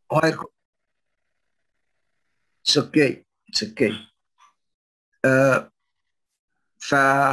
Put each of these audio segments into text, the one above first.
هاير اتس اوكي اتس اوكي ف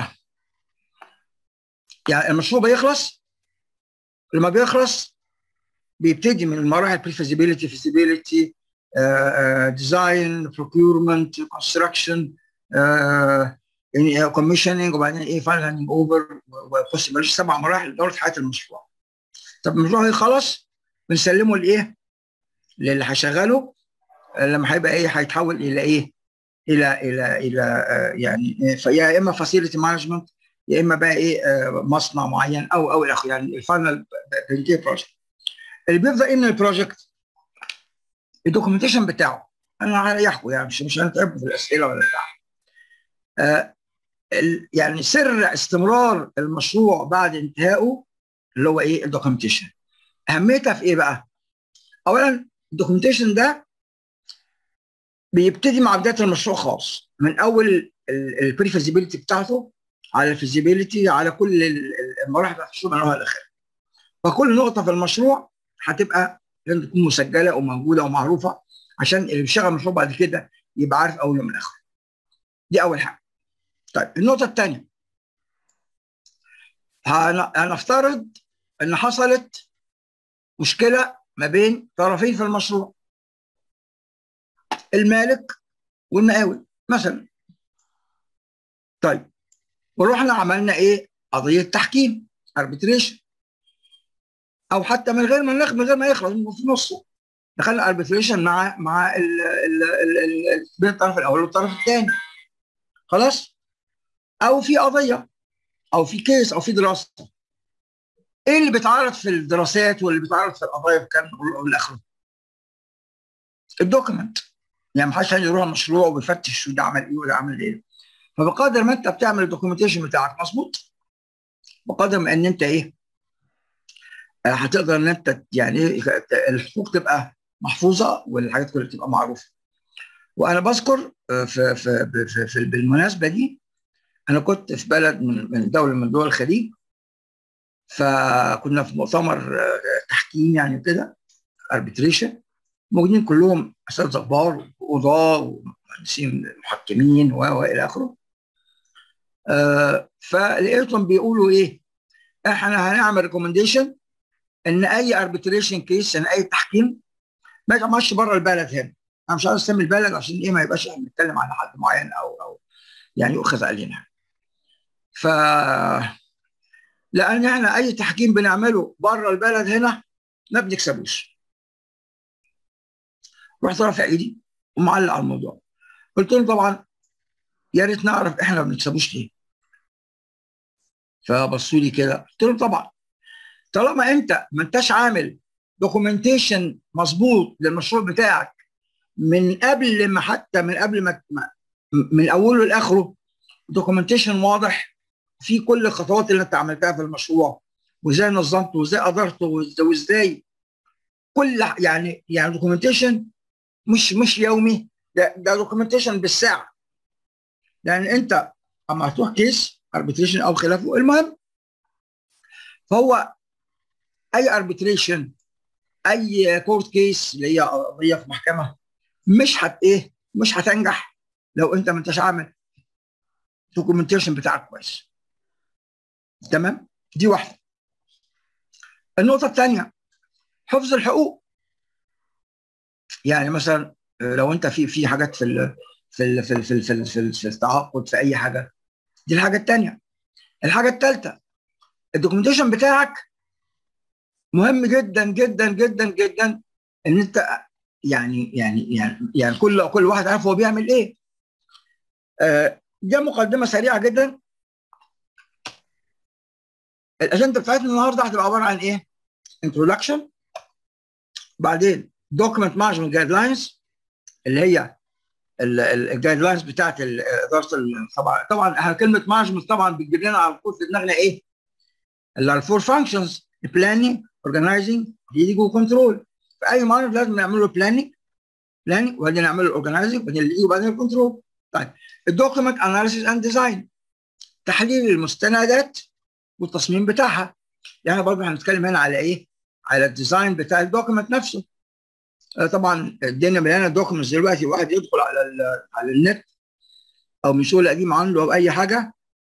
يعني المشروع بيخلص لما بيخلص بيبتدي من المراحل بري فيزيبيليتي فيزيبيليتي ديزاين بروكيورمنت كونستراكشن يعني كوميشننج وبعدين ايه فاينل هاندنج اوفر وبوست سبع مراحل دوره حياه المشروع طب المشروع هيخلص بنسلمه لايه؟ للي هيشغله لما هيبقى ايه هيتحول الى ايه؟ الى الى الى آه يعني فيا اما فاسيلتي مانجمنت يا اما بقى ايه آه مصنع معين او او الى اخره يعني الفاينل بنتهي بروجكت اللي بيبدا ايه من البروجكت الدوكيومنتيشن بتاعه انا هريحكم يعني مش مش هنتعب في الاسئله ولا بتاع آه يعني سر استمرار المشروع بعد انتهائه اللي هو ايه الدوكيومنتيشن اهميتها في ايه بقى؟ اولا الدوكيومنتيشن ده بيبتدي مع بدايه المشروع خالص من اول البري فيزيبيليتي بتاعته على الفيزيبيليتي على كل المراحل بتاعت المشروع من اولها لاخرها فكل نقطه في المشروع هتبقى لازم تكون مسجله وموجوده ومعروفه عشان اللي بيشتغل المشروع بعد كده يبقى عارف اوله من اخره دي اول حاجه طيب النقطه الثانيه هنفترض ان حصلت مشكله ما بين طرفين في المشروع المالك والمقاول مثلا طيب ورحنا عملنا ايه قضيه تحكيم اربيتريشن او حتى من غير ما نخ... من غير ما يخلص في نصه دخلنا اربيتريشن مع مع ال ال ال ال بين الطرف الاول والطرف الثاني خلاص او في قضيه او في كيس او في دراسه ايه اللي بيتعرض في الدراسات واللي بيتعرض في القضايا كان والاخره الدوكيمنت يعني ما حدش يروح المشروع ويفتش وده عمل ايه وده عمل ايه فبقدر ما انت بتعمل الدوكيومنتيشن بتاعك مظبوط بقدر ما ان انت ايه هتقدر ان انت يعني الحقوق تبقى محفوظه والحاجات كلها تبقى معروفه وانا بذكر في في, في, في بالمناسبه دي انا كنت في بلد من من دوله من دول الخليج فكنا في مؤتمر تحكيم يعني كده اربيتريشن موجودين كلهم اساتذه كبار وقضاه ومهندسين محكمين والى اخره آه فلقيتهم بيقولوا ايه احنا هنعمل ريكومنديشن ان اي اربيتريشن كيس ان اي تحكيم ما يتعملش بره البلد هنا انا مش عايز اسمي البلد عشان ايه ما يبقاش احنا بنتكلم على حد معين او او يعني يؤخذ علينا ف لان احنا اي تحكيم بنعمله بره البلد هنا ما بنكسبوش رحت رافع ايدي ومعلق على الموضوع قلت لهم طبعا يا ريت نعرف احنا ما بنكسبوش ليه فبصوا لي كده قلت لهم طبعا طالما انت ما انتش عامل دوكيومنتيشن مظبوط للمشروع بتاعك من قبل ما حتى من قبل ما من اوله لاخره دوكيومنتيشن واضح في كل الخطوات اللي انت عملتها في المشروع وازاي نظمته وازاي ادرته وازاي كل يعني يعني دوكيومنتيشن مش مش يومي ده ده دوكيومنتيشن بالساعه يعني انت اما هتروح كيس اربيتريشن او خلافه المهم فهو اي اربيتريشن اي كورت كيس اللي هي قضيه في محكمه مش هت ايه مش هتنجح لو انت ما انتش عامل دوكيومنتيشن بتاعك كويس تمام دي واحده النقطه الثانيه حفظ الحقوق يعني مثلا لو انت في في حاجات في ال في ال في ال في ال في, ال في, ال في التعاقد في اي حاجه دي الحاجه الثانيه الحاجه الثالثه الدوكيومنتيشن بتاعك مهم جدا جدا جدا جدا ان انت يعني يعني يعني يعني كل كل واحد عارف هو بيعمل ايه آه دي مقدمه سريعه جدا الاجنده بتاعتنا النهارده هتبقى عباره عن ايه؟ introduction بعدين document management guidelines اللي هي الجايد لاينز بتاعت اداره طبعا طبعا احنا كلمه مانجمنت طبعا بتجيب لنا على طول في دماغنا ايه؟ اللي هو الفور فانكشنز بلاننج اورجنايزنج ليدنج وكنترول في اي مانجمنت لازم نعمل له بلاننج بلاننج وبعدين نعمل له اورجنايزنج وبعدين الليدنج وبعدين الكنترول طيب الدوكيمنت اناليسيس اند ديزاين تحليل المستندات والتصميم بتاعها يعني برضه هنتكلم هنا على ايه؟ على الديزاين بتاع الدوكيمنت نفسه طبعا الدنيا مليانه دوكيومنتس دلوقتي واحد يدخل على على النت او من شغل قديم عنده او اي حاجه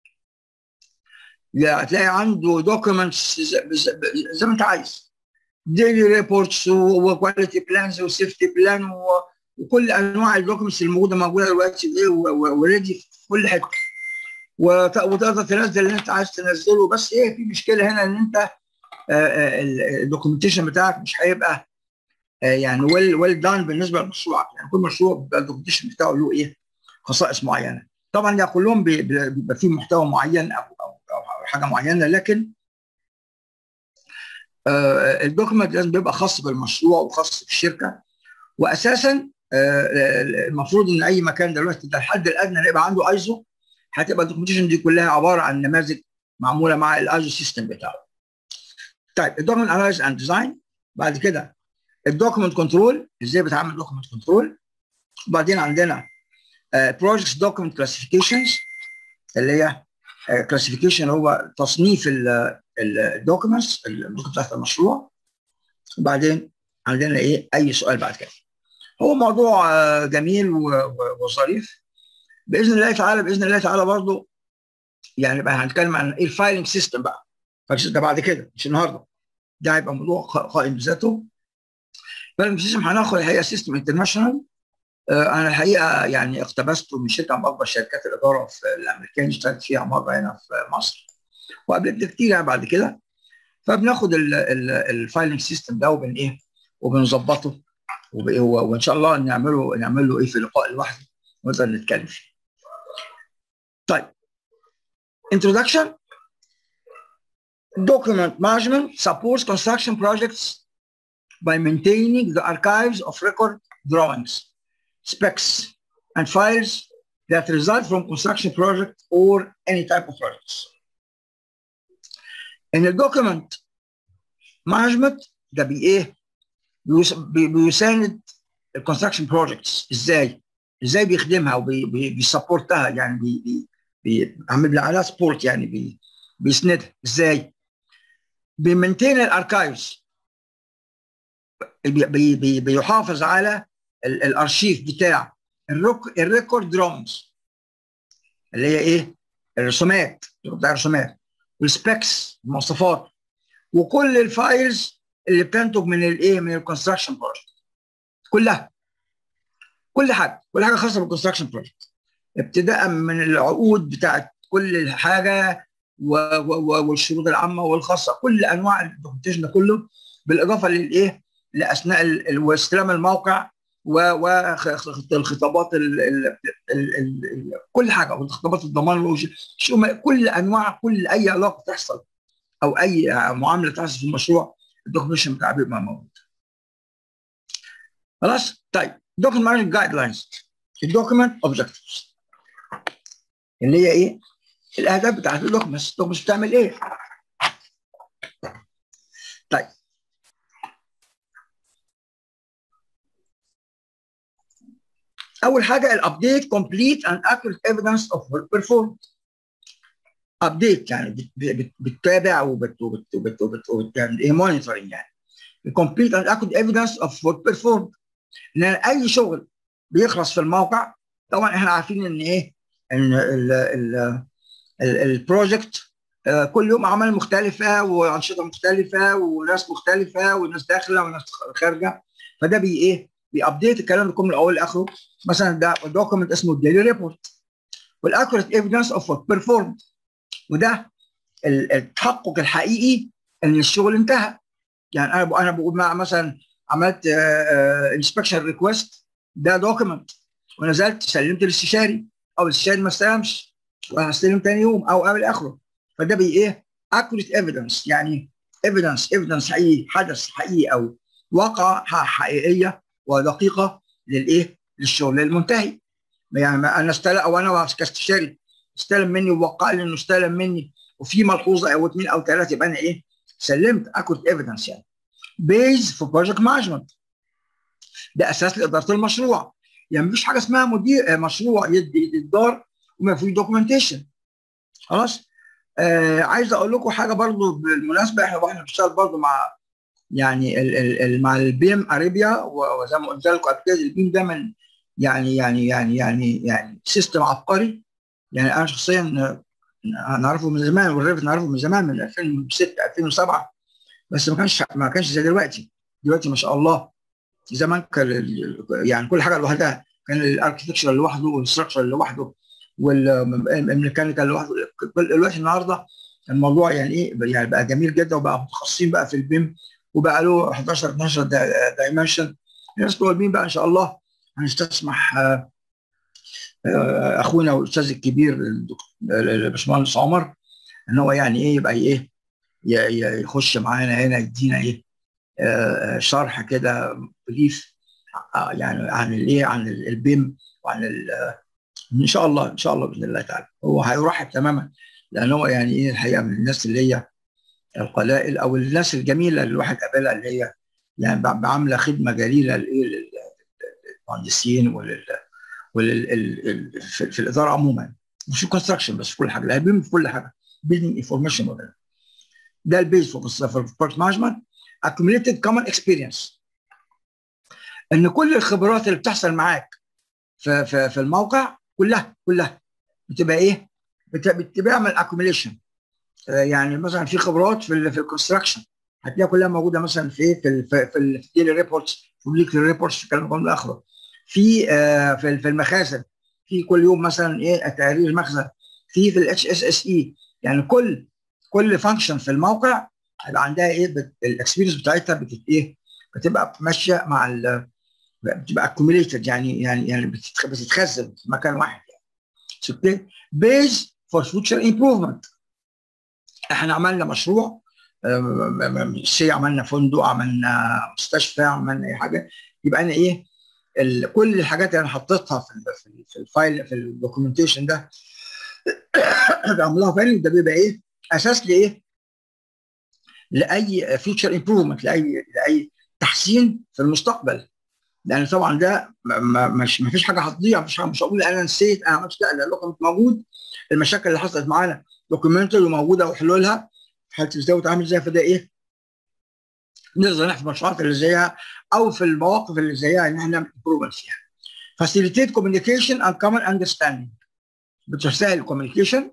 هتلاقي عنده دوكيومنتس زي ما انت عايز ديلي ريبورتس وكواليتي بلانز وسيفتي بلان وكل انواع الدوكيومنتس الموجوده موجوده دلوقتي وريدي في كل حته وتقدر تنزل اللي انت عايز تنزله بس ايه في مشكله هنا ان انت الدوكيومنتيشن بتاعك مش هيبقى يعني ويل ويل دان بالنسبه لمشروعك يعني كل مشروع بيبقى الدوكيومنتيشن بتاعه له ايه خصائص معينه طبعا ده كلهم بيبقى فيه محتوى معين او او, أو حاجه معينه لكن آه الدوكيمنت لازم بيبقى خاص بالمشروع وخاص بالشركه واساسا آه المفروض ان اي مكان دلوقتي ده الحد الادنى يبقى عنده ايزو هتبقى الدوكيومنتيشن دي كلها عباره عن نماذج معموله مع الايزو سيستم بتاعه. طيب الدوكيمنت اناليز اند ديزاين بعد كده الدوكيمنت كنترول ازاي بتعمل دوكيمنت كنترول وبعدين عندنا بروجكتس دوكيمنت كلاسيفيكيشنز اللي هي كلاسيفيكيشن هو تصنيف الدوكيومنتس الدوكيومنت بتاعت المشروع وبعدين عندنا ايه اي سؤال بعد كده هو موضوع جميل وظريف باذن الله تعالى باذن الله تعالى برضه يعني بقى هنتكلم عن ايه الفايلنج سيستم بقى ده بعد كده مش النهارده ده هيبقى موضوع قائم بذاته الفايلنج سيستم هناخد الحقيقه سيستم انترناشونال انا الحقيقه يعني اقتبسته من شركه من اكبر شركات الاداره في الامريكان اشتغلت فيها مره هنا في مصر وقبل كده كتير يعني بعد كده فبناخد الفايلنج سيستم ده وبن ايه وبنظبطه وان شاء الله نعمله نعمل له ايه في لقاء لوحده ونقدر نتكلم فيه. طيب introduction document management supports construction projects by maintaining the archives of record drawings specs and files that result from construction project or any type of projects. ان الدوكيمنت مانجمنت ده بي ايه بيساند الكونستراكشن بروجكتس ازاي ازاي بيخدمها وبيسبورتها يعني بي بي بيعمل عليها سبورت يعني بي بيسندها ازاي بيمنتين الاركايفز بي بي بيحافظ على الارشيف بتاع الريكورد درومز اللي هي ايه الرسومات بتاع الرسومات والسبيكس المواصفات وكل الفايلز اللي بتنتج من الايه من الكونستراكشن بروجكت كلها كل حاجه كل حاجه خاصه بالكونستراكشن بروجكت ابتداء من العقود بتاعت كل حاجه و و والشروط العامه والخاصه كل انواع الدوكيومنتيشن ده كله بالاضافه للايه لاثناء واستلام الموقع والخطابات كل حاجه وخطابات الضمان كل انواع كل اي علاقه تحصل او اي معامله تحصل في المشروع الدوكيومنتيشن بتاعها بيبقى موجود. خلاص؟ طيب دوكيومنت مانجمنت جايد لاينز الدوكيومنت اوبجكتيفز اللي هي ايه؟ الاهداف بتاعت الدوكيومنتس الدوكيومنتس بتعمل ايه؟ طيب اول حاجه الابديت كومبليت اند اكيوريت ايفيدنس اوف ورك بيرفورمد ابديت يعني بتتابع وبت وبت وبت وبت وبت يعني ايه مونيتورنج يعني كومبليت اند اكيوريت ايفيدنس اوف ورك بيرفورمد ان اي شغل بيخلص في الموقع طبعا احنا عارفين ان ايه ان البروجكت كل يوم اعمال مختلفه وانشطه مختلفه وناس مختلفه وناس داخله وناس خارجه فده بي ايه بيابديت الكلام ده كله من الاول لاخره مثلا ده دوكيمنت اسمه الديلي ريبورت والاكوريت ايفيدنس اوف ورك بيرفورمد وده التحقق الحقيقي ان الشغل انتهى يعني انا انا بقول مثلا عملت انسبكشن ريكويست ده دوكيمنت ونزلت سلمت الاستشاري او الاستشاري ما استلمش وهستلم تاني يوم او قبل اخره فده بي ايه اكوريت ايفيدنس يعني ايفيدنس ايفيدنس حقيقي حدث حقيقي او واقعه حقيقيه ودقيقه للايه للشغل المنتهي يعني انا استلم او انا كاستشاري استلم مني ووقع لي انه استلم مني وفي ملحوظه او اثنين او ثلاثه يبقى انا ايه سلمت اكوريت ايفيدنس يعني بيز في بروجكت مانجمنت ده اساس لاداره المشروع يعني مفيش حاجه اسمها مدير مشروع يدي الدار وما فيش دوكيومنتيشن خلاص آه عايز اقول لكم حاجه برضو بالمناسبه احنا واحنا بنشتغل برضو مع يعني ال ال ال مع البيم اريبيا وزي ما قلت لكم قبل كده البيم ده من يعني يعني يعني يعني يعني سيستم عبقري يعني انا شخصيا نعرفه من زمان والريفت نعرفه من زمان من 2006 2007 بس ما كانش ما كانش زي دلوقتي دلوقتي ما شاء الله زمان كان يعني كل حاجه لوحدها كان الاركتكشر لوحده والستراكشر لوحده والميكانيكال لوحده دلوقتي النهارده الموضوع يعني ايه يعني بقى جميل جدا وبقى متخصصين بقى في البيم وبقى له 11 12 دايمنشن الناس بتوع البيم بقى ان شاء الله هنستسمح اخونا والاستاذ الكبير الباشمهندس عمر ان هو يعني ايه يبقى ايه يخش معانا هنا يدينا ايه شرح كده بريف يعني عن الايه عن البيم وعن ان شاء الله ان شاء الله باذن الله تعالى هو هيرحب تماما لان هو يعني ايه الحقيقه من الناس اللي هي القلائل او الناس الجميله اللي الواحد قابلها اللي هي يعني عامله خدمه جليله للايه للمهندسين ولل ولل في, في الاداره عموما مش في كونستراكشن بس في كل حاجه البيم في كل حاجه بيلدينج انفورميشن موديل ده البيز في البروجكت مانجمنت accumulated common experience ان كل الخبرات اللي بتحصل معاك في في, في الموقع كلها كلها بتبقى ايه؟ بتعمل accumulation يعني مثلا في خبرات في ال في الكونستراكشن هتلاقيها كلها موجوده مثلا في في ال في الديلي ريبورتس في الويكلي ريبورتس الكلام ده اخره في آه في في المخازن في كل يوم مثلا ايه تقارير مخزن في في الاتش اس اس اي يعني كل كل فانكشن في الموقع هيبقى عندها ايه الاكسبيرينس بتاعتها بتبقى ايه بتبقى ماشيه مع ال بتبقى اكوميليتد يعني يعني يعني بتتخزن في مكان واحد يعني بيز فور فيوتشر امبروفمنت احنا عملنا مشروع سي عملنا فندق عملنا مستشفى عملنا اي حاجه يبقى انا ايه كل الحاجات اللي انا حطيتها في في الفايل في الدوكيومنتيشن ده بعملها فايل ده بيبقى ايه اساس لايه لاي فيوتشر امبروفمنت لاي لاي تحسين في المستقبل لان طبعا ده مش ما فيش حاجه هتضيع مش مش هقول انا نسيت انا عملت لا لو كنت موجود المشاكل اللي حصلت معانا دوكيومنتري وموجوده وحلولها حاله ازاي وتعامل ازاي فده ايه نقدر نحفظ المشروعات اللي زيها او في المواقف اللي زيها ان احنا نعمل امبروفمنت فيها facilitate communication and common understanding بتسهل الكوميونيكيشن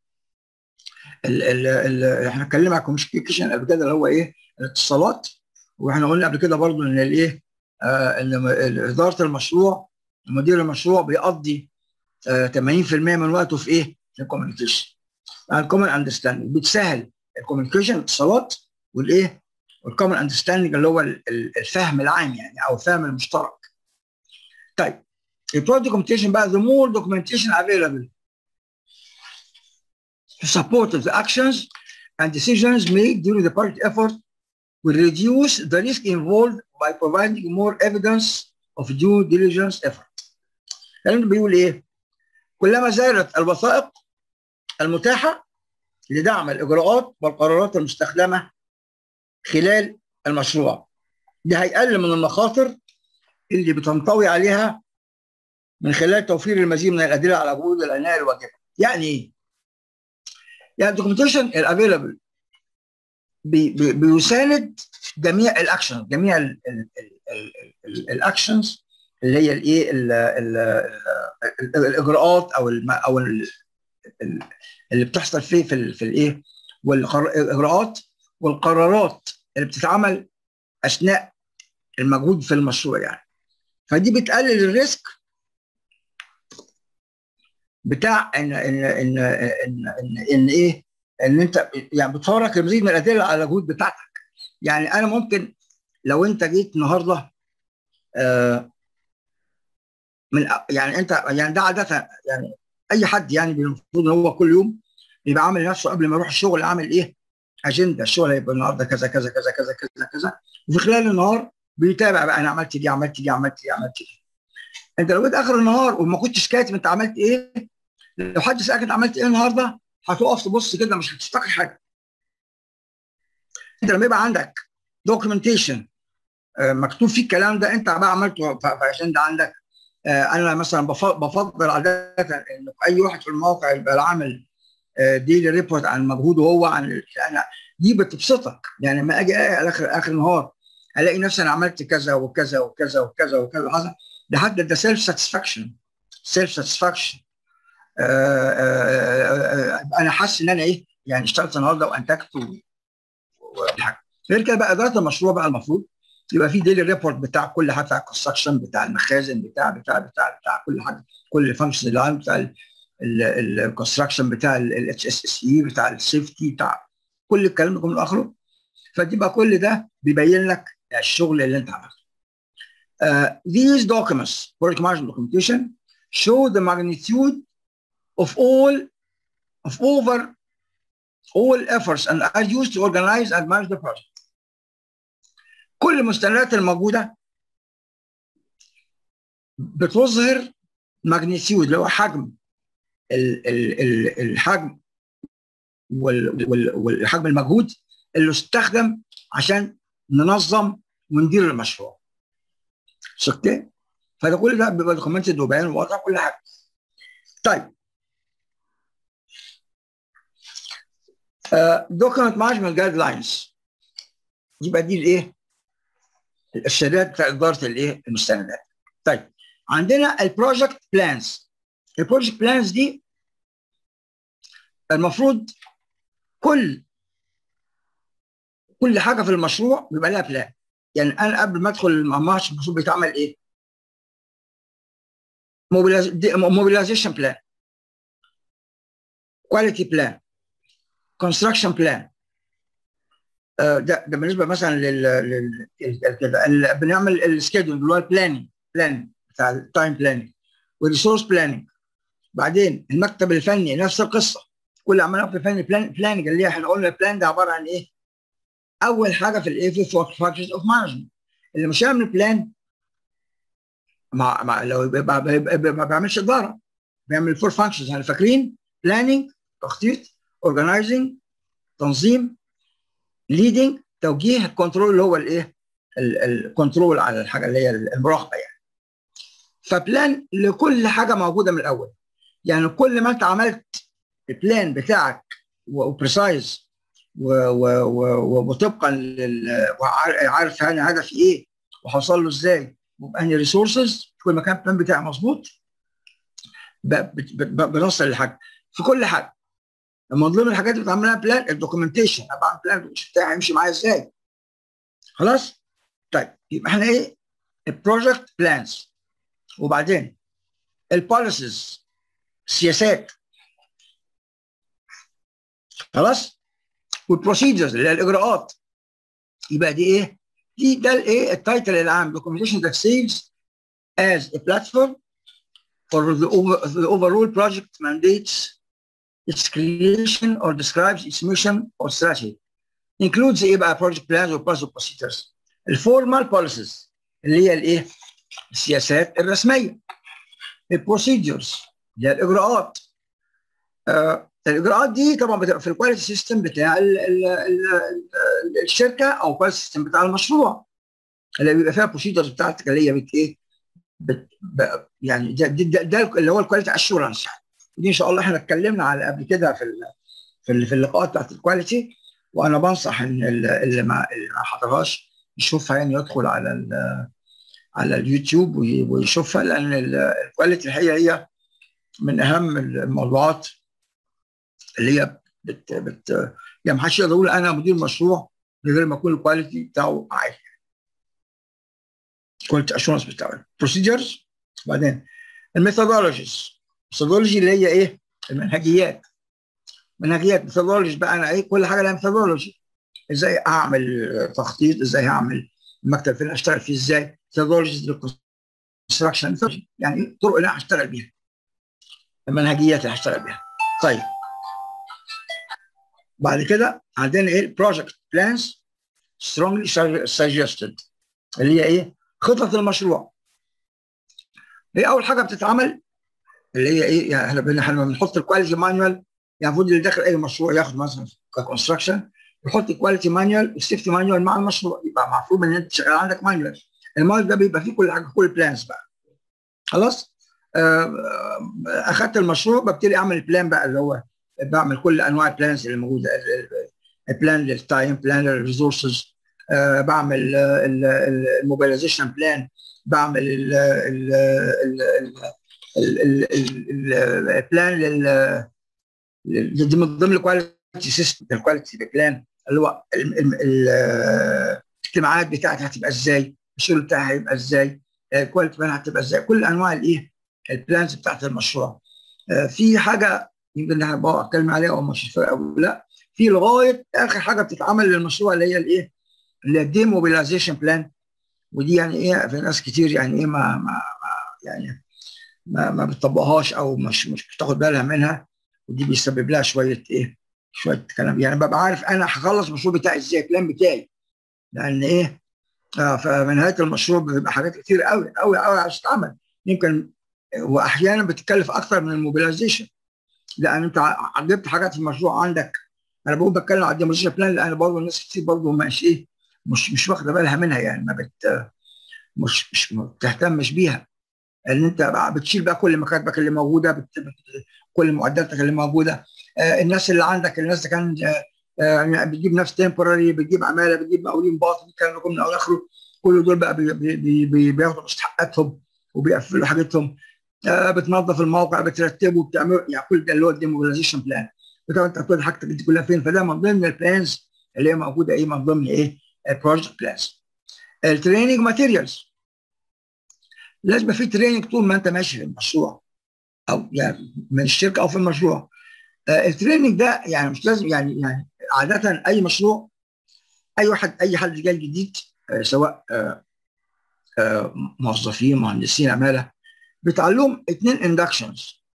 احنا اتكلمنا عن الكوميونيكيشن قبل كده اللي هو ايه الاتصالات واحنا قلنا قبل كده برضو ان الايه آه ان اداره المشروع مدير المشروع بيقضي آه 80% من وقته في ايه؟ في الكوميونيكيشن الكومن اندرستاندنج بتسهل الكوميونيكيشن الاتصالات والايه؟ والكومن اندرستاندنج اللي هو الفهم العام يعني او الفهم المشترك. طيب البرودكت دوكيومنتيشن بقى the more documentation available to support the actions and decisions made during the project effort will reduce the risk involved by providing more evidence of due diligence effort. يعني بيقول ايه؟ كلما زادت الوثائق المتاحه لدعم الاجراءات والقرارات المستخدمه خلال المشروع. ده هيقلل من المخاطر اللي بتنطوي عليها من خلال توفير المزيد من الادله على جهود العنايه الواجبه. يعني ايه؟ يعني الدوكيومنتيشن الافيلبل بي بي بيساند جميع الاكشن جميع الاكشنز اللي هي الايه الاجراءات او الم او ال اللي بتحصل فيه في في الايه والاجراءات والقرارات اللي بتتعمل اثناء المجهود في المشروع يعني فدي بتقلل الريسك بتاع ان ان ان ان ان, إن ايه ان انت يعني بتفرق المزيد من الادله على الجهود بتاعتك يعني انا ممكن لو انت جيت النهارده آه من يعني انت يعني ده عاده يعني اي حد يعني المفروض ان هو كل يوم بيبقى عامل نفسه قبل ما يروح الشغل عامل ايه؟ اجنده الشغل هيبقى النهارده كذا كذا كذا كذا كذا كذا وفي خلال النهار بيتابع بقى انا عملت دي عملت دي عملت دي عملت دي انت لو جيت اخر النهار وما كنتش كاتب انت عملت ايه لو حد سالك انت عملت ايه النهارده هتقف تبص كده مش هتفتكر حاجه انت لما يبقى عندك دوكيومنتيشن مكتوب فيه الكلام ده انت بقى عملته في اجنده عندك انا مثلا بفضل عاده ان اي واحد في الموقع يبقى عامل ديلي ريبورت عن مجهوده هو عن انا دي بتبسطك يعني لما اجي على اخر اخر النهار الاقي نفسي انا عملت كذا وكذا وكذا وكذا وكذا حصل ده حتى ده سيلف ساتسفاكشن سيلف ساتسفاكشن انا حاسس ان انا ايه يعني اشتغلت النهارده وانتجت والحاجه غير كده بقى اداره المشروع بقى المفروض يبقى في ديلي ريبورت بتاع كل حاجه بتاع الكونستراكشن بتاع المخازن بتاع بتاع بتاع بتاع كل حاجه كل الفانكشن اللي عندك بتاع الكونستراكشن بتاع الاتش اس اس اي بتاع السيفتي بتاع كل الكلام ده من اخره فدي بقى كل ده بيبين لك الشغل اللي انت عملته. Uh, these documents, project management documentation, show the magnitude of all of over all efforts and are used to organize and manage the project. كل المستندات الموجوده بتظهر ماجنتيود اللي هو حجم ال ال ال الحجم والحجم المجهود اللي استخدم عشان ننظم وندير المشروع. اوكي؟ فده كل ده بيبقى دوكيومنتد وبيان وواضح كل حاجه. طيب دوكيمنت مانجمنت جايد لاينز يبقى دي الايه؟ الارشادات بتاع اداره الايه؟ المستندات. طيب عندنا البروجكت بلانز البروجكت بلانز دي المفروض كل كل حاجه في المشروع بيبقى لها بلان يعني انا قبل ما ادخل المعمار المفروض بيتعمل ايه؟ موبيلايزيشن بلان كواليتي بلان كونستراكشن بلان ده ده بالنسبه مثلا لل لل بنعمل السكيدول اللي هو البلاننج بلان بتاع التايم بلاننج والريسورس بلاننج بعدين المكتب الفني نفس القصه كل عملنا في الفني بلان بلاننج اللي احنا قلنا البلان ده عباره عن ايه؟ اول حاجه في الايه في فاكتورز اوف مانجمنت اللي مش هيعمل بلان مع, مع لو ما بيعملش اداره بيعمل فور فانكشنز يعني فاكرين بلاننج تخطيط اورجنايزنج تنظيم ليدنج توجيه الكنترول اللي هو الايه الكنترول على الحاجه اللي هي المراقبه يعني فبلان لكل حاجه موجوده من الاول يعني كل ما انت عملت البلان بتاعك وبريسايز وطبقا وعارف انا هدفي ايه وهوصل له ازاي وباني ريسورسز كل ما كان البلان بتاعي مظبوط بنوصل للحاجه في كل حاجه من ضمن الحاجات اللي بتعملها بلان الدوكيومنتيشن ابقى بلان بتاعي هيمشي معايا ازاي خلاص طيب يبقى احنا ايه البروجكت بلانز وبعدين البوليسيز سياسات خلاص والبروسيجرز اللي هي الاجراءات يبقى دي ايه دي ده الايه التايتل العام documentation that serves as a platform for the, over, the overall project mandates its creation or describes its mission or strategy includes ايه بقى project plans or project procedures الفورمال policies اللي هي الايه السياسات الرسميه البروسيدجرز اللي هي الاجراءات آه الاجراءات دي طبعا بتبقى في الكواليتي سيستم بتاع ال ال ال الشركه او الكواليتي سيستم بتاع المشروع اللي بيبقى فيها البروسيدرز بتاعتك اللي هي بت ايه بت يعني ده, ده, ده اللي هو الكواليتي اشورنس يعني دي ان شاء الله احنا اتكلمنا على قبل كده في ال في, ال في اللقاءات بتاعت الكواليتي وانا بنصح ان اللي ما اللي ما حضرهاش يشوفها يعني يدخل على على اليوتيوب ويشوفها لان الكواليتي الحقيقه هي من اهم الموضوعات اللي هي بت بت يعني ما حدش يقدر يقول انا مدير مشروع من غير ما يكون الكواليتي بتاعه عالي. كواليتي اشورنس بتاعه بروسيجرز بعدين الميثودولوجيز الميثودولوجي اللي هي ايه؟ المنهجيات منهجيات ميثودولوجي بقى انا ايه كل حاجه لها ميثودولوجي ازاي اعمل تخطيط ازاي هعمل المكتب فين اشتغل فيه ازاي ميثودولوجيز للكونستراكشن يعني الطرق اللي انا هشتغل بيها المنهجيات اللي هشتغل بيها طيب بعد كده عندنا ايه البروجكت بلانز strongly suggested اللي هي ايه خطط المشروع هي اول حاجه بتتعمل اللي هي ايه يعني احنا احنا بنحط الكواليتي مانوال يعني المفروض اللي داخل اي مشروع ياخد مثلا ككونستراكشن يحط الكواليتي مانوال والسيفتي مانوال مع المشروع يبقى المفروض ان انت شغال عندك مانوال المانوال ده بيبقى فيه كل حاجه كل البلانز بقى خلاص آه اخدت المشروع ببتدي اعمل البلان بقى اللي هو بعمل كل انواع البلانز اللي موجوده بلان للتايم بلان للريسورسز بعمل الموبيلايزيشن بلان بعمل البلان لل دي من ضمن الكواليتي سيستم الكواليتي بلان اللي هو الاجتماعات بتاعتي هتبقى ازاي الشغل بتاعي هيبقى ازاي الكواليتي بلان هتبقى ازاي كل انواع الايه البلانز بتاعت المشروع في حاجه يمكن انا اتكلم عليها او مش او لا في لغايه اخر حاجه بتتعمل للمشروع اللي هي الايه اللي هي الدي موبيلايزيشن بلان ودي يعني ايه في ناس كتير يعني ايه ما, ما, ما يعني ما ما بتطبقهاش او مش مش بتاخد بالها منها ودي بيسبب لها شويه ايه شويه كلام يعني ببقى عارف انا هخلص المشروع بتاعي ازاي البلان بتاعي لان ايه آه فمن نهايه المشروع بيبقى حاجات كتير قوي قوي قوي عشان تتعمل يمكن واحيانا بتتكلف اكثر من الموبيلايزيشن لان انت جبت حاجات في المشروع عندك انا بقول بتكلم على الديموزيشن بلان لان برضه الناس كتير برضه مش ايه مش مش واخده بالها منها يعني ما بت مش مش ما بتهتمش بيها ان انت بتشيل بقى كل مكاتبك اللي موجوده بت... بت... كل معداتك اللي موجوده آه الناس اللي عندك الناس اللي كان آه بتجيب ناس تمبرري بتجيب عماله بتجيب مقاولين باطن الكلام ده من اول اخره كل دول بقى بي... بي... بي... بياخدوا مستحقاتهم وبيقفلوا حاجتهم آه بتنظف الموقع بترتبه بتعمل يعني كل ده اللي هو الديموبيلايزيشن بلان بتاع انت هتحط حاجتك دي كلها فين فده من ضمن البلانز اللي هي موجوده ايه من ضمن ايه البروجكت بلانز التريننج ماتيريالز لازم في تريننج طول ما انت ماشي في المشروع او يعني من الشركه او في المشروع آه التريننج ده يعني مش لازم يعني يعني عاده اي مشروع اي واحد اي حد جاي جديد آه سواء آه آه موظفين مهندسين عماله بتعلم اثنين اندكشنز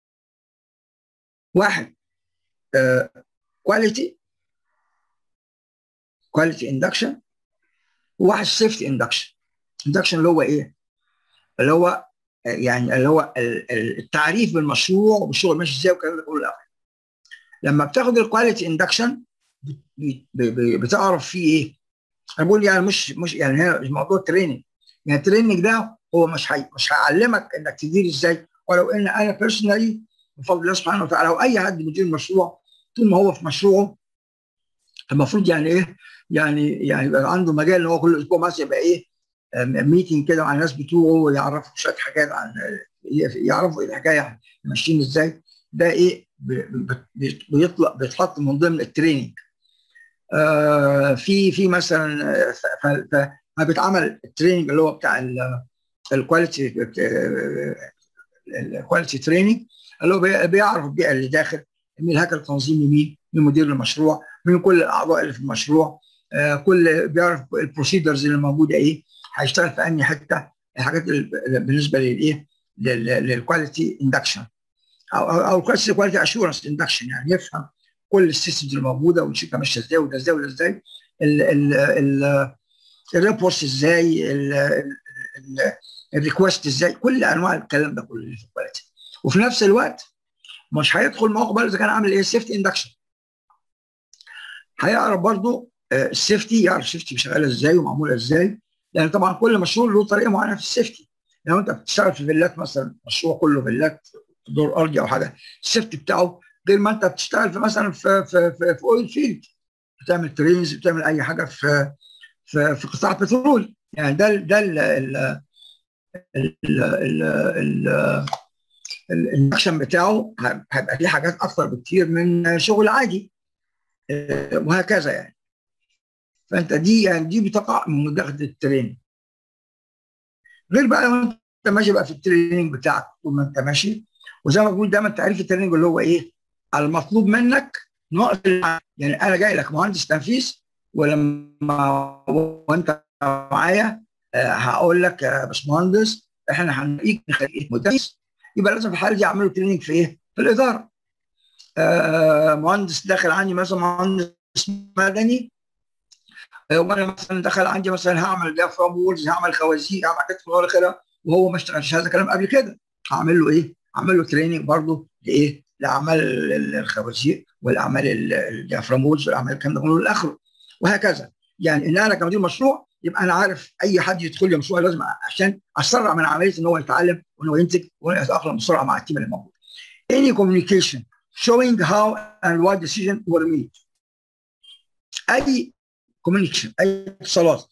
واحد كواليتي كواليتي اندكشن وواحد سيفتي اندكشن اندكشن اللي هو ايه؟ اللي هو يعني اللي هو التعريف بالمشروع والشغل ماشي ازاي والكلام ده كله لما بتاخد الكواليتي اندكشن بتعرف فيه ايه؟ انا بقول يعني مش مش يعني هنا موضوع التريننج يعني التريننج ده هو مش هي مش هيعلمك انك تدير ازاي ولو ان انا بيرسونالي بفضل الله سبحانه وتعالى واي حد بيدير مشروع طول ما هو في مشروعه المفروض يعني ايه يعني يعني يبقى عنده مجال ان هو كل اسبوع مثلا يبقى ايه ميتنج كده مع الناس بتوعه ويعرفوا شويه حاجات عن يعرفوا الحكايه ماشيين ازاي ده ايه بيطلع بيتحط من ضمن التريننج آه في في مثلا فبيتعمل التريننج اللي هو بتاع الكواليتي الكواليتي تريننج اللي هو بيعرف البيئه اللي داخل مين الهيكل التنظيمي مين مين مدير المشروع مين كل الاعضاء اللي في المشروع آه كل بيعرف البروسيدرز اللي موجوده ايه هيشتغل في انهي حته الحاجات بالنسبه للايه للكواليتي اندكشن او او كواليتي اشورنس اندكشن يعني يفهم كل السيستمز اللي موجوده والشركه ماشيه ازاي وده ازاي وده ازاي الريبورتس ازاي الريكوست ازاي كل انواع الكلام ده كله اللي في الكواليتي وفي نفس الوقت مش هيدخل موقع اذا كان عامل ايه سيفتي اندكشن هيعرف برضه السيفتي يعرف السيفتي شغاله ازاي ومعموله ازاي لان طبعا كل مشروع له طريقه معينه في السيفتي لو انت بتشتغل في فيلات مثلا مشروع كله فيلات دور ارضي او حاجه السيفتي بتاعه غير ما انت بتشتغل في مثلا في في في, في اويل فيلد بتعمل ترينز بتعمل اي حاجه في في, في قطاع بترول يعني ده ده ال ال ال الاكشن بتاعه هيبقى فيه حاجات اكتر بكتير من شغل عادي وهكذا يعني فانت دي يعني دي بتقع من مداخله التريننج غير بقى لو انت ماشي بقى في التريننج بتاعك طول ما انت ماشي وزي ما بقول دايما تعريف التريننج اللي هو ايه المطلوب منك ناقص يعني انا جاي لك مهندس تنفيذ ولما وانت معايا هقول لك يا باشمهندس احنا هنلاقيك نخليك مدرس يبقى لازم في الحاله دي اعمل له تريننج في ايه؟ في الاداره. آه مهندس داخل عندي مثلا مهندس مدني آه وانا مثلا دخل عندي مثلا هعمل ديافرام وولز هعمل خوازيق هعمل حاجات من كده وهو ما اشتغلش هذا الكلام قبل كده هعمل له ايه؟ هعمل له تريننج برضه لايه؟ لاعمال الخوازيق والاعمال الديافرام وولز والاعمال الكلام ده كله لاخره وهكذا يعني ان انا كمدير مشروع يبقى انا عارف اي حد يدخل لي مشروع لازم عشان اسرع من عمليه ان هو يتعلم وان هو ينتج وان يتاقلم بسرعه مع التيم اللي موجود. Any communication showing how and what decision were made. اي كوميونيكيشن اي اتصالات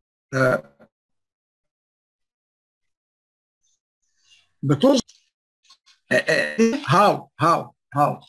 بتوصل هاو هاو هاو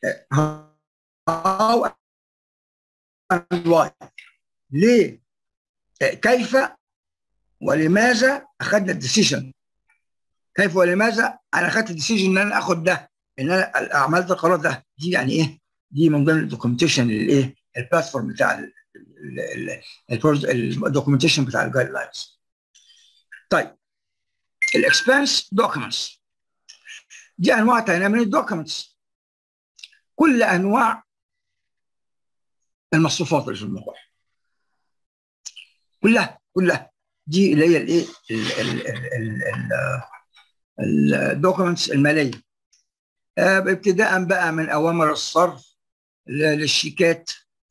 هاو اند واي ليه كيف ولماذا اخذنا الديسيجن كيف ولماذا انا اخذت الديسيجن ان انا اخد ده ان انا عملت القرار ده دي يعني ايه دي من ضمن الدوكيومنتيشن الايه البلاتفورم بتاع الدوكيومنتيشن بتاع الجايد لاينز طيب الاكسبنس دوكيومنتس دي انواع تانية من الدوكيومنتس كل انواع المصروفات اللي في الموقع كلها كلها دي اللي هي الايه الدوكيومنتس الماليه ابتداء بقى من اوامر الصرف للشيكات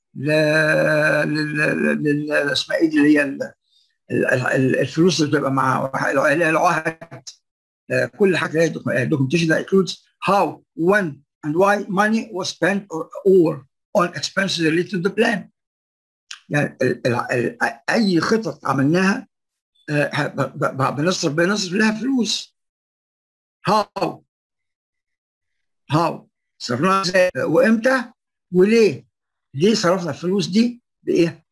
اسمها ايه اللي هي الفلوس اللي بتبقى مع العهد كل حاجه documentation that includes how when and why money was spent or, or on expenses related to the plan يعني اي خطط عملناها بنصرف بنصرف لها فلوس how how صرفناها ازاي وامتى وليه ليه صرفنا الفلوس دي بايه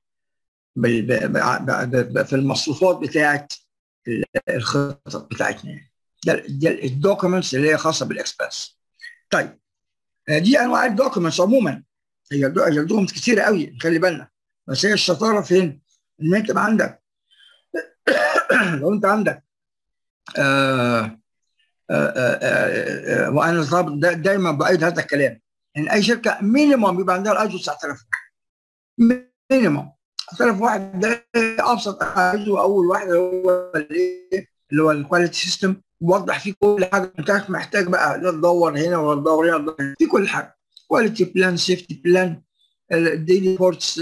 في المصروفات بتاعت الخطط بتاعتنا ده, ده الدوكيومنتس اللي هي خاصه بالاكسبنس طيب دي انواع الدوكيومنتس عموما هي الدوكيومنتس كتيره قوي خلي بالنا بس هي الشطاره فين؟ ان انت يبقى عندك لو انت عندك آآ آآ وانا دايما بايد هذا الكلام ان اي شركه مينيموم يبقى عندها الايزو 9000 مينيموم 9000 واحد ده ابسط ايزو اول واحد هو اللي هو الكواليتي سيستم وضح فيه كل حاجه انت محتاج بقى لا تدور هنا ولا تدور هنا في كل حاجه كواليتي بلان سيفتي بلان الديلي بورتس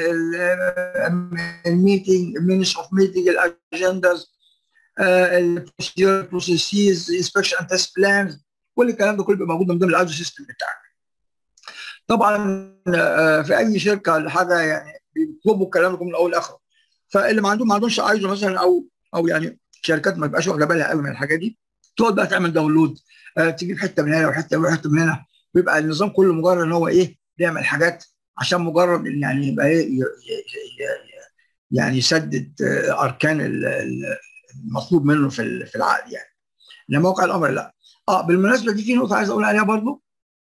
الميتنج مينس اوف ميتنج الاجنداز البروسيدور بروسيسز انسبكشن اند تيست بلانز كل الكلام ده كله بيبقى موجود من ضمن الايزو سيستم بتاعك طبعا في اي شركه ولا حاجه يعني بيطلبوا الكلام ده من الاول لاخره فاللي ما عندهم ما عندهمش ايزو مثلا او او يعني شركات ما تبقاش واخده بالها قوي من الحاجات دي تقعد بقى تعمل داونلود آه تجيب حته من هنا وحته من حته من هنا بيبقى النظام كله مجرد ان هو ايه بيعمل حاجات عشان مجرد ان يعني يبقى ايه يعني يسدد اركان المطلوب منه في في العقد يعني انما واقع الامر لا اه بالمناسبه دي في نقطه عايز اقول عليها برضو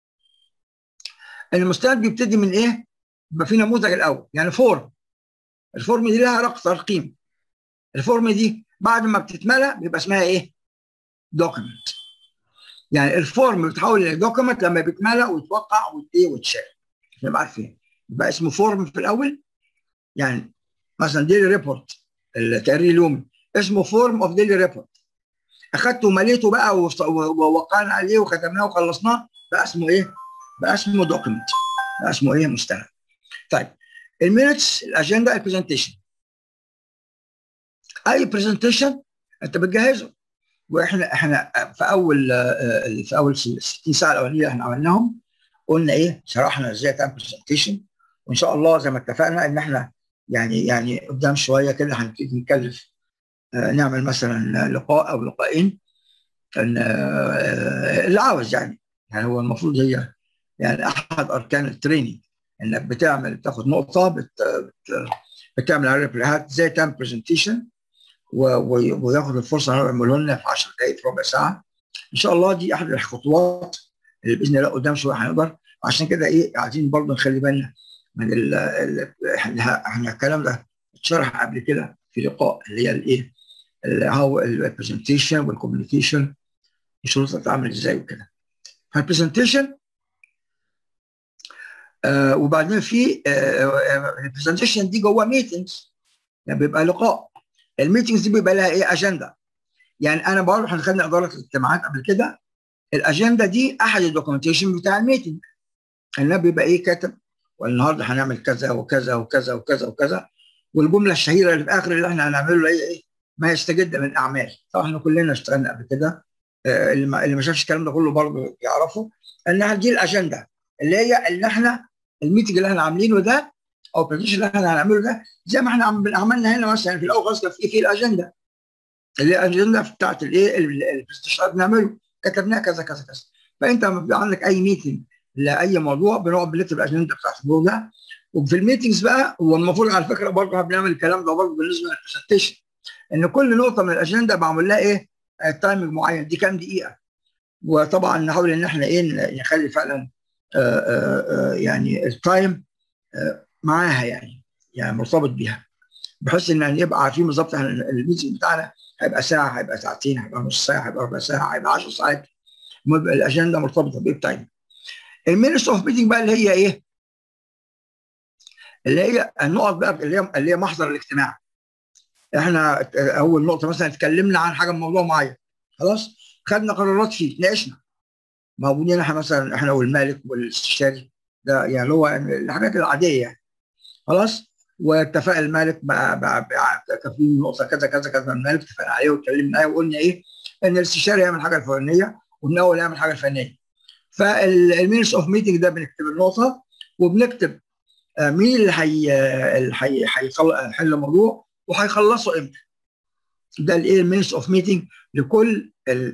ان المستند بيبتدي من ايه؟ يبقى في نموذج الاول يعني فورم الفورم دي لها رقم ترقيم الفورم دي بعد ما بتتملى بيبقى اسمها ايه؟ دوكيمنت يعني الفورم بيتحول لدوكيمنت لما بيتملى ويتوقع وايه ويتشال نبقى عارفين يبقى اسمه فورم في الاول يعني مثلا ديلي ريبورت التقرير اليومي اسمه فورم اوف ديلي ريبورت اخدته ومليته بقى ووقعنا عليه وختمناه وخلصناه بقى اسمه ايه؟ بقى اسمه دوكيمنت بقى اسمه ايه؟ مستند طيب المينتس الاجنده البرزنتيشن اي برزنتيشن انت بتجهزه واحنا احنا في اول في اول 60 ساعه الاولانيه احنا عملناهم قلنا ايه شرحنا ازاي تعمل برزنتيشن وان شاء الله زي ما اتفقنا ان احنا يعني يعني قدام شويه كده هنبتدي نكلف نعمل مثلا لقاء او لقاءين ان اللي عاوز يعني يعني هو المفروض هي يعني احد اركان التريننج انك بتعمل تاخد نقطه بت بتعمل عليها ريبليهات ازاي تعمل برزنتيشن وياخد الفرصه انه يعمله لنا في 10 دقائق في ربع ساعه ان شاء الله دي احد الخطوات اللي باذن الله قدام شويه هنقدر عشان كده ايه عايزين برضه نخلي بالنا من ال احنا الكلام ده اتشرح قبل كده في لقاء اللي هي الايه هو البرزنتيشن والكوميونيكيشن شروطها تتعمل ازاي وكده فالبرزنتيشن آه وبعدين في آه البرزنتيشن دي جوه ميتنجز يعني بيبقى لقاء الميتنجز دي بيبقى لها ايه اجنده يعني انا برضه احنا خدنا اداره الاجتماعات قبل كده الاجنده دي احد الدوكيومنتيشن بتاع الميتنج النبي بيبقى ايه كاتب والنهارده هنعمل كذا وكذا وكذا وكذا وكذا والجمله الشهيره اللي في اخر اللي احنا هنعمله هي ايه ما يستجد من اعمال طبعا احنا كلنا اشتغلنا قبل كده آه اللي ما اللي ما شافش الكلام ده كله برضه يعرفه انها دي الاجنده اللي هي ان احنا الميتنج اللي احنا عاملينه ده او البرزنتيشن اللي احنا هنعمله ده زي ما احنا عملنا هنا مثلا في الاول خالص كان في في الاجنده اللي هي الاجنده بتاعت الايه البرزنتيشن بنعمله كتبناها كذا كذا كذا فانت لما بيبقى عندك اي ميتنج لاي موضوع بنقعد بنكتب الاجنده بتاعت الموضوع ده وفي الميتنجز بقى هو المفروض على فكره برضه بنعمل الكلام ده برضه بالنسبه للبرزنتيشن ان كل نقطه من الاجنده بعمل لها ايه تايمنج معين دي كام دقيقه وطبعا نحاول ان احنا ايه نخلي فعلا آآ آآ يعني التايم معاها يعني يعني مرتبط بيها بحيث ان يبقى عارفين بالظبط احنا الميتنج بتاعنا هيبقى ساعه هيبقى ساعتين هيبقى نص ساعه هيبقى ربع ساعه هيبقى 10 ساعات يبقى الاجنده مرتبطه بايه بتايم المينست اوف ميتنج بقى اللي هي ايه؟ اللي هي النقط بقى اللي هي اللي هي محضر الاجتماع احنا اول نقطه مثلا اتكلمنا عن حاجه موضوع معين خلاص خدنا قرارات فيه ناقشنا موجودين احنا مثلا احنا والمالك والاستشاري ده يعني هو الحاجات العاديه يعني خلاص واتفق المالك بقى بقى, بقى كان في نقطه كذا كذا كذا المالك اتفقنا عليه واتكلمنا عليه وقلنا ايه ان الاستشاري يعمل الحاجه الفلانيه والناول يعمل الحاجه الفلانيه فالمينس اوف ميتنج ده بنكتب النقطه وبنكتب مين اللي هي اللي هيحل الموضوع وهيخلصوا امتى ده الايه المينس اوف ميتنج لكل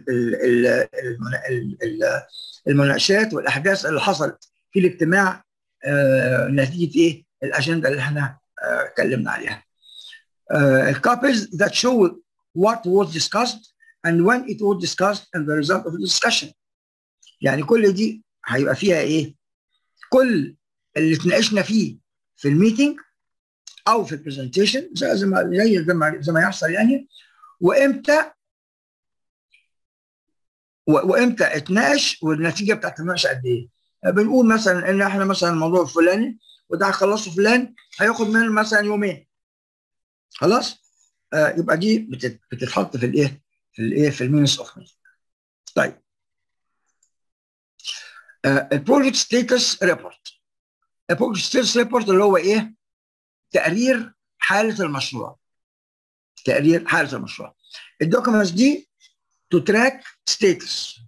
المناقشات والاحداث اللي حصلت في الاجتماع نتيجه ايه الاجنده اللي احنا اتكلمنا عليها الكابلز that show what was discussed and when it was discussed and the result of the discussion يعني كل دي هيبقى فيها ايه كل اللي اتناقشنا فيه في الميتنج او في البرزنتيشن زي ما زي زي ما, زي ما يحصل يعني وامتى وامتى اتناقش والنتيجه بتاعت المناقشه قد ايه بنقول مثلا ان احنا مثلا الموضوع الفلاني وده هيخلصه فلان هياخد منه مثلا يومين خلاص آه يبقى دي بتتحط في الايه في الايه في المينس اوف ميتنج طيب البروجكت ستيتس ريبورت البروجكت ستيتس ريبورت اللي هو ايه تقرير حاله المشروع تقرير حاله المشروع الدوكيومنتس دي تو تراك ستيتس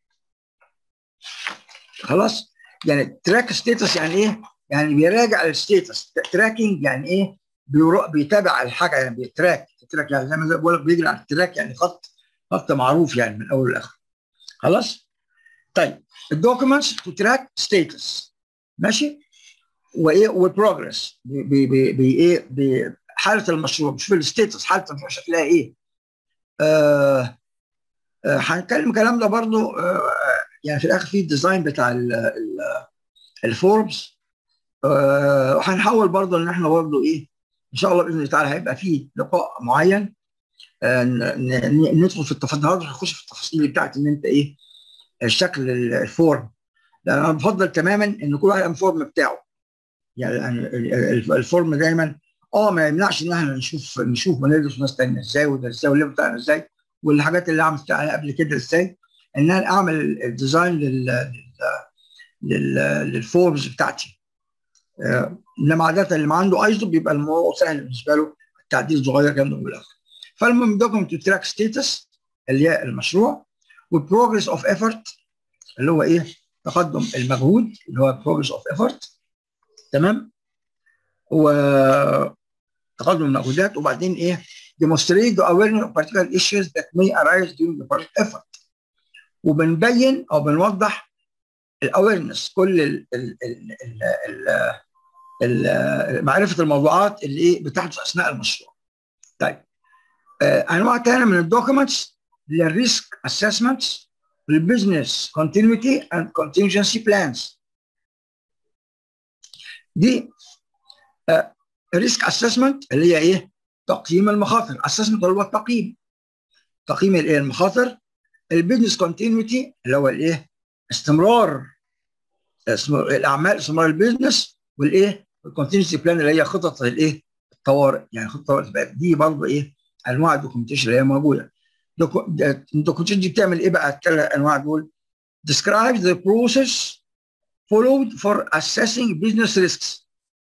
خلاص يعني تراك ستيتس يعني ايه يعني بيراجع الستيتس تراكنج يعني ايه بيتابع الحاجه يعني بيتراك تراك يعني زي ما بقول لك بيجري على التراك يعني خط خط معروف يعني من اول لاخر خلاص طيب الدوكيومنتس تو تراك ستيتس ماشي وايه والبروجرس بايه بحاله المشروع بشوف الستيتس حاله المشروع شكلها ايه آه هنتكلم الكلام ده برضو آه يعني في الاخر في الديزاين بتاع الفورمز آه وهنحاول برضو ان احنا برضو ايه ان شاء الله باذن الله تعالى هيبقى في لقاء معين آه ندخل في التفاصيل هنخش في التفاصيل بتاعت ان انت ايه الشكل الفورم لان انا بفضل تماما ان كل واحد الفورم بتاعه يعني الفورم دايما اه ما يمنعش ان احنا نشوف نشوف وندرس ناس ثانيه ازاي وده ازاي والليفل بتاعنا ازاي والحاجات اللي عملتها قبل كده ازاي ان انا اعمل الديزاين لل لل للفورمز بتاعتي انما عاده اللي ما عنده ايزو بيبقى الموضوع سهل بالنسبه له التعديل صغير جنبه بالاخر فالمهم دوكيمنت تراك ستيتس اللي هي المشروع والبروجرس اوف ايفورت اللي هو ايه تقدم المجهود اللي هو بروجرس اوف ايفورت تمام وتقدم المجهودات وبعدين ايه demonstrate the awareness of particular issues that may arise during the project effort وبنبين او بنوضح الاويرنس كل ال ال ال ال ال معرفه الموضوعات اللي ايه بتحدث اثناء المشروع. طيب آه انواع ثانيه من الدوكيومنتس اللي الريسك اسسمنتس البزنس كونتينيوتي اند كونتنجنسي بلانز. دي ريسك اسسمنت اللي هي ايه؟ تقييم المخاطر، اسسمنت اللي هو التقييم. تقييم الايه المخاطر البيزنس كونتينيوتي اللي هو الايه؟ استمرار الاعمال استمرار البيزنس والايه؟ الكونتينيوتي بلان اللي هي خطط الايه؟ الطوارئ يعني خطه الطوارئ دي برضه ايه؟ انواع الدوكيومنتيشن اللي هي موجوده. الدوكيومنتيشن دي بتعمل ايه بقى الثلاث انواع دول؟ describe the process followed for assessing business risks.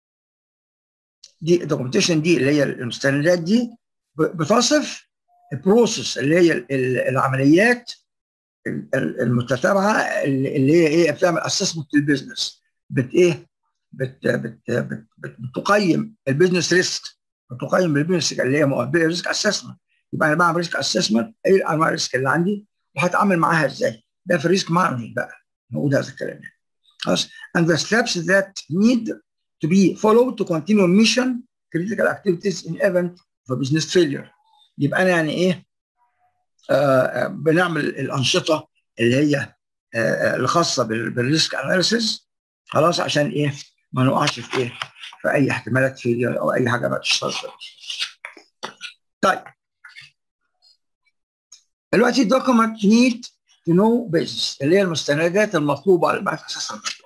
دي الدوكيومنتيشن دي اللي هي المستندات دي بتصف البروسيس اللي هي العمليات المتتابعه اللي هي ايه بتعمل اسسمنت للبزنس بت ايه بت بت بت بت بتقيم البيزنس ريسك بتقيم البيزنس اللي هي ريسك اسسمنت يبقى انا بعمل ريسك اسسمنت ايه انواع الريسك اللي عندي وهتعامل معاها ازاي ده في الريسك مانجمنت بقى نقول هذا الكلام يعني خلاص and the steps that need to be followed to continue mission critical activities in event of business failure يبقى انا يعني ايه آه بنعمل الانشطه اللي هي آه الخاصه بالريسك اناليسيس خلاص عشان ايه ما نقعش في ايه في اي احتمالات فيلير او اي حاجه ما تشتغل طيب دلوقتي الدوكيمنت نيد تو نو بيزنس اللي هي المستندات المطلوبه على بعد اساس المشروع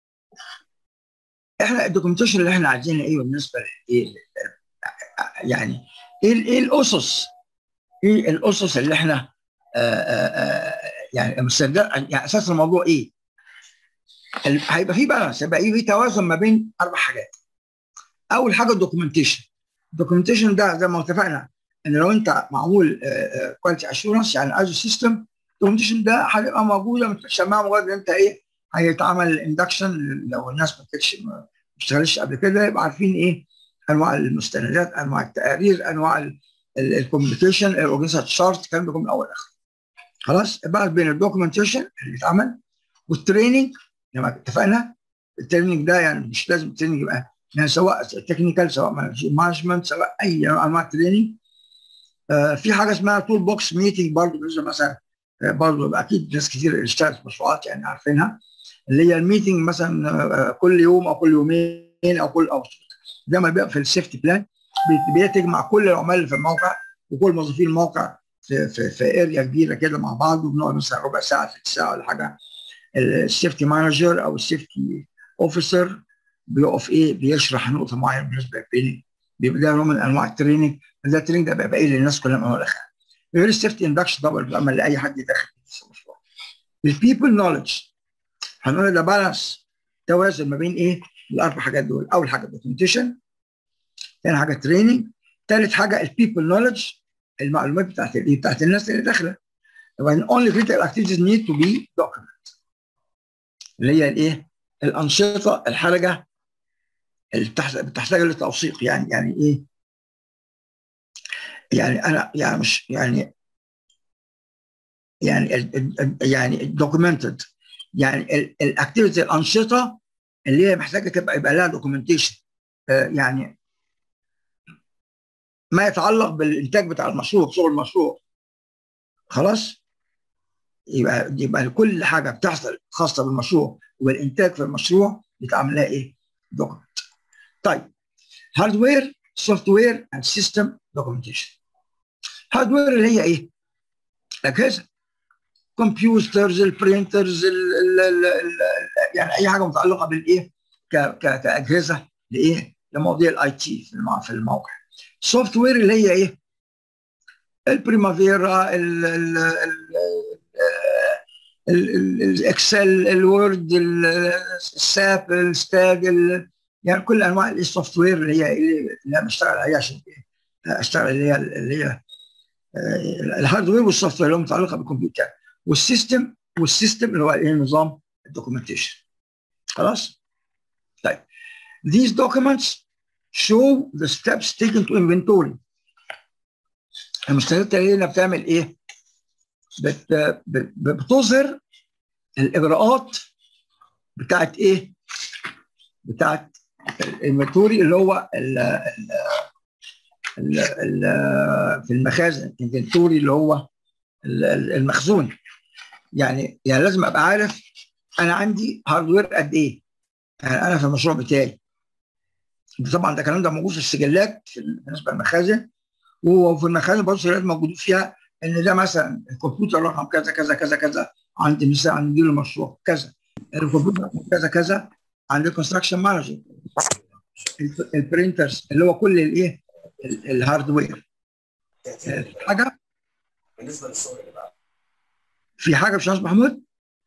احنا الدوكيومنتيشن اللي احنا عايزينها ايه بالنسبه لايه يعني ايه ايه الاسس ايه الاسس اللي احنا آآ آآ يعني المستندات يعني اساس الموضوع ايه هيبقى في بالانس هيبقى في توازن ما بين اربع حاجات اول حاجه الدوكيومنتيشن الدوكيومنتيشن ده زي ما اتفقنا ان لو انت معمول كواليتي اشورنس يعني ايزو سيستم الدوكيومنتيشن ده هتبقى موجوده مش مجرد ان انت ايه هيتعمل اندكشن لو الناس ما كانتش ما اشتغلتش قبل كده يبقى عارفين ايه انواع المستندات انواع التقارير انواع الكوميونيكيشن الاورجنايزيشن شارت الكلام ده من الاول لاخر خلاص بعد بين الدوكيومنتيشن اللي اتعمل والتريننج زي ما اتفقنا التريننج ده يعني مش لازم التريننج يبقى يعني سواء تكنيكال سواء مانجمنت سواء اي نوع انواع التريننج آه في حاجه اسمها تول بوكس ميتنج برضه بالنسبه مثلا برضه اكيد ناس كتير اشتغلت في مشروعات يعني عارفينها اللي هي الميتنج مثلا آه كل يوم او كل يومين او كل او زي ما بيبقى في السيفتي بلان بتجمع كل العمال اللي في الموقع وكل موظفين الموقع في في, في اريا كبيره كده مع بعض وبنقعد مثلا ربع ساعه ثلث ساعه ولا حاجه السيفتي مانجر او السيفتي اوفيسر بيقف ايه بيشرح نقطه معينه بالنسبه للتريننج بيبقى ده نوع من انواع التريننج ده التريننج ده بيبقى ايه للناس كلها من اول لاخر غير السيفتي اندكشن طبعا بيعمل لاي حد داخل في المشروع البيبل نولج هنقول ده بالانس توازن ما بين ايه الاربع حاجات دول اول حاجه دوكيومنتيشن ثاني حاجه تريننج ثالث حاجه البيبل نولج المعلومات بتاعت الايه بتاعت الناس اللي داخله when only critical activities need to be documented اللي هي الايه الانشطه الحرجه اللي بتحتاج للتوثيق يعني يعني ايه يعني انا يعني مش يعني يعني يعني دوكيومنتد يعني الاكتيفيتي الانشطه اللي هي محتاجه تبقى يبقى لها دوكيومنتيشن آه يعني ما يتعلق بالانتاج بتاع المشروع شغل المشروع خلاص يبقى يبقى كل حاجه بتحصل خاصه بالمشروع والانتاج في المشروع بيتعمل لها ايه؟ دوكيمنت. طيب هاردوير سوفت وير اند سيستم دوكيومنتيشن. هاردوير اللي هي ايه؟ اجهزه كمبيوترز البرينترز ال ال ال يعني اي حاجه متعلقه بالايه؟ كاجهزه لايه؟ لمواضيع الاي تي في الموقع. سوفت وير اللي هي ايه؟ البريمافيرا ال ال ال الاكسل الوورد الساب الستاج يعني كل انواع السوفت وير اللي هي اللي انا بشتغل عليها عشان اشتغل اللي هي اللي هي الهاردوير والسوفت وير اللي متعلقه بالكمبيوتر والسيستم والسيستم اللي هو ايه نظام الدوكيومنتيشن خلاص طيب these documents show the steps taken to inventory المستندات اللي هنا بتعمل ايه؟ بت بتظهر الاجراءات بتاعت ايه؟ بتاعت الانفنتوري اللي هو ال ال ال ال في المخازن الانفنتوري اللي هو المخزون يعني يعني لازم ابقى عارف انا عندي هاردوير قد ايه؟ يعني انا في المشروع بتاعي طبعا ده الكلام ده موجود في السجلات بالنسبه للمخازن وفي المخازن برضه السجلات موجود فيها ان ده مثلا الكمبيوتر رقم كذا كذا كذا كذا عند مثلا عند مدير المشروع كذا الكمبيوتر رقم كذا كذا عند الكونستراكشن مانجر البرنترز اللي هو كل الايه الهاردوير حاجه بالنسبه للصور اللي بعد في حاجه يا باشمهندس محمود؟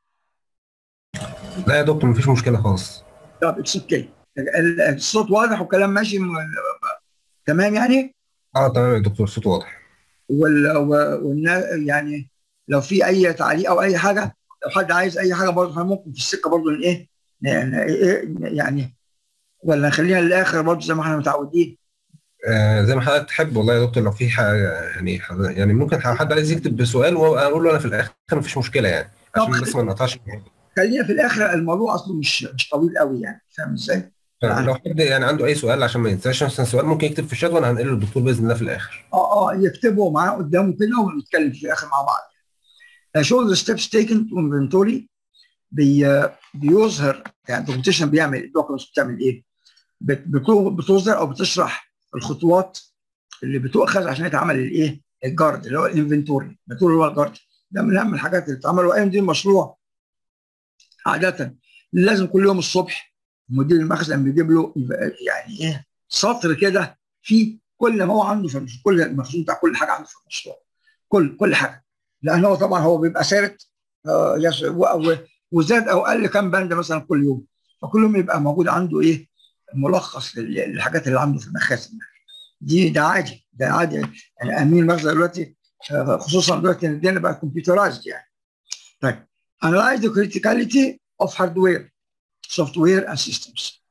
لا يا دكتور مفيش مشكله خالص طب اتس اوكي الصوت واضح والكلام ماشي تمام يعني؟ اه تمام يا دكتور الصوت واضح وال والنا يعني لو في اي تعليق او اي حاجه لو حد عايز اي حاجه برضه ممكن في السكه برضه ايه يعني, يعني ولا نخليها للاخر برضه زي ما احنا متعودين آه زي ما حضرتك تحب والله يا دكتور لو في حاجه يعني حضرتك- يعني ممكن حد عايز يكتب بسؤال واقول له انا في الاخر مفيش مشكله يعني عشان طب بس ما نقطعش خلينا في الاخر الموضوع اصله مش مش طويل قوي يعني فاهم ازاي؟ لو حد يعني عنده اي سؤال عشان ما ينساش مثلا سؤال ممكن يكتب في الشات وانا هنقله للدكتور باذن الله في الاخر اه اه يكتبه معاه قدامه كده ونتكلم في الاخر مع بعض. Uh, show the steps taken to inventory بي بيظهر يعني الدوكيومنتيشن بيعمل الدوكيومنتس بتعمل ايه؟ بت- بتو- بتظهر او بتشرح الخطوات اللي بتؤخذ عشان يتعمل الايه؟ الجارد اللي هو الانفنتوري بتقول هو الجارد ده من اهم الحاجات اللي بتتعمل وايام دي المشروع عاده لازم كل يوم الصبح مدير المخزن بيجيب له يعني ايه سطر كده فيه كل ما هو عنده في المشروع كل المخزون بتاع كل حاجه عنده في المشروع كل كل حاجه لان هو طبعا هو بيبقى ثابت آه، يس- و- و- وزاد او قل كام بند مثلا كل يوم فكل يوم يبقى موجود عنده ايه ملخص لل- للحاجات اللي عنده في المخازن دي ده عادي ده عادي يعني امين المخزن دلوقتي آه، خصوصا دلوقتي ان الدنيا بقى كمبيوترايزد يعني طيب analyze the criticality of hardware software and systems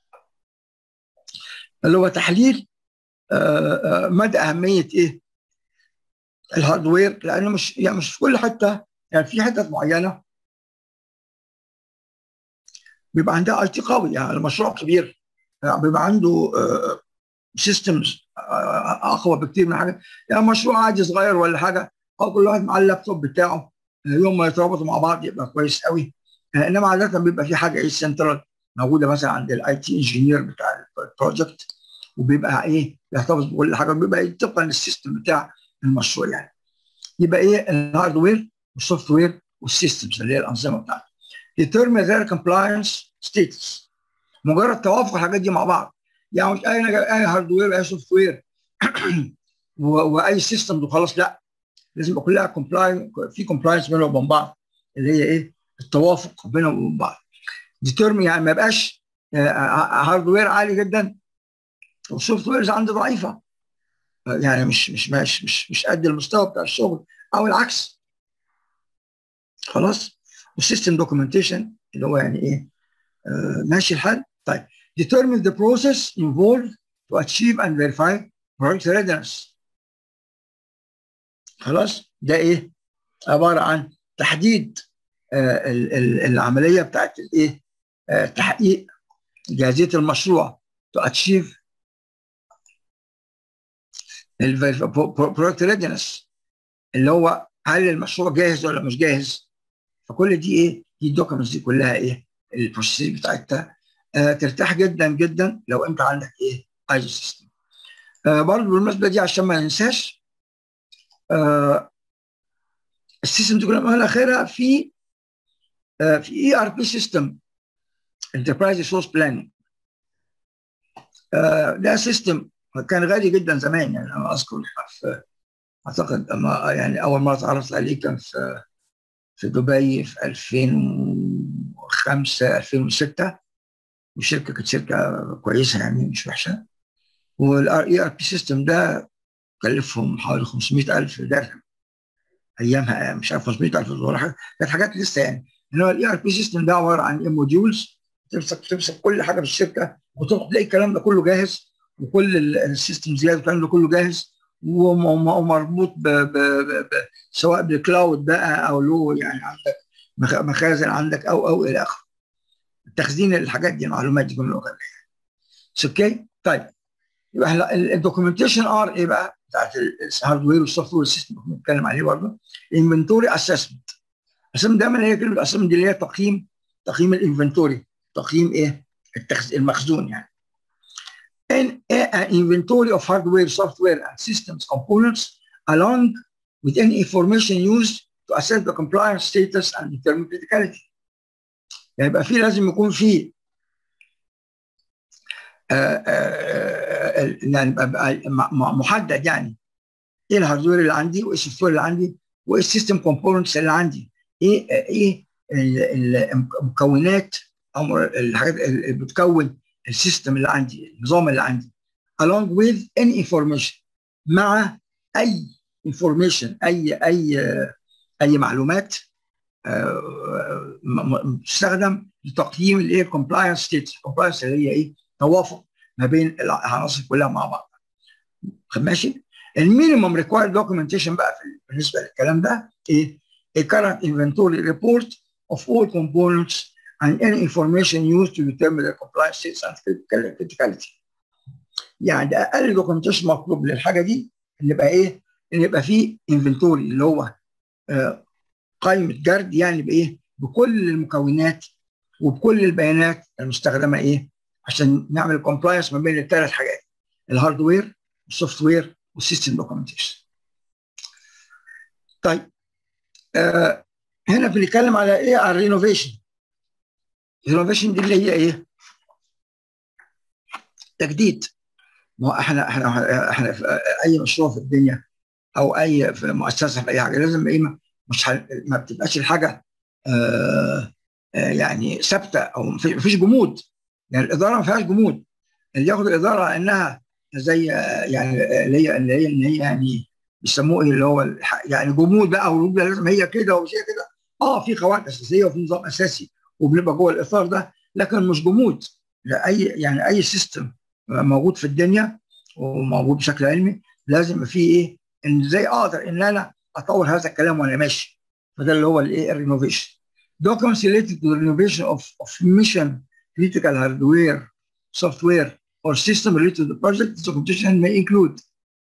اللي هو تحليل آه، آه، مدى اهميه ايه الهاردوير لانه مش يعني مش في كل حته يعني في حتت معينه بيبقى عندها اي تي قوي يعني المشروع كبير يعني بيبقى عنده سيستمز اقوى بكتير من حاجه يعني مشروع عادي صغير ولا حاجه او كل واحد مع اللابتوب بتاعه آه، يوم ما يترابطوا مع بعض يبقى كويس قوي آه، انما عاده بيبقى في حاجه ايه سنترال موجوده مثلا عند الاي تي انجينير بتاع البروجكت وبيبقى ايه بيحتفظ بكل حاجه بيبقى إيه طبقا للسيستم بتاع المشروع يعني يبقى ايه الهاردوير والسوفت وير والسيستمز اللي هي الانظمه بتاعته determine their compliance status مجرد توافق الحاجات دي مع بعض يعني مش اي اي هاردوير اي سوفت وير واي سيستم وخلاص لا لازم يبقى كلها كومبلاين في كومبلاينس بينهم وبين بعض اللي هي ايه التوافق بينهم وبين بعض determine يعني ما يبقاش هاردوير عالي جدا والسوفت ويرز عندي ضعيفه يعني مش مش مش مش مش قد المستوى بتاع الشغل او العكس خلاص والسيستم دوكيومنتيشن اللي هو يعني ايه آه ماشي الحال طيب determine the process involved to achieve and verify project readiness خلاص ده ايه عباره عن تحديد آه ال- ال- العمليه بتاعت الايه آه تحقيق جاهزيه المشروع to achieve البروجكت ريدنس اللي هو هل المشروع جاهز ولا مش جاهز فكل دي ايه دي الدوكيومنتس دي كلها ايه البروسيس بتاعتها آه ترتاح جدا جدا لو انت عندك ايه ايزو سيستم آه برضه بالمناسبه دي عشان ما ننساش آه السيستم دي كلها الاخيره في آه في اي ار بي سيستم انتربرايز ريسورس بلاننج ده سيستم كان غالي جدا زمان يعني انا اذكر في اعتقد أما يعني اول مره اتعرفت عليه كان في في دبي في 2005 2006 والشركه كانت شركه كويسه يعني مش وحشه والار اي ار بي سيستم ده كلفهم حوالي 500000 درهم ايامها مش عارف 500000 دولار حاجة. كانت حاجات لسه يعني انما الاي ار بي سيستم ده عباره عن موديولز تمسك تمسك كل حاجه في الشركه وتروح تلاقي الكلام ده كله جاهز وكل السيستمز دي الكلام ده كله جاهز وم- ومربوط ب ب ب ب سواء بالكلاود بقى او له يعني عندك مخ- مخازن عندك او او الى اخره. تخزين الحاجات دي المعلومات دي كلها غالية. اوكي طيب يبقى احنا الدوكيومنتيشن ار ايه بقى بتاعت الهاردوير والسوفت وير سيستم بنتكلم عليه برضه انفنتوري اسسمنت اسسمنت دايما هي كلمه اسسمنت دي اللي هي تقييم تقييم الانفنتوري تقييم ايه التخز... المخزون يعني an, an inventory of hardware, software, and systems components along with any information used to assess the compliance status and determine criticality. يعني يبقى في لازم يكون في آه، آه، آه، يعني يبقى م- محدد يعني ايه الهاردوير اللي عندي وايه السوفت وير اللي عندي وايه السيستم كومبوننتس اللي عندي ايه ايه ال- المكونات او الحاجات اللي بتكون السيستم اللي عندي النظام اللي عندي along with any information مع اي information اي اي اي معلومات آه، م- م- تستخدم لتقييم الايه compliance state compliance اللي هي ايه توافق ما بين العناصر كلها مع بعض ماشي المينيمم ريكوايرد دوكيومنتيشن بقى بالنسبه للكلام ده ايه a current inventory report of all components and any information used to determine the compliance status and criticality. يعني ده اقل دوكيومنتيشن مطلوب للحاجه دي ان يبقى ايه؟ ان يبقى فيه انفنتوري اللي هو آه قائمه جرد يعني بايه؟ بكل المكونات وبكل البيانات المستخدمه ايه؟ عشان نعمل كومبلاينس ما بين الثلاث حاجات الهاردوير والسوفت وير والسيستم دوكيومنتيشن. طيب آه هنا بنتكلم على ايه؟ على الرينوفيشن. الرينوفيشن دي اللي هي ايه؟ تجديد. ما هو احنا احنا احنا في اي مشروع في الدنيا او اي في مؤسسه في اي حاجه لازم ايه مش ح... ما بتبقاش الحاجه آه آه يعني ثابته او ما فيش جمود يعني الاداره ما فيهاش جمود اللي ياخد الاداره على انها زي يعني اللي هي اللي هي اللي هي يعني بيسموه ايه اللي هو يعني جمود بقى ولازم هي كده ومش هي كده اه في قواعد اساسيه وفي نظام اساسي وبنبقى جوه الاطار ده لكن مش جمود لا اي يعني اي سيستم موجود في الدنيا وموجود بشكل علمي لازم يبقى فيه ايه ان ازاي اقدر ان انا اطور هذا الكلام وانا ماشي فده اللي هو الايه الرينوفيشن documents related to the renovation of, of mission critical hardware software or system related to the project documentation may include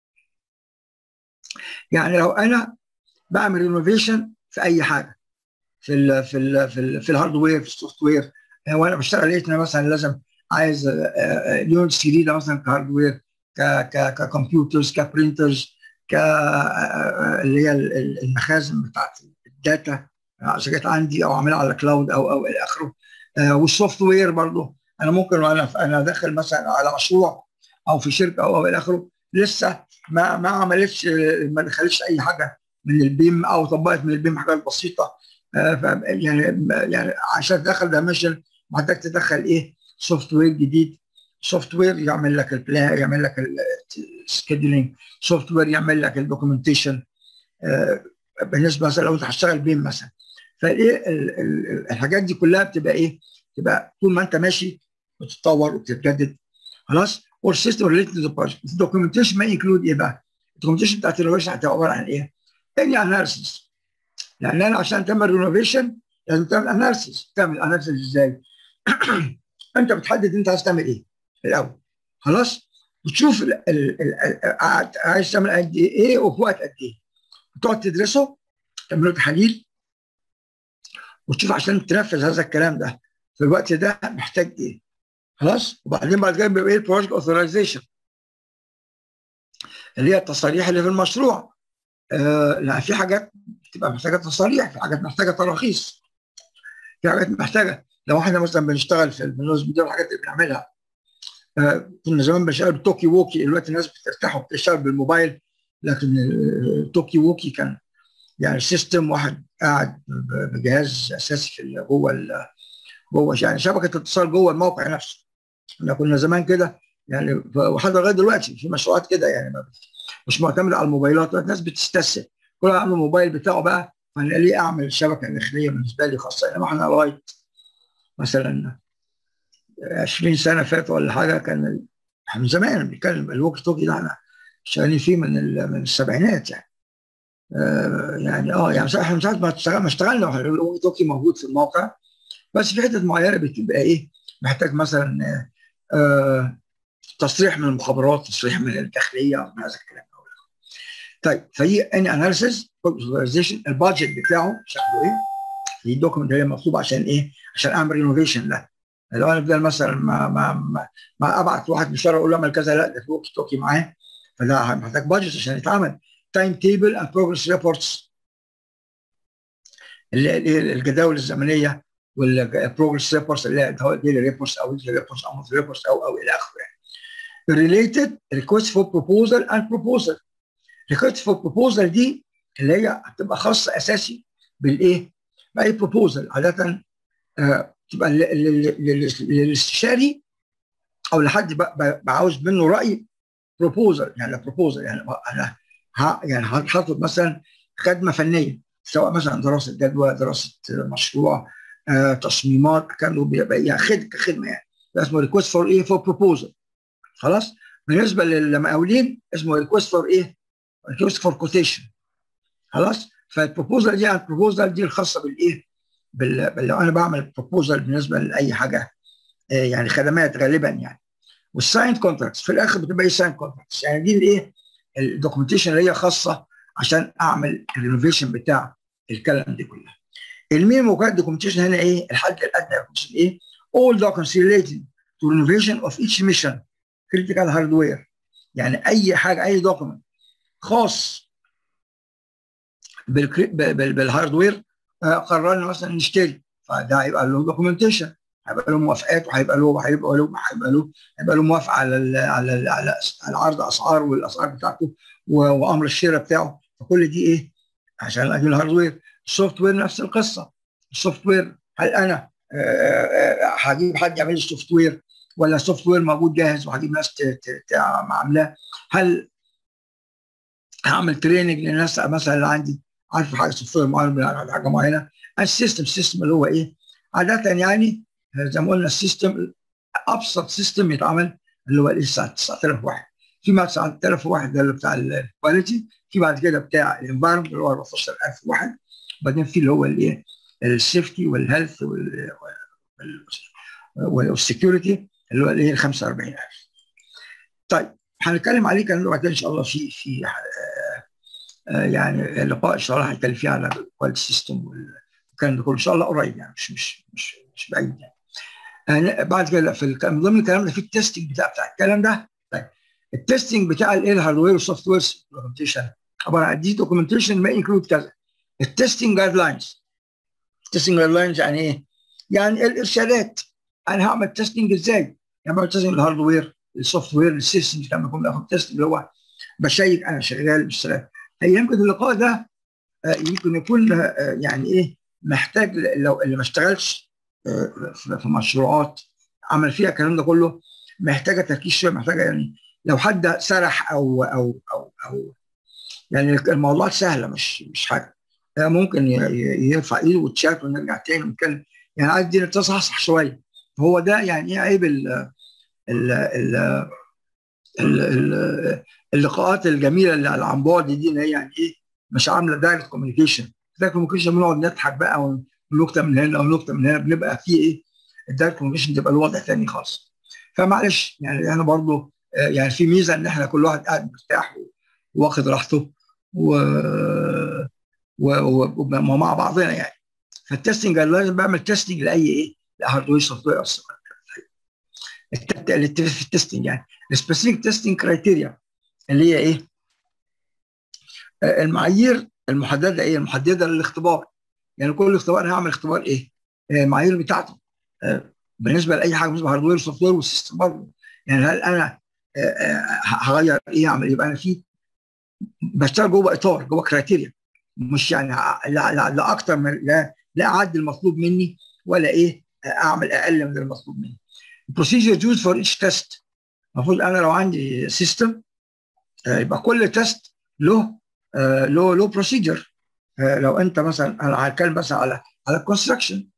يعني لو انا بعمل رينوفيشن في اي حاجه في ال في ال في, ال في الهاردوير في السوفت وير وانا بشتغل لقيت انا مثلا لازم عايز يونتس جديده مثلا كهاردوير ككمبيوترز كبرينترز ك اللي هي المخازن بتاعت الداتا اذا كانت عندي او اعملها على كلاود او او الى اخره والسوفت وير برضه انا ممكن وانا انا داخل مثلا على مشروع او في شركه او او الى اخره لسه ما ما عملتش ما دخلتش اي حاجه من البيم او طبقت من البيم حاجات بسيطه يعني يعني عشان تدخل دايمنشن محتاج تدخل ايه سوفت وير جديد سوفت وير يعمل لك البلان يعمل لك السكيدولينج سوفت وير يعمل لك الدوكيومنتيشن بالنسبه مثلا لو انت هتشتغل بيم مثلا فايه الحاجات دي كلها بتبقى ايه؟ تبقى طول ما انت ماشي بتتطور وبتتجدد خلاص والسيستم ريليتد تو ذا بروجكت الدوكيومنتيشن ما ينكلود ايه بقى؟ الدوكيومنتيشن بتاعت الرينوفيشن هتبقى عباره عن ايه؟ اني اناليسيس لان انا عشان تعمل رينوفيشن لازم تعمل اناليسيس تعمل اناليسيس ازاي؟ انت بتحدد انت عايز تعمل ايه الاول خلاص وتشوف ال ال ال عايز تعمل قد ايه وفي وقت قد ايه وتقعد تدرسه تعمل له تحاليل وتشوف عشان تنفذ هذا الكلام ده في الوقت ده محتاج ايه خلاص وبعدين بعد كده بيبقى ايه البروجكت اوثرايزيشن اللي هي التصاريح اللي في المشروع آه لا في حاجات بتبقى محتاجه تصاريح في حاجات محتاجه تراخيص في حاجات محتاجه لو احنا مثلا بنشتغل في بالنسبه دي الحاجات اللي بنعملها آه كنا زمان بنشتغل بالتوكي ووكي دلوقتي الناس بترتاح وبتشتغل بالموبايل لكن التوكي ووكي كان يعني سيستم واحد قاعد بجهاز اساسي في جوه جوه يعني شبكه اتصال جوه الموقع نفسه احنا كنا زمان كده يعني وحتى لغايه دلوقتي في مشروعات كده يعني مش معتمده على الموبايلات الناس بتستسهل كل واحد عنده الموبايل بتاعه بقى فانا ليه اعمل شبكه داخليه بالنسبه لي خاصه انما احنا لغايه مثلا 20 سنه فاتوا ولا حاجه كان من زمان بنتكلم الوقت توكي ده احنا شغالين فيه من من السبعينات يعني آه يعني اه يعني احنا من ساعه ما اشتغلنا ما اشتغلنا الوقت توكي موجود في الموقع بس في حتت معينه بتبقى ايه محتاج مثلا آه تصريح من المخابرات تصريح من الداخليه من هذا الكلام طيب فهي ان اناليسيس البادجت بتاعه شكله ايه؟ في دوكيمنت اللي مكتوب عشان ايه؟ عشان اعمل رينوفيشن له لو انا بدل مثلا ما ما ما, ما ابعت واحد مشتري اقول له اعمل كذا لا ده توكي توكي معاه فده محتاج بادجت عشان يتعمل تايم تيبل اند بروجرس ريبورتس الجداول الزمنيه والبروجرس ريبورتس اللي هي ديلي ريبورتس او ديلي ريبورتس او مونثلي ريبورتس او او الى اخره يعني. related request for proposal and proposal request for proposal دي اللي هي هتبقى خاصه اساسي بالايه؟ باي بروبوزل عاده آه تبقى للاستشاري او لحد بعاوز منه راي بروبوزل يعني بروبوزل يعني انا ها يعني هطلب مثلا خدمه فنيه سواء مثلا دراسه جدوى دراسه مشروع آه تصميمات كانوا بيبقى يعني خدمه يعني ده اسمه ريكوست فور ايه فور بروبوزل خلاص بالنسبه للمقاولين اسمه ريكوست فور ايه ريكوست فور كوتيشن خلاص فالبروبوزل دي البروبوزل دي الخاصه بالايه بال... بال... لو انا بعمل بروبوزل بالنسبه لاي حاجه آه يعني خدمات غالبا يعني والسايند كونتراكتس في الاخر بتبقى ايه سايند كونتراكتس يعني دي الايه الدوكيومنتيشن اللي هي خاصه عشان اعمل الرينوفيشن بتاع الكلام دي كلها المينيمم وكالة دوكيومنتيشن هنا ايه الحد الادنى يكون ايه all documents related to renovation of each mission critical hardware يعني اي حاجه اي دوكيمنت خاص بالهاردوير قررنا مثلا نشتري فده هيبقى له دوكيومنتيشن هيبقى له موافقات وهيبقى له هيبقى له هيبقى له هيبقى له موافقه على ال على ال على على عرض اسعار والاسعار بتاعته وامر الشراء بتاعه فكل دي ايه عشان اجيب الهاردوير السوفت وير نفس القصه السوفت وير هل انا هجيب حد يعمل لي السوفت وير ولا السوفت وير موجود جاهز وهجيب ناس عاملاه هل هعمل تريننج للناس مثلا اللي عندي عارف حاجه سوفت وير معين حاجه معينه السيستم السيستم اللي هو ايه عاده يعني زي ما قلنا السيستم ابسط سيستم يتعمل اللي هو الاس 9001 في بعد 9001 ده اللي بتاع الكواليتي في بعد كده بتاع الانفايرمنت اللي هو 14000 واحد وبعدين في اللي هو الايه السيفتي والهيلث والسكيورتي اللي هو الايه 45000 طيب هنتكلم عليه كان بعد ان شاء الله في في يعني اللقاء ان شاء الله هنتكلم فيه على الكواليتي سيستم والكلام ده كله ان شاء الله قريب يعني مش مش مش مش بعيد يعني. يعني بعد كده في من ضمن الكلام ده في التستنج بتاع بتاع الكلام ده طيب التستنج بتاع الايه الهاردوير والسوفت وير دوكيومنتيشن عباره عن دي دوكيومنتيشن ما انكلود كذا التستنج جايد لاينز التستنج جايد لاينز يعني ايه؟ يعني الارشادات انا هعمل تستنج ازاي؟ يعني بعمل تستنج الهاردوير السوفت وير السيستمز لما اكون باخد تيست اللي هو بشيك انا شغال مش شغال يمكن اللقاء ده يمكن يكون يعني ايه محتاج لو اللي ما اشتغلش في مشروعات عمل فيها الكلام ده كله محتاجه تركيز شويه محتاجه يعني لو حد سرح او او او او يعني الموضوعات سهله مش مش حاجه ممكن يرفع ايده وتشات ونرجع تاني ونتكلم يعني عايز دي تصحصح شويه هو ده يعني ايه عيب ال ال ال اللقاءات الجميله اللي عن بعد دي اللي هي يعني ايه مش عامله دايركت كوميونيكيشن دايركت كوميونيكيشن بنقعد نضحك بقى ونكته من هنا او نكته من هنا بنبقى في ايه الدايركت كوميونيكيشن تبقى الوضع ثاني خالص فمعلش يعني احنا برضه يعني في ميزه ان احنا كل واحد قاعد مرتاح واخد راحته و ومع بعضنا يعني فالتستنج لازم بعمل تستنج لاي ايه لهاردوير سوفت وير في التستنج يعني السبيسيفيك تستنج كرايتيريا اللي هي ايه المعايير المحدده ايه المحدده للاختبار يعني كل اختبار هعمل اختبار ايه المعايير بتاعته بالنسبه لاي حاجه بالنسبه للهاردوير سوفت وير والسيستم برضه يعني هل انا هغير ايه اعمل يبقى انا في بشتغل جوه اطار جوه كرايتيريا مش يعني لا, لا, لا اكتر من لا لا اعدي المطلوب مني ولا ايه اعمل اقل من المطلوب مني البروسيجر يوز فور ايتش تيست المفروض انا لو عندي سيستم يبقى كل تيست له له له بروسيجر لو انت مثلا انا هتكلم بس على على الكونستراكشن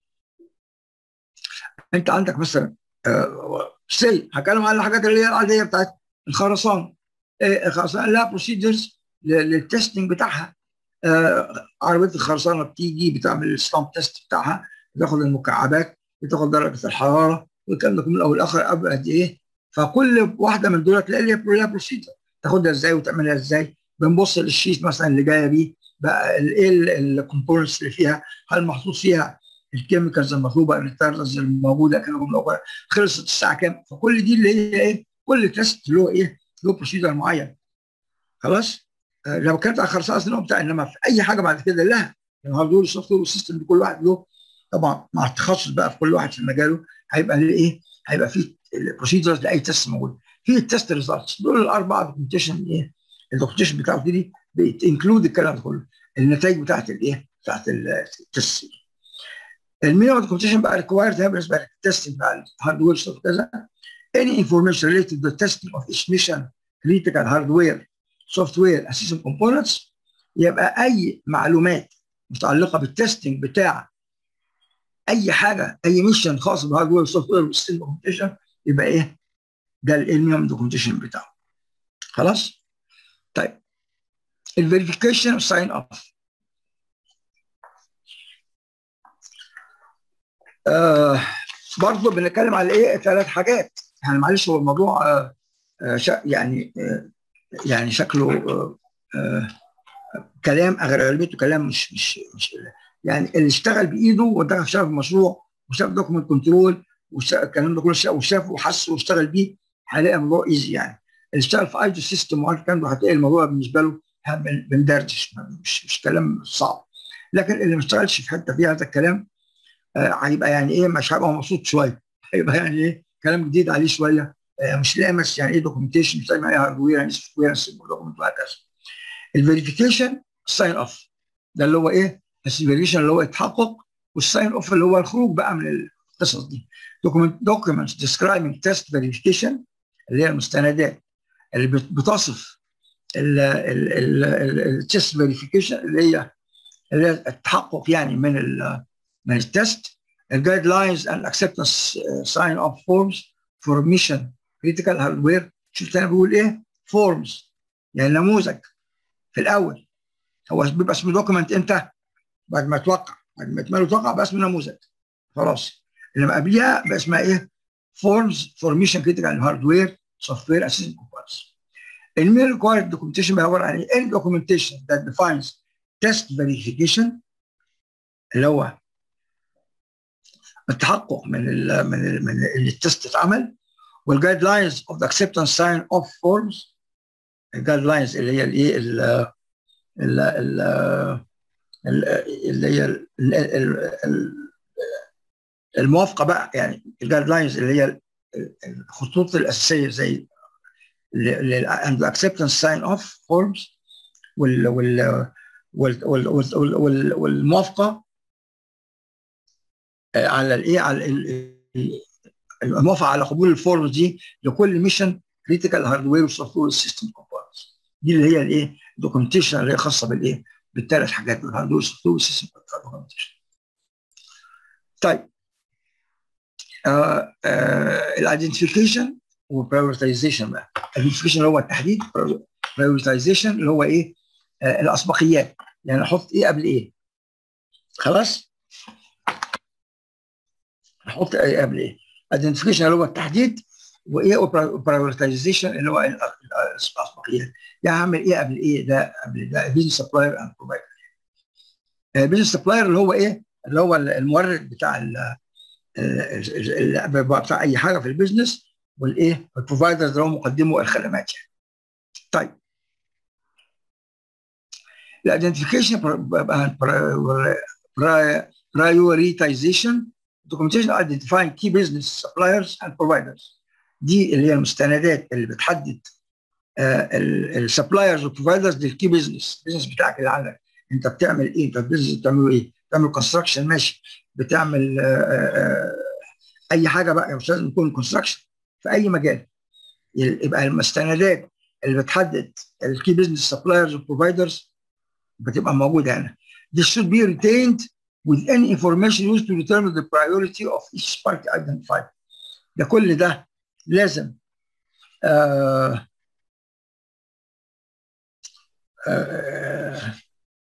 انت عندك مثلا سي هتكلم على الحاجات اللي هي العاديه بتاعت الخرسانه الخرسانه لها بروسيجرز للتستنج بتاعها عربيه الخرسانه بتيجي بتعمل الستامب تيست بتاعها بتاخد المكعبات بتاخد درجه الحراره والكلام ده من الاول والاخر قبل قد ايه فكل واحده من دول تلاقي لها بروسيجر تاخدها ازاي وتعملها ازاي بنبص للشيت مثلا اللي جايه بيه بقى ايه الكومبوننتس اللي فيها هل محطوط فيها الكيميكالز المطلوبه الريتاردز الموجوده كانوا الاول خلصت الساعه كام فكل دي اللي هي ايه كل تيست له ايه له بروسيجر معين خلاص آه لو كانت على خرسانه النوع بتاع انما في اي حاجه بعد كده لها الهاردوير السوفت وير والسيستم دي كل واحد له طبعا مع التخصص بقى في كل واحد في مجاله هيبقى له ايه هيبقى في البروسيجرز لاي تيست موجود في التيست ريزلتس دول الاربعه دوكيومنتيشن ايه الدوكيومنتيشن بتاعته دي بتنكلود الكلام ده كله النتائج بتاعت الايه بتاعت التست المينيمم دوكيومنتيشن بقى ريكوايرد بالنسبه للتستنج بتاع الهاردوير سوفت كذا any information related to the testing of each mission critical hardware software and system components يبقى اي معلومات متعلقه بالتستنج بتاع اي حاجه اي ميشن خاص بالهاردوير والسوفت وير والسيستم دوكيومنتيشن يبقى ايه ده المينيمم دوكيومنتيشن بتاعه خلاص طيب الفيريفيكيشن والساين اوف آه برضه بنتكلم على ايه ثلاث حاجات يعني معلش هو الموضوع آه آه شا يعني آه يعني شكله آه آه كلام اغلبيته كلام مش مش مش يعني اللي اشتغل بايده ودخل اشتغل في مشروع وشاف دوكمنت كنترول والكلام ده كله وشاف وحس واشتغل بيه هيلاقي الموضوع ايزي يعني اللي اشتغل في ايدو سيستم وعارف الكلام ده هتلاقي الموضوع بالنسبه له بندردش مش مش كلام صعب لكن اللي ما اشتغلش في حته فيها هذا الكلام هيبقى آه يعني ايه مش هيبقى مبسوط شويه هيبقى يعني ايه كلام جديد عليه شويه آه مش لامس يعني ايه دوكيومنتيشن مش زي ما ايه هاردوير يعني سوفت وير دوكيومنت وهكذا الفيريفيكيشن ساين اوف ده اللي هو ايه الفيريفيكيشن اللي هو التحقق والساين اوف اللي هو الخروج بقى من القصص دي documents describing test verification اللي هي المستندات اللي بتصف التست فيريفيكيشن اللي هي اللي هي التحقق يعني من ال من التست الجايد لاينز اند اكسبتنس ساين اوف فورمز فور ميشن كريتيكال هاردوير شفت انا بقول ايه؟ فورمز يعني نموذج في الاول هو بيبقى اسمه دوكيمنت امتى؟ بعد ما يتوقع بعد ما يتمال وتوقع بقى اسمه نموذج خلاص اللي قبليها بقى اسمها ايه؟ فورمز فور ميشن كريتيكال هاردوير سوفت وير اسيستنت كومبوننتس المين ريكوايرد دوكيومنتيشن بيعبر عن ايه؟ any documentation that defines test verification اللي هو التحقق من ال من ال من اللي التست اتعمل والجايد لاينز اوف ذا اكسبتنس ساين اوف فورمز الجايد لاينز اللي هي الايه اللي هي الموافقه بقى يعني الجايد لاينز اللي هي الخطوط الاساسيه زي and the acceptance sign off forms وال وال وال وال وال والموافقه على الايه على الموافقه على قبول الفورمز دي لكل ميشن كريتيكال هاردوير وسوفت وير سيستم كومبوننتس دي اللي هي الايه دوكيومنتيشن اللي هي خاصه بالايه بالثلاث حاجات الهاردوير سوفت وير سيستم كومبوننتس طيب الايدنتيفيكيشن وبرايورتيزيشن بقى الايدنتيفيكيشن اللي هو التحديد برايورتيزيشن اللي هو ايه آه الاسبقيات يعني احط ايه قبل ايه خلاص احط ايه قبل ايه ايدنتيفيكيشن اللي هو التحديد وايه برايورتيزيشن اللي هو الاسبقيات يعني اعمل ايه قبل ايه ده قبل ده بيزنس سبلاير اند بروفايدر بيزنس سبلاير اللي هو ايه اللي هو المورد بتاع بتاع اي حاجه في البيزنس والايه البروفايدرز اللي هو مقدمو الخدمات يعني. طيب الايدنتيفيكيشن prioritization documentation identifying key business suppliers and providers دي اللي هي المستندات اللي بتحدد السبلايرز والبروفايدرز للكي بزنس البيزنس بتاعك اللي عندك انت بتعمل ايه انت البيزنس بتعمله ايه بتعمل كونستراكشن ماشي بتعمل آآ آآ اي حاجه بقى مش لازم يكون كونستراكشن في اي مجال يبقى المستندات اللي بتحدد الكي بزنس سبلايرز والبروفايدرز بتبقى موجوده هنا. This should be retained with any information used to determine the priority of each party identified. ده كل ده لازم آه آه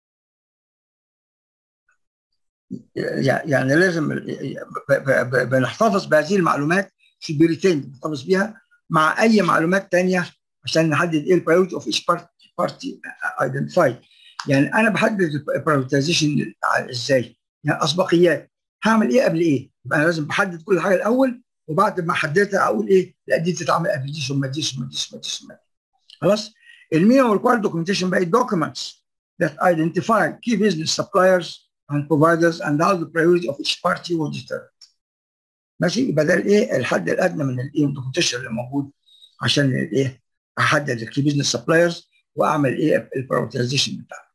يعني لازم بنحتفظ بهذه المعلومات في بيريتين بنحتفظ بيها مع اي معلومات ثانيه عشان نحدد ايه البرايورتي اوف ايش بارتي ايدنتيفايد يعني انا بحدد البرايورتيزيشن ازاي؟ يعني اسبقيات هعمل ايه قبل ايه؟ يبقى انا لازم بحدد كل حاجه الاول وبعد ما حددتها اقول ايه؟ لا دي تتعمل قبل دي ثم دي ثم دي ثم دي ثم دي خلاص؟ المينيمم ريكوايرد دوكيومنتيشن بقت documents that identify key business suppliers and providers and how the priority of each party was determined. ماشي يبقى ده الايه الحد الادنى من الايه الدوكيومنتيشن اللي موجود عشان الايه احدد الكي بزنس سبلايرز واعمل ايه البرايورتيزيشن بتاعه.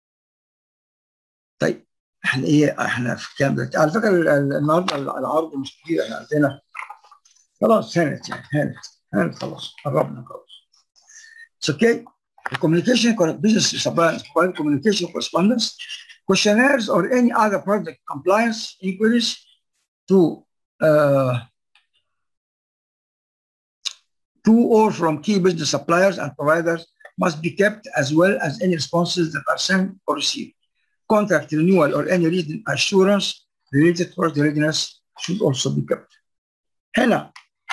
طيب احنا ايه احنا في الكلام ده على فكره النهارده العرض مش كتير احنا عندنا خلاص هانت يعني هانت هانت خلاص قربنا خلاص. It's okay. The communication business suppliers communication correspondence questionnaires or any other project compliance inquiries to uh, to or from key business suppliers and providers must be kept as well as any responses that are sent or received. Contract renewal or any written assurance related to the readiness should also be kept. هنا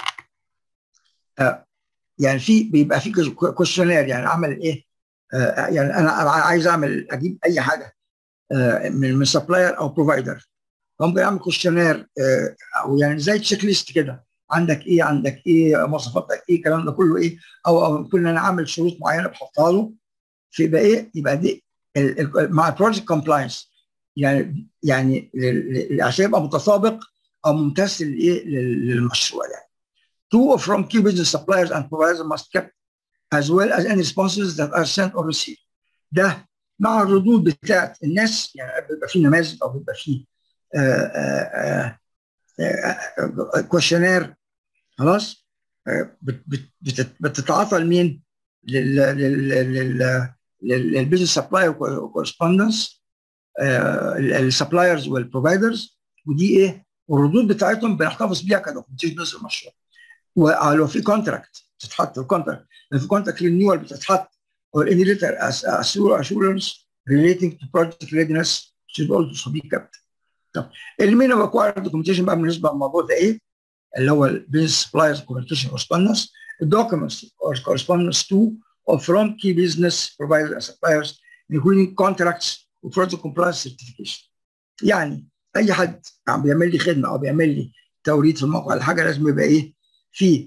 آه يعني في بيبقى في كويشنير يعني عمل ايه؟ آه يعني انا عايز اعمل اجيب اي حاجه آه من من سبلاير او بروفايدر فممكن اعمل كويشنير آه او يعني زي تشيك ليست كده عندك ايه عندك ايه مواصفاتك ايه الكلام ده كله ايه او او كل انا عامل شروط معينه بحطها له فيبقى ايه يبقى دي ال ال مع البروجكت كومبلاينس يعني يعني عشان يبقى متطابق او ممتاز للايه للمشروع يعني. Two from key business suppliers and providers must keep as well as any responses that are sent or received. ده مع الردود بتاعت الناس يعني بيبقى في نماذج او بيبقى في كويشنير خلاص بتتعاطى لمين؟ للبيزنس سبلاي كورسبوندنس السبلايرز والبروفايدرز ودي ايه؟ والردود بتاعتهم بنحتفظ بيها كدوكيومنتيشن بس المشروع ولو في كونتراكت بتتحط الكونتراكت لو في كونتراكت رينيوال بتتحط or any letter as assurance relating to project readiness should also be kept. طب المينيمم ريكوايرد دوكيومنتيشن بقى بالنسبه للموضوع ده ايه؟ اللي هو البيزنس سبلايرز كوميونيكيشن كورسبوندنس الدوكيومنتس correspondence to or from key business providers and suppliers including contracts وproject compliance certification. يعني اي حد عم بيعمل لي خدمه او بيعمل لي توريد في الموقع الحاجه لازم يبقى ايه؟ في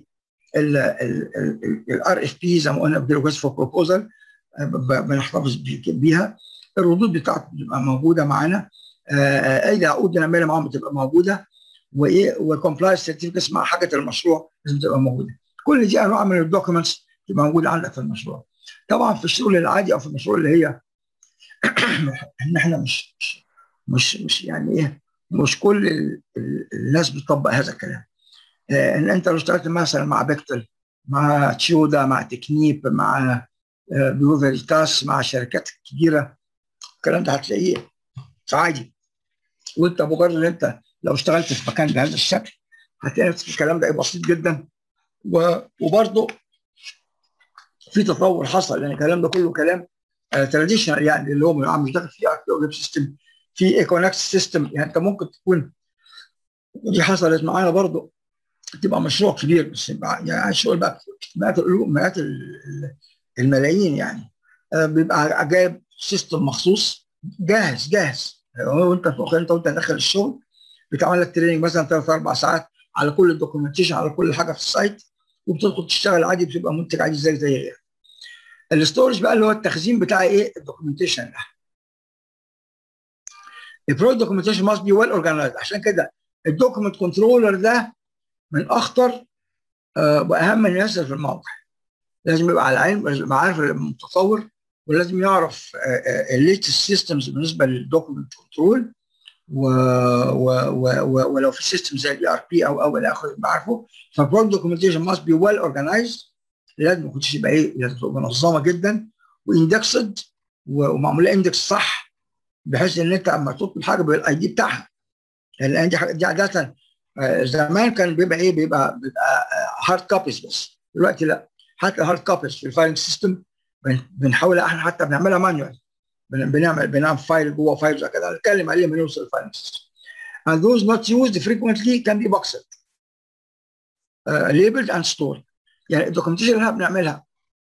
الار اف بي زي ما قلنا ريكوست فور بروبوزال بنحتفظ بيها الردود بتاعته بتبقى موجوده معانا اي عقود بنعملها معاهم بتبقى موجوده وايه وكومبلاينس سيرتيفيكتس مع حاجه المشروع لازم تبقى موجوده كل دي انواع من الدوكيومنتس تبقى موجوده عندك في المشروع طبعا في الشغل العادي او في المشروع اللي هي ان احنا مش مش مش يعني ايه مش كل الناس بتطبق هذا الكلام ان انت لو اشتغلت مثلا مع بيكتل مع تشيودا مع تكنيب مع بيو فيريتاس مع شركات كبيره الكلام ده هتلاقيه عادي وانت مجرد ان انت لو اشتغلت في مكان بهذا الشكل هتلاقي نفس الكلام ده بسيط جدا وبرضه في تطور حصل يعني الكلام ده كله كلام تراديشنال يعني اللي هو مش داخل في ار سيستم في ايكونكت سيستم يعني انت ممكن تكون ودي حصلت معانا برضه تبقى مشروع كبير بس يعني الشغل بقى مئات مئات الملايين يعني بيبقى جايب سيستم مخصوص جاهز جاهز وانت انت وانت داخل الشغل بتعمل لك تريننج مثلا ثلاث اربع ساعات على كل الدوكيومنتيشن على كل حاجه في السايت وبتدخل تشتغل عادي بتبقى منتج عادي زي زي غيرك. الاستورج بقى اللي هو التخزين بتاع ايه الدوكيومنتيشن ده. البرودكت دوكيومنتيشن ماست بي ويل اورجانيزد عشان كده الدوكيومنت كنترولر ده من اخطر آه واهم الناس في الموقع. لازم يبقى على العلم لازم يبقى عارف المتطور ولازم يعرف الليتست سيستمز بالنسبه للدوكيومنت كنترول و... و... و... ولو في سيستم زي الاي ار بي او او الى اخره يبقى عارفه فالبرودكت دوكيومنتيشن ماست بي ويل اورجنايزد لازم ما تكونش يبقى ايه لازم تبقى منظمه جدا واندكسد ومعموله اندكس صح بحيث ان انت اما تطلب حاجه بالاي دي بتاعها لان دي دي عاده زمان كان بيبقى ايه بيبقى بيبقى هارد كوبيز بس دلوقتي لا حتى الهارد كوبيز في الفايلنج سيستم بنحاول احنا حتى بنعملها مانوال بنعمل بنعمل فايل جوه فايل زي كده نتكلم عليه لما نوصل الفايل سيستم and those not used frequently can be boxed uh, labeled and stored يعني الدوكيومنتيشن اللي احنا بنعملها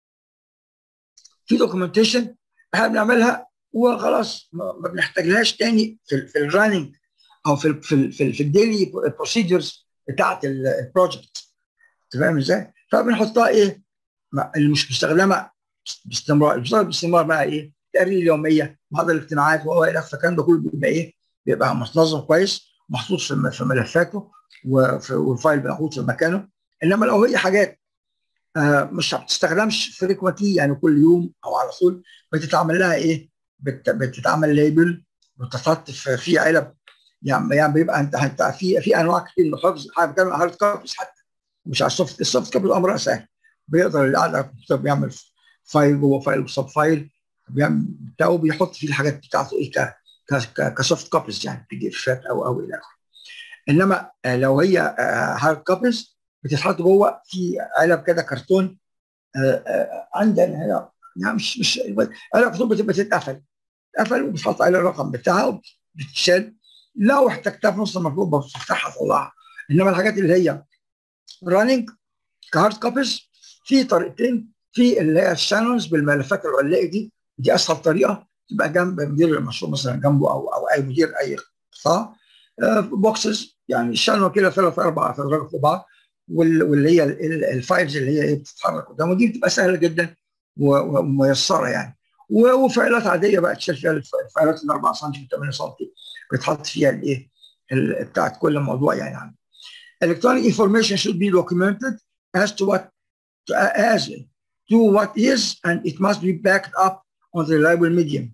في دوكيومنتيشن احنا بنعملها وخلاص ما بنحتاجلهاش تاني في في الراننج او في ال في ال في, ال في الديلي بروسيدرز بتاعت البروجكت فاهم ازاي؟ فبنحطها ايه؟ اللي مش مستخدمه باستمرار بيشتغل باستمرار بقى ايه؟ التقارير اليوميه بعض الاجتماعات وهو الى اخره الكلام ده كله بيبقى ايه؟ بيبقى متنظم كويس محطوط في في ملفاته والفايل محطوط في مكانه انما لو هي حاجات آه مش بتستخدمش فريكوانتلي يعني كل يوم او على طول بتتعمل لها ايه؟ بت بتتعمل ليبل بتتحط في علب يعني يعني بيبقى انت انت في في انواع كتير من الحفظ بتعمل هارد كوبيز حتى مش على السوفت السوفت كوبي امرها سهل بيقدر اللي قاعد على الكمبيوتر بيعمل فايل جوه فايل وسب فايل بيعمل بتاعه بيحط فيه الحاجات بتاعته ايه كسوفت كوبيز يعني بي دي افات او او الى اخره. انما آه، لو هي هارد كوبيز بتتحط جوه في علب كده كرتون آه، آه، عندنا هنا يعني مش مش علب كرتون بتبقى تتقفل تتقفل وبتحط عليها الرقم بتاعها وبتتشال لو احتجتها في نص المطلوب بفتحها طلعها انما الحاجات اللي هي راننج كهارد كوبيز في طريقتين في اللي هي الشانلز بالملفات العلائي دي دي اسهل طريقه تبقى جنب مدير المشروع مثلا جنبه او او اي مدير اي قطاع بوكسز يعني الشانل كده ثلاث اربع ادراج في بعض وال- واللي هي ال- ال- الفايلز اللي هي ايه بتتحرك قدامه دي بتبقى سهله جدا و- وميسره يعني و- وفايلات عاديه بقى تشيل فيها الف- الفايلات ال 4 سم 8 سم بتحط فيها الايه ال- بتاعت كل موضوع يعني عندي. Electronic information should be documented as to what as to what is and it must be backed up on the reliable medium.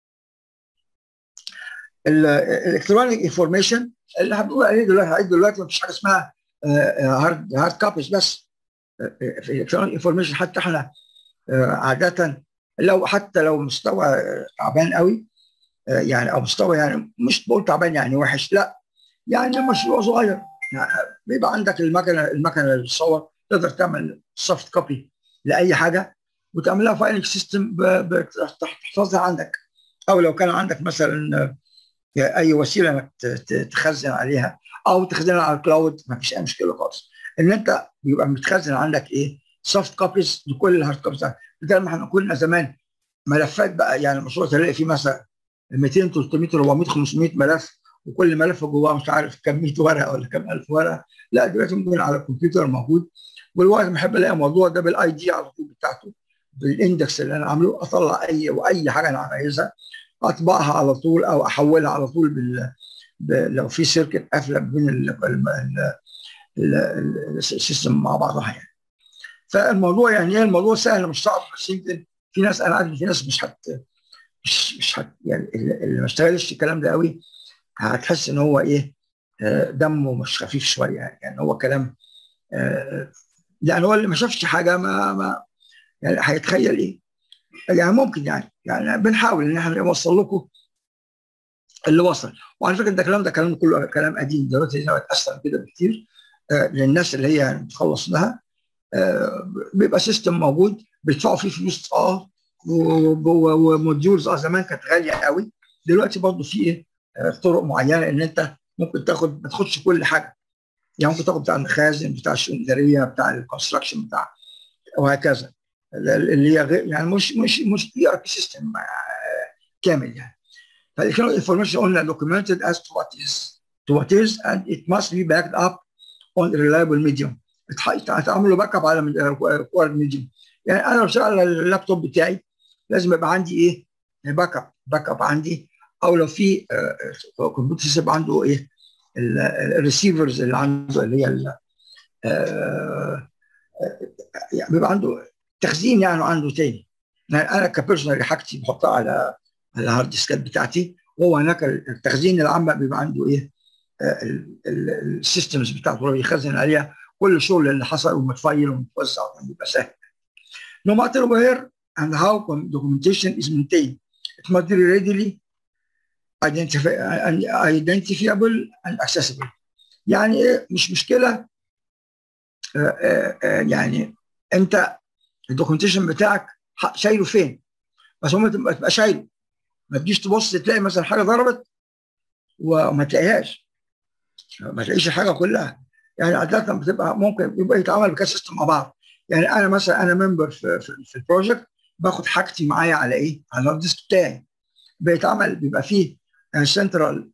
الالكترونيك انفورميشن اللي هنقول عليه دلوقتي هعيد دلوقتي مفيش حاجه اسمها هارد هارد كابيز بس آه، في الالكترونيك انفورميشن حتى احنا آه، عاده لو حتى لو مستوى آه، تعبان قوي آه، يعني او مستوى يعني مش بقول تعبان يعني وحش لا يعني مشروع صغير يعني بيبقى عندك المكنه المكنه اللي بتصور تقدر تعمل سوفت كوبي لاي حاجه وتعملها فايلنج سيستم تحفظها عندك او لو كان عندك مثلا آه، اي وسيله انك ت- ت- تخزن عليها او تخزنها على الكلاود ما فيش اي مشكله خالص ان انت بيبقى متخزن عندك ايه سوفت كوبيز لكل الهارد كوبيز بدل ما احنا كنا زمان ملفات بقى يعني المشروع تلاقي فيه مثلا 200 300 400 500 ملف وكل ملف جواه مش عارف كم 100 ورقه ولا كم 1000 ورقه لا دلوقتي ممكن على الكمبيوتر موجود والوقت ما احب الاقي الموضوع ده بالاي دي على طول بتاعته بالاندكس اللي انا عامله اطلع اي واي حاجه انا عايزها اطبعها على طول او احولها على طول بال ب... لو في سيركت قافله بين ال... ال... ال... ال... ال- السيستم مع بعضها يعني فالموضوع يعني ايه الموضوع سهل مش صعب بس يمكن في ناس انا عارف إن في ناس مش هت مش مش هت يعني اللي اللي ما اشتغلش الكلام ده قوي هتحس ان هو ايه آه، دمه مش خفيف شويه يعني, يعني هو كلام آه، يعني هو اللي ما شافش حاجه ما ما يعني هيتخيل ايه يعني ممكن يعني يعني بنحاول ان احنا نوصل لكم اللي وصل وعلى فكره ده الكلام ده كلام كله كلام قديم دلوقتي ده اتاثر كده بكتير آه، للناس اللي هي بتخلص لها آه، بيبقى سيستم موجود بيدفعوا فيه فلوس اه و- و- وموديولز اه زمان كانت غاليه قوي دلوقتي برضه في ايه آه، طرق معينه ان انت ممكن تاخد ما تاخدش كل حاجه يعني ممكن تاخد بتاع المخازن بتاع الشؤون الاداريه بتاع الكونستراكشن بتاع وهكذا اللي هي غير يعني مش مش مش اي ار بي سيستم كامل يعني فالكترونيك انفورميشن قلنا documented as to what is to what is and it must be backed up on a reliable medium هتعملوا باك اب على ريكوارد ميديوم يعني انا لو شغال على اللابتوب بتاعي لازم يبقى عندي ايه باك اب باك اب عندي او لو في آه، كمبيوتر سيستم عنده ايه الريسيفرز اللي عنده اللي هي ال- آه، آه، يعني بيبقى عنده تخزين يعني عنده تاني يعني انا كبيرسونال حاجتي بحطها على على الهارد ديسكات بتاعتي وهو هناك التخزين العام بيبقى عنده ايه السيستمز بتاعته اللي بيخزن عليها كل الشغل اللي حصل ومتفايل ومتوزع بيبقى سهل. No matter where and how documentation is maintained, it must be readily identifi- identifiable and accessible. يعني ايه مش مشكله آه، آه، آه، يعني انت الدوكيومنتيشن بتاعك ح- شايله فين؟ بس هم تبقى تبقى شايله ما تجيش تبص تلاقي مثلا حاجه ضربت وما تلاقيهاش ما تلاقيش الحاجه كلها يعني عاده بتبقى ممكن يبقى يتعامل بكذا سيستم مع بعض يعني انا مثلا انا ممبر في في, في البروجكت باخد حاجتي معايا على ايه؟ على الهارد ديسك بتاعي بيتعمل بيبقى فيه سنترال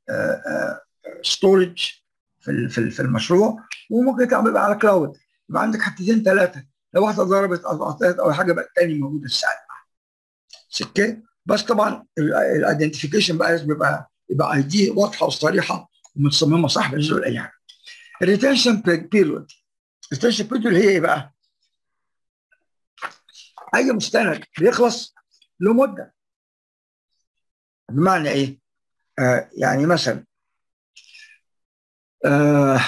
ستورج في ال- في ال- في المشروع وممكن يتعمل بقى على كلاود يبقى عندك حتتين ثلاثه لو واحده ضربت او قطعت او حاجه بقى الثاني موجوده الساعه اوكي بس طبعا الايدنتيفيكيشن بقى لازم يبقى يبقى اي دي واضحه وصريحه ومتصممه صح بالنسبه لاي حاجه الريتنشن بيريود الريتنشن بيريود اللي هي ايه بقى؟ اي مستند بيخلص له مده بمعنى ايه؟ آه يعني مثلا آه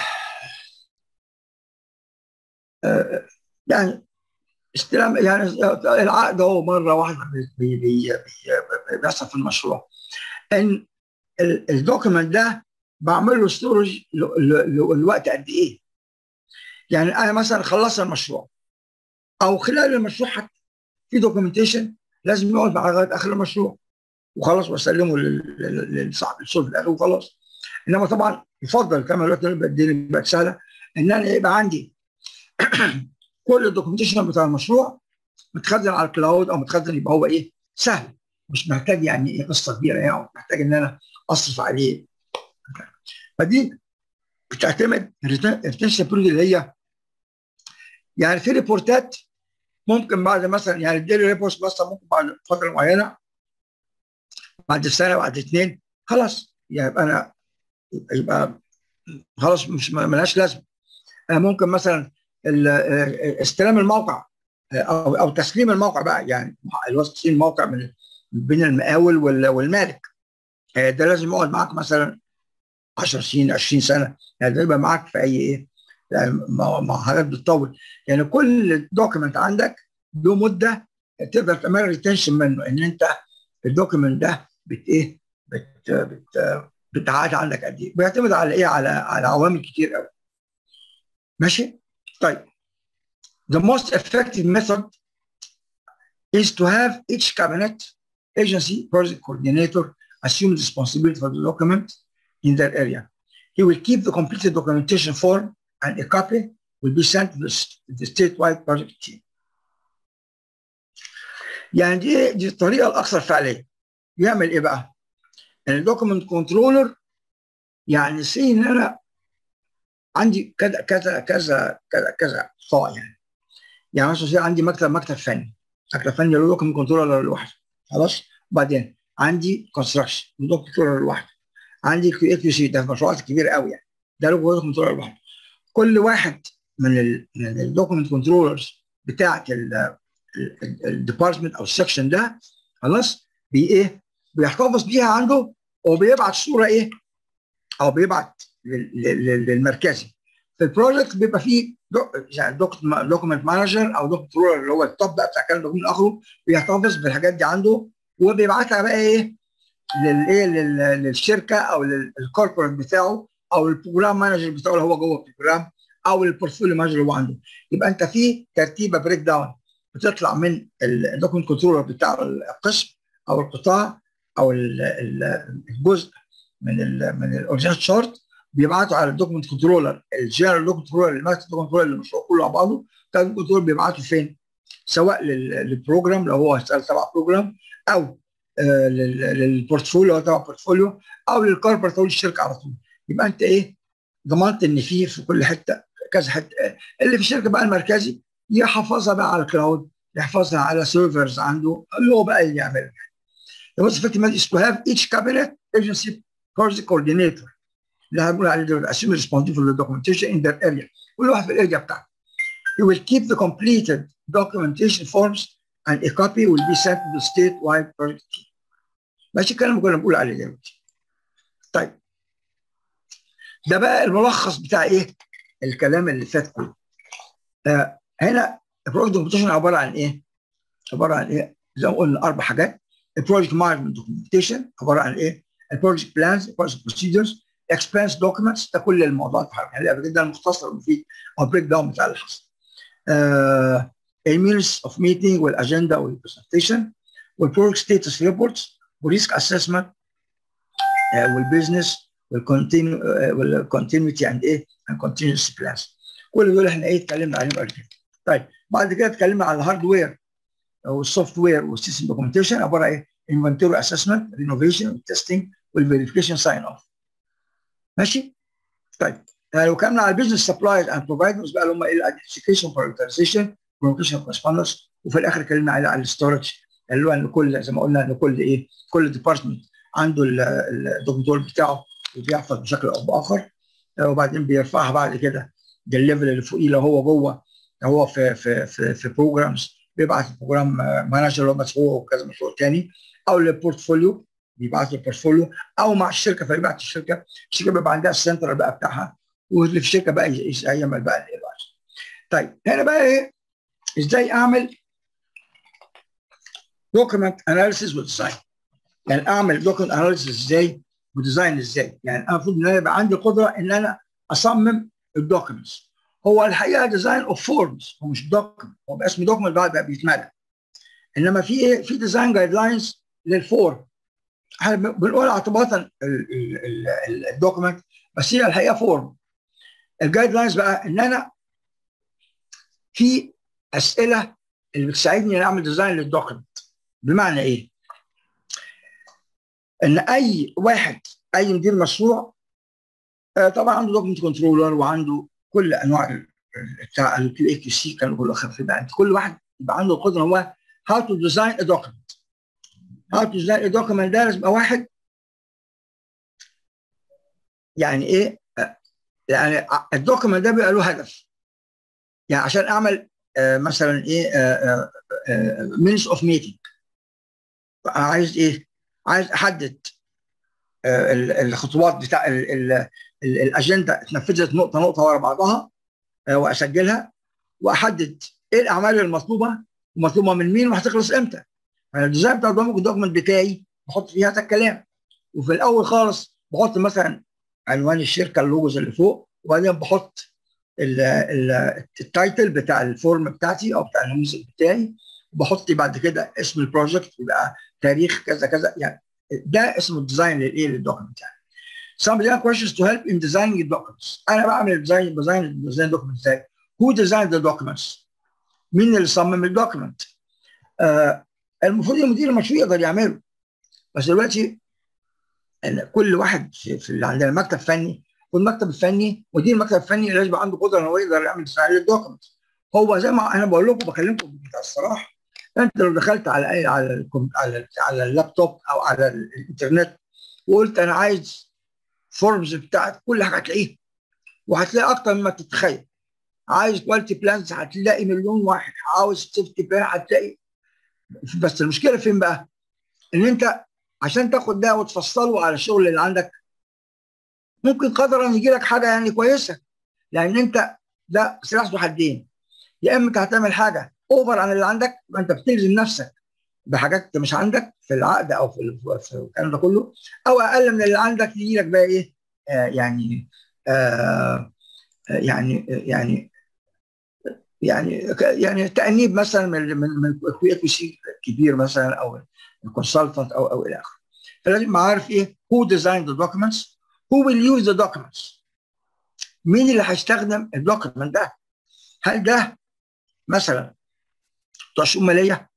آه يعني استلام يعني العقد هو مره واحده بي بي بي بي بيحصل في المشروع ان الدوكيمنت ده بعمل له ستورج الوقت قد ايه يعني انا مثلا خلصت المشروع او خلال المشروع حتى في دوكيومنتيشن لازم يقعد معاه لغايه اخر المشروع وخلاص واسلمه لصاحب الشغل في الاخر وخلاص انما طبعا يفضل كما دلوقتي الدنيا بقت سهله ان انا يبقى عندي كل الدوكيومنتيشن بتاع المشروع متخزن على الكلاود او متخزن يبقى هو ايه سهل مش محتاج يعني ايه قصه كبيره يعني محتاج ان انا اصرف عليه فدي بتعتمد الريتنشن بيريود اللي هي يعني في ريبورتات ممكن بعد مثلا يعني الديلي ريبورت مثلا ممكن بعد فتره معينه بعد سنه بعد اثنين خلاص يعني يبقى انا يبقى خلاص مش ملهاش لازمه ممكن مثلا استلام الموقع او او تسليم الموقع بقى يعني اللي هو تسليم الموقع من بين المقاول والمالك ده لازم يقعد معاك مثلا 10 سنين 20 سنه يعني ده يبقى معاك في اي ايه يعني مع حاجات بتطول يعني كل دوكيمنت عندك له مده تقدر تعمل ريتنشن منه ان انت الدوكيمنت ده بت ايه بت بت بتعاد عندك قد ايه بيعتمد على ايه على على عوامل كتير قوي ماشي طيب the most effective method is to have each cabinet agency project coordinator assume responsibility for the document in their area. He will keep the completed documentation form and a copy will be sent to the, the statewide project team. يعني دي دي الطريقه الاكثر فعاليه. يعمل ايه بقى؟ الدوكيمنت كنترولر يعني سي ان انا عندي كذا كذا كذا كذا كذا قطاع يعني. يعني مثلا عندي مكتب مكتب فني. مكتب فني له دوكيمنت كنترولر لوحده. خلاص؟ وبعدين عندي كونستراكشن دوكيمنت كنترولر لوحده. عندي كيو كيو سي ده في مشروعات كبيره قوي يعني. ده له دوكيمنت كنترولر لوحده. كل واحد من ال من الدوكيمنت كنترولرز بتاعه الديبارتمنت او السكشن ده خلاص بي ايه بيحتفظ بيها عنده وبيبعت صوره ايه او بيبعت للمركزي في البروجكت بيبقى فيه دو يعني دوكيمنت مانجر او دوكيمنت كنترولر اللي هو التوب بقى بتاع الكلام ده من اخره بيحتفظ بالحاجات دي عنده وبيبعتها بقى ايه للايه للشركه او للكوربريت بتاعه او البروجرام مانجر بتاعه اللي هو جوه البروجرام او البورتفوليو مانجر اللي هو عنده يبقى انت في ترتيبه بريك داون بتطلع من الدوكيمنت كنترولر بتاع القسم او القطاع او الجزء من ال من الاورجنال شارت بيبعتوا على الدوكيمنت كنترولر الجنرال دوكيمنت كنترولر اللي ماسك الدوكيمنت كنترولر المشروع كله على بعضه الدوكيمنت كنترولر بيبعته فين؟ سواء للبروجرام لو هو تبع بروجرام او آه للبورتفوليو لو تبع بورتفوليو او للكوربريت او للشركه على طول يبقى انت ايه ضمنت ان في في كل حته كذا حته اللي في الشركه بقى المركزي يحفظها بقى على الكلاود يحفظها على سيرفرز عنده اللي هو بقى اللي يعملها The most effective method is to have each cabinet agency project coordinator اللي هنقول عليه دلوقتي assume responsibility for the documentation in their area كل واحد في الاريا بتاعته He will keep the completed documentation forms and a copy will be sent to the statewide project team. ماشي الكلام اللي كنا بنقول عليه دلوقتي. طيب ده بقى الملخص بتاع ايه؟ الكلام اللي فات كله. آه هنا البروجكت دوكيومنتيشن عباره عن ايه؟ عباره عن ايه؟ زي ما قلنا اربع حاجات البروجكت مانجمنت دوكيومنتيشن عباره عن ايه؟ البروجكت بلانز البروجكت بروسيدرز اكسبنس دوكيومنتس ده كل الموضوعات يعني قبل كده المختصر المفيد او البريك داون بتاع اللي حصل. الميلز اوف ميتنج والاجندا والبرزنتيشن والبروجكت ستيتس ريبورتس وريسك اسسمنت والبزنس والكونتينيو والكونتينيوتي اند ايه؟ اند كونتينيوس بلانز. كل دول احنا ايه اتكلمنا عليهم قبل كده. طيب بعد كده اتكلمنا على الهاردوير او السوفت وير والسيستم دوكيومنتيشن عباره ايه؟ انفنتوري اسسمنت رينوفيشن تيستنج والفيريفيكيشن ساين اوف. ماشي؟ طيب لو كنا على البيزنس سبلايز اند بروفايدرز بقى اللي هم ايه الايدنتيفيكيشن برايورتيزيشن كوميونيكيشن كورسبوندنس وفي الاخر اتكلمنا على على الستورج اللي هو ان كل زي ما قلنا ان كل ايه كل ديبارتمنت عنده الدكتور بتاعه وبيحفظ بشكل او باخر وبعدين بيرفعها بعد كده للليفل اللي فوقيه لو هو جوه لو هو في في في, في بروجرامز بيبعت البروجرام مانجر اللي هو مسؤول وكذا مشروع تاني او للبورتفوليو بيبعت البورتفوليو او مع الشركه فيبعت الشركه الشركه بيبقى عندها السنتر بقى بتاعها واللي في الشركه بقى يعمل بقى الاداره. طيب هنا بقى ايه ازاي اعمل دوكيمنت اناليسيس وديزاين يعني اعمل دوكيمنت اناليسيس ازاي وديزاين ازاي يعني انا المفروض ان انا يبقى عندي قدره ان انا اصمم الدوكيومنتس هو الحقيقه ديزاين اوف فورمز هو مش دوكيومنت هو بقى اسمه دوكيومنت بعد بقى بيتملى انما في ايه في ديزاين جايد لاينز للفورم احنا بنقول اعتباطا الدوكيومنت بس هي الحقيقه فورم الجايد لاينز بقى ان انا في اسئله اللي بتساعدني ان اعمل ديزاين للدوكيمنت بمعنى ايه؟ ان اي واحد اي مدير مشروع آه، طبعا عنده دوكيمنت كنترولر وعنده كل انواع ال- بتاع الكيو اي كيو سي كانوا كله خفيف بقى كل واحد يبقى عنده القدره هو هاو تو ديزاين ا دوكيمنت هاو تو ديزاين ا دوكيمنت ده لازم يبقى واحد يعني ايه آه، يعني الدوكيمنت ده بيبقى له هدف يعني عشان اعمل آه، مثلا ايه مينس اوف ميتنج عايز ايه عايز احدد آه، ال- الخطوات بتاع ال- ال- ال- الاجنده اتنفذت نقطه نقطه ورا بعضها آه، واسجلها واحدد ايه الاعمال المطلوبه ومطلوبه من مين وهتخلص امتى انا الديزاين بتاع الدوكيمنت بتاعي بحط فيه هذا الكلام وفي الاول خالص بحط مثلا عنوان الشركه اللوجوز اللي فوق وبعدين بحط ال- ال- التايتل بتاع الفورم بتاعتي او بتاع النموذج بتاعي وبحط بعد كده اسم البروجكت يبقى تاريخ كذا كذا يعني ده اسمه الديزاين للايه للدوكيمنت يعني some design questions to help in designing the documents انا بعمل الديزاين ديزاين الديزاين دوكيمنت ازاي who designed the documents مين اللي صمم الدوكيمنت آه المفروض المدير المشروع يقدر يعمله بس دلوقتي ان كل واحد في, في اللي عندنا مكتب فني والمكتب الفني مدير المكتب الفني لازم يبقى عنده قدره ان هو يقدر يعمل ديزاين للدوكيمنت هو زي ما انا بقول لكم بكلمكم بمنتهى الصراحه انت لو دخلت على اي على الكم- على على اللابتوب او على الانترنت وقلت انا عايز فورمز بتاعت كل حاجه هتلاقيها وهتلاقي اكتر مما تتخيل عايز كواليتي بلانز هتلاقي مليون واحد عاوز سيفتي بلان هتلاقي بس المشكله فين بقى؟ ان انت عشان تاخد ده وتفصله على الشغل اللي عندك ممكن قدرا يجي لك حاجه يعني كويسه لان انت ده سلاح ذو حدين يا اما انت هتعمل حاجه اوفر عن اللي عندك يبقى انت بتلزم نفسك بحاجات مش عندك في العقد او في ال- في الكلام ده كله او اقل من اللي عندك يجي لك بقى ايه آه يعني آه يعني يعني يعني يعني تانيب مثلا من من من اكو سي كبير مثلا او الكونسلتنت او او الى اخره فلازم يبقى عارف ايه who designed the documents who will use the documents مين اللي هيستخدم الدوكيمنت ده هل ده مثلا بتوع شؤون ماليه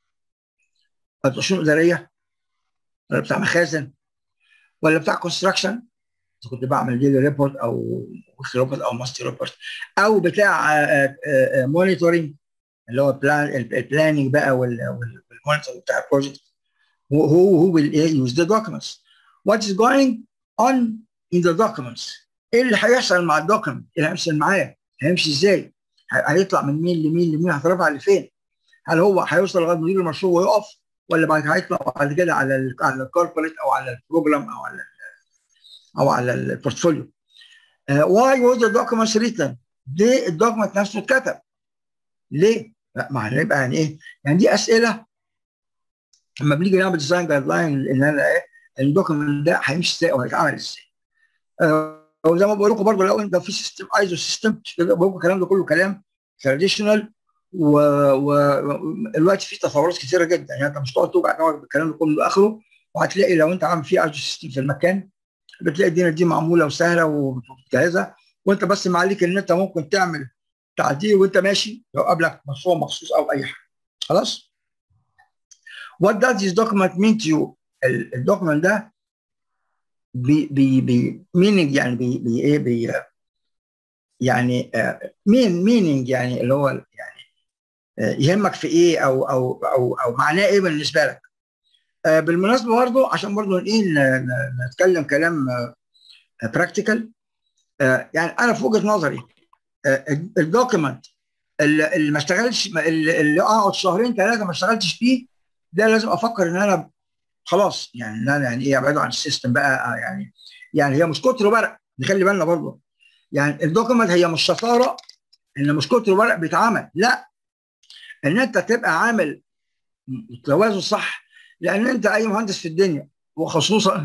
ولا بتوع شؤون اداريه ولا بتاع مخازن ولا بتاع كونستراكشن كنت بعمل ديلي ريبورت او ويكلي ريبورت او ماستر ريبورت او بتاع مونيتورنج اللي هو بلان البلاننج بقى والمونيتور بتاع البروجكت هو هو will use the documents what is going on in the documents ايه اللي هيحصل مع الدوكيمنت ايه اللي هيحصل معاه هيمشي ازاي ه- هيطلع من مين لمين لمين هيترفع لفين هل هو هيوصل لغايه مدير المشروع ويقف ولا بعد كده هيطلع بعد كده على ال على الكوربريت او على البروجرام او على او على البورتفوليو واي was the documents written ليه الدوكيمنت نفسه اتكتب ليه؟ لا ما هنبقى يعني ايه؟ يعني دي اسئله لما بنيجي نعمل ديزاين جايد لاين ان انا ايه الدوكيمنت ده هيمشي ازاي او هيتعمل ازاي آه، وزي ما بقول لكم برضه لو انت في سيستم ايزو سيستم بقول لكم الكلام ده كله كلام تراديشنال والوقت فيه تطورات كثيره جدا يعني انت مش تقعد توجع دماغك بالكلام ده كله لاخره وهتلاقي لو انت عامل فيه ايزو سيستم في المكان بتلاقي الدنيا دي معموله وسهله ومتجهزه وانت بس معليك ان انت ممكن تعمل تعديل وانت ماشي لو قابلك مشروع مخصوص او اي حاجه خلاص What does this document mean to you؟ ال- الدوكيمنت ده بي بي بي meaning يعني بي بي ايه بي يعني مين meaning يعني اللي هو يعني آه، يهمك في ايه او او او او معناه ايه بالنسبه لك آه، بالمناسبه برضه عشان برضه ايه ن- ن- نتكلم كلام براكتيكال يعني انا في وجهه نظري الدوكيمنت اللي اللي ما اشتغلش اللي اللي اقعد شهرين ثلاثه ما اشتغلتش فيه ده لازم افكر ان انا خلاص يعني ان انا يعني ايه ابعده عن السيستم بقى آه، يعني يعني هي مش كتر ورق نخلي بالنا برضه يعني الدوكيمنت هي مش شطاره ان مش كتر ورق بيتعمل لا ان انت تبقى عامل توازن صح لان انت اي مهندس في الدنيا وخصوصا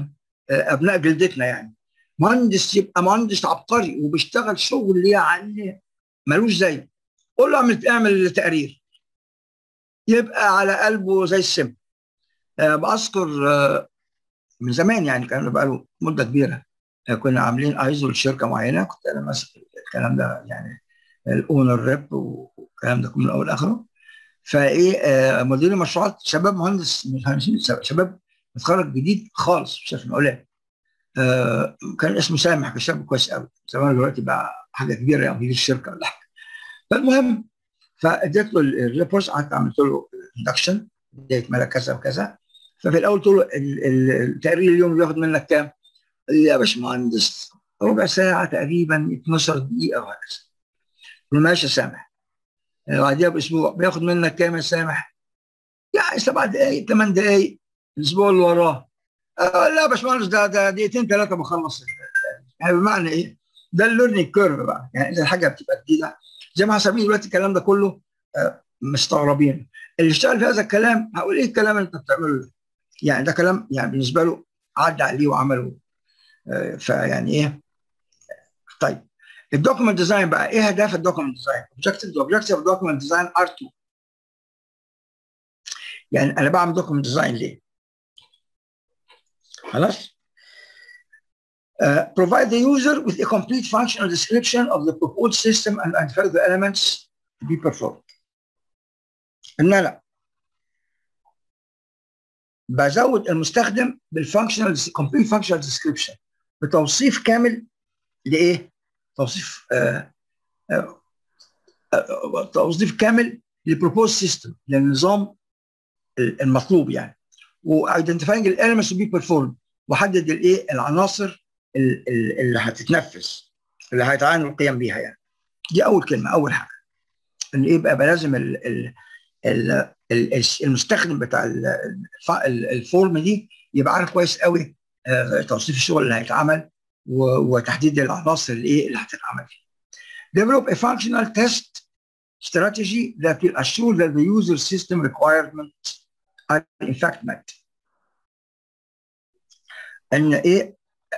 ابناء جلدتنا يعني مهندس يبقى مهندس عبقري وبيشتغل شغل يعني ملوش زي قول له اعمل اعمل تقرير يبقى على قلبه زي السم أه بذكر أه من زمان يعني كان بقى له مده كبيره أه كنا عاملين ايزو لشركه معينه كنت انا ماسك الكلام ده يعني الاونر ريب والكلام ده كله من اول لاخره فايه مدير المشروعات شباب مهندس مهندسين شباب متخرج جديد خالص مش عارف اقول آه كان اسمه سامح كان شاب كويس قوي زمان دلوقتي بقى حاجه كبيره يعني مدير الشركه ولا حاجه فالمهم فاديت له الريبورت قعدت عملت له اندكشن بدايه مالك كذا وكذا ففي الاول قلت له التقرير اليوم بياخد منك كام؟ قال لي يا باشمهندس ربع ساعه تقريبا 12 دقيقه وهكذا قلت له ماشي يا سامح بعديها باسبوع بياخد منك كام يا سامح؟ يعني سبع دقائق ثمان دقائق الاسبوع اللي وراه آه لا يا باشمهندس ده ده دقيقتين ثلاثه بخلص يعني بمعنى ايه؟ ده الليرنينج كيرف بقى يعني اذا الحاجه بتبقى جديده زي ما حسابين دلوقتي الكلام ده كله آه مستغربين اللي اشتغل في هذا الكلام هقول ايه الكلام اللي انت بتعمله ده؟ يعني ده كلام يعني بالنسبه له عدى عليه وعمله آه فيعني ايه؟ طيب الدوكيمنت ديزاين بقى ايه اهداف الدوكيمنت ديزاين؟ اوبجكتيف اوبجكتيف دوكيمنت ديزاين ار 2 يعني انا بعمل دوكيمنت ديزاين ليه؟ خلاص؟ Uh, provide the user with a complete functional description of the proposed system and, and further elements to be performed. ان انا بزود المستخدم بالفانكشنال complete functional description بتوصيف كامل لايه؟ توصيف آه آه آه توصيف كامل للبروبوز سيستم للنظام المطلوب يعني وايدنتيفاينج الاليمنتس تو بي بيرفورم وحدد الايه العناصر اللي هتتنفذ اللي هيتعين القيام بيها يعني دي اول كلمه اول حاجه ان ايه بقى لازم ال ال ال المستخدم بتاع الفورم دي يبقى عارف كويس قوي توصيف الشغل اللي هيتعمل وتحديد العناصر اللي ايه اللي هتتعمل فيها. Develop a functional test strategy that will assure that the user system requirements are in fact met. ان ايه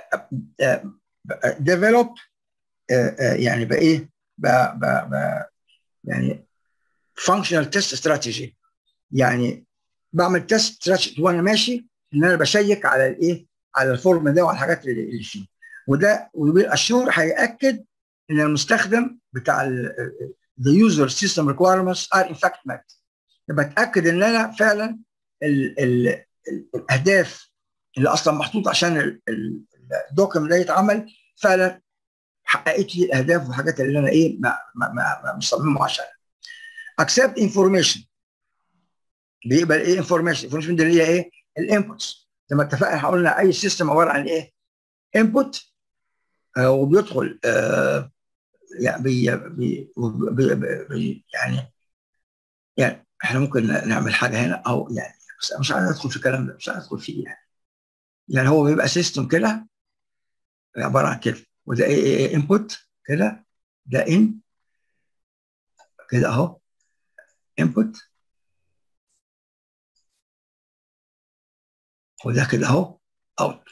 develop يعني بقى ايه بقى بقى بقى يعني functional test strategy يعني بعمل تيست strategy وانا ماشي ان انا بشيك على الايه على الفورم ده وعلى الحاجات اللي فيه وده والاشور هياكد ان المستخدم بتاع the user system requirements are in fact met يبقى اتاكد ان انا فعلا ال ال الاهداف اللي اصلا محطوط عشان الدوكيمنت ده يتعمل فعلا حققت لي الاهداف والحاجات اللي انا ايه ما ما ما مصممه عشانها. accept information بيقبل ايه انفورميشن انفورميشن دي اللي هي ايه الانبوتس زي ما اتفقنا قلنا اي سيستم عباره عن ايه انبوت آه وبيدخل آه يعني بي بي بي بي يعني يعني احنا ممكن نعمل حاجه هنا او يعني بس مش عايز ادخل في الكلام ده مش عايز ادخل فيه يعني يعني هو بيبقى سيستم كده عباره عن كده وده ايه ايه انبوت كده ده ان كده اهو انبوت وده كده اهو اوتبوت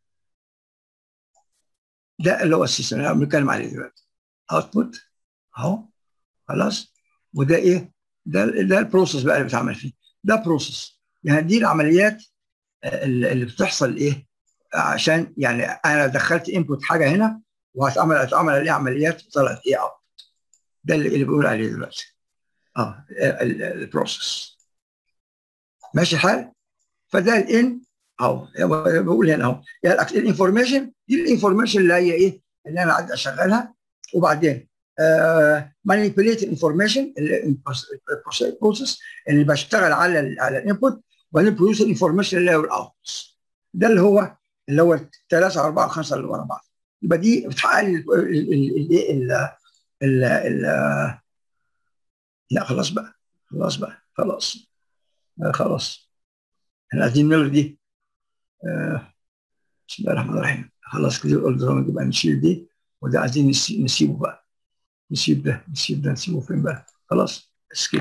ده اللي هو السيستم اللي بنتكلم عليه دلوقتي اوتبوت اهو خلاص وده ايه ده ده البروسيس بقى اللي بيتعمل فيه ده بروسيس يعني دي العمليات اللي بتحصل ايه عشان يعني انا دخلت انبوت حاجه هنا وهتعمل هتعمل عليه عمليات طلعت ايه اوت ده اللي, اللي بقول عليه دلوقتي اه البروسيس ماشي الحال فده الان اهو بقول هنا اهو يعني الانفورميشن دي الانفورميشن اللي هي ايه اللي انا عايز اشغلها وبعدين مانيبيوليت انفورميشن البروسيس اللي بشتغل على ال على الانبوت وبعدين بروديوس الانفورميشن اللي هو الاوتبوت ده اللي هو اللي هو الثلاثه اربعه خمسه اللي ورا بعض يبقى دي بتحقق الايه ال ال لا خلاص بقى خلاص بقى خلاص خلاص احنا عايزين نلغي دي آه. بسم الله الرحمن الرحيم خلاص كده الالكترونيك يبقى نشيل دي وده عايزين نسيبه بقى نسيب ده نسيب ده نسيبه فين بقى خلاص اسكيب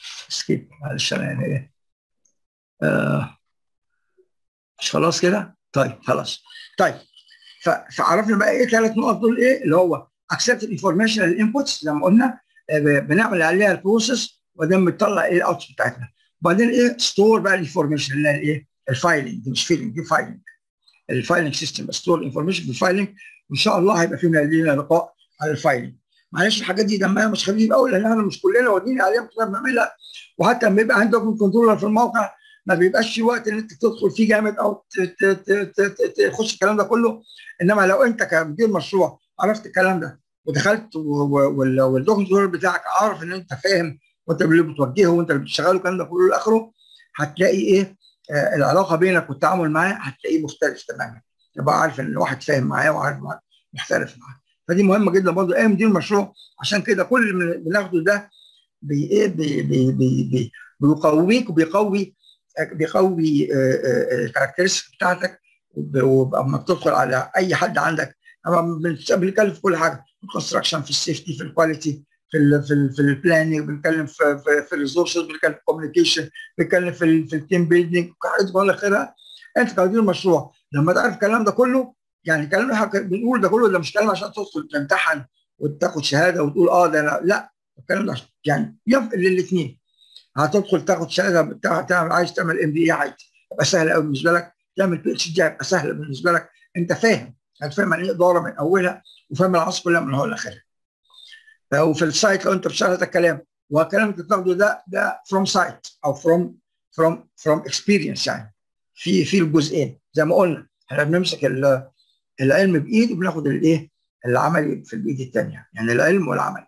اسكيب معلش انا يعني ايه آه. مش خلاص كده طيب خلاص طيب ف- فعرفنا بقى ايه ثلاث نقط دول ايه اللي هو accept information الانبوتس زي ما قلنا آه، ب- بنعمل عليها البروسيس وبعدين بنطلع ايه الاوتبوت بتاعتنا وبعدين ايه ستور بقى الانفورميشن اللي هي الايه الفايلنج دي مش فيلنج دي فايلنج الفايلنج سيستم ستور الانفورميشن في الفايلنج وان شاء الله هيبقى فينا لينا لقاء على الفايلنج معلش الحاجات دي دمها مش خفيف قوي لان احنا مش كلنا واخدين عليها كنا بنعملها وحتى لما يبقى عندك كنترولر في الموقع ما بيبقاش في وقت ان انت تدخل فيه جامد او ت- ت- ت- ت- ت- تخش الكلام ده كله انما لو انت كمدير مشروع عرفت الكلام ده ودخلت و- و- وال- والدكتور بتاعك عارف ان انت فاهم وانت اللي بتوجهه وانت اللي بتشغله الكلام ده كله لاخره هتلاقي ايه آه العلاقه بينك والتعامل معاه هتلاقيه مختلف تماما تبقى عارف ان الواحد فاهم معاه وعارف معاه محترف معاه فدي مهمه جدا برضه اي مدير مشروع عشان كده كل اللي بناخده ده بي ايه بي بي بي بي بيقويك وبيقوي بيقوي الكاركترستيك بتاعتك وب- ولما بتدخل على اي حد عندك طبعا بنت- بنتكلم في كل حاجه في الكونستراكشن في السيفتي في الكواليتي في ال في ال في البلاننج بنتكلم في في, في الريسورسز بنتكلم في الكوميونيكيشن بنتكلم في ال في التيم بيلدينج حاجات دي كلها اخرها انت كمدير مشروع لما تعرف الكلام ده كله يعني الكلام اللي احنا بنقول ده كله ده مش كلام عشان تدخل تمتحن وتاخد شهاده وتقول اه ده انا لا الكلام ده عشان- يعني ينفع للاثنين هتدخل تاخد شهاده بتاع تعمل عايز تعمل ام بي اي عادي يبقى سهل قوي بالنسبه لك تعمل بي اتش دي هيبقى سهل بالنسبه لك انت فاهم هتفهم يعني ايه اداره من اولها وفاهم العناصر كلها من اولها لاخرها وفي السايت لو انت بتشتغل هذا الكلام والكلام اللي بتاخده ده ده فروم سايت او فروم فروم فروم اكسبيرينس يعني في في الجزئين زي ما قلنا احنا بنمسك ال- العلم بايد وبناخد الايه العملي في الايد الثانيه يعني العلم والعمل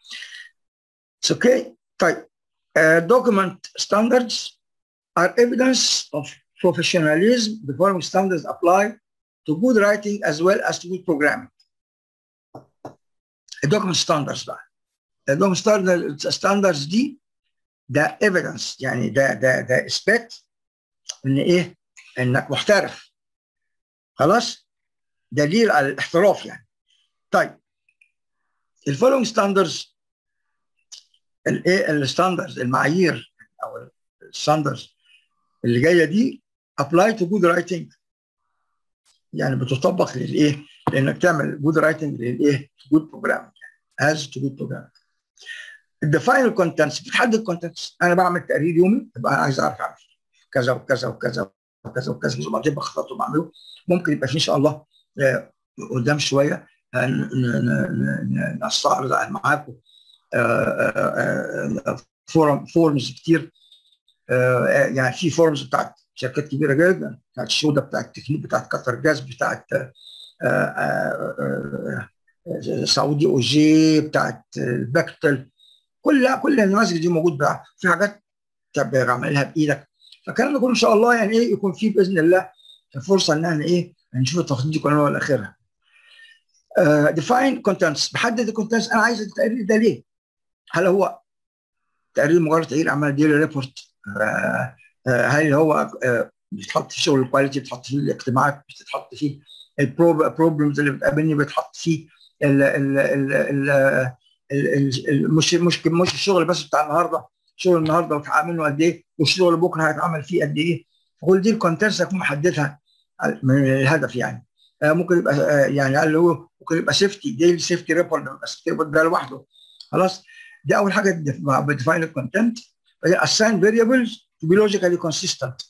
اوكي طيب Uh, document standards are evidence of professionalism. The following standards apply to good writing as well as to good programming. الدوكيمنت ستاندردز بقى الدوكيمنت ستاندردز دي ده evidence يعني ده ده ده اثبات ان ايه انك محترف خلاص دليل على الاحتراف يعني طيب الفولوينج ستاندردز الايه الستاندردز المعايير او الستاندردز اللي جايه دي apply to good writing يعني بتطبق للايه؟ لانك تعمل good writing للايه؟ good programming as to good programming. الديفاين contents بتحدد contents انا بعمل تقرير يومي يبقى انا عايز اعرف اعمل كذا وكذا وكذا وكذا وكذا وبعدين بخطط وبعمله ممكن يبقى في ان شاء الله آه، قدام شويه آه، ن- ن- ن- نستعرض معاكم فورم فورمز كتير آه، يعني في فورمز بتاعت شركات كبيره جدا بتاعت الشوده بتاعت التكنيك بتاعت قطر جاز بتاعت آه، آه، آه، آه، سعودي اوجي بتاعت البكتل كل كل النماذج دي موجود بقى في حاجات بعملها بايدك فالكلام ده كله ان شاء الله يعني ايه يكون فيه باذن الله فرصه ان احنا ايه نشوف التخطيط دي كلها والاخرها. ديفاين كونتنتس بحدد الكونتنتس انا عايز التقرير ده ليه؟ هل هو تقرير مجرد تقرير عمل ديلي ريبورت هل هو آه، بيتحط في شغل الكواليتي بيتحط فيه الاجتماعات بتتحط فيه البروبلمز اللي بتقابلني بيتحط فيه ال ال ال ال ال- ال- مش مش مش الشغل بس بتاع النهارده شغل النهارده وتعامل منه قد ايه والشغل بكره هيتعمل فيه قد ايه كل دي الكونتنتس هتكون محددها من الهدف يعني آه، ممكن يبقى آه، يعني قال له ممكن يبقى سيفتي ديلي سيفتي ريبورت بس ده لوحده خلاص دي اول حاجه بديفاين الكونتنت assign variables to be logically consistent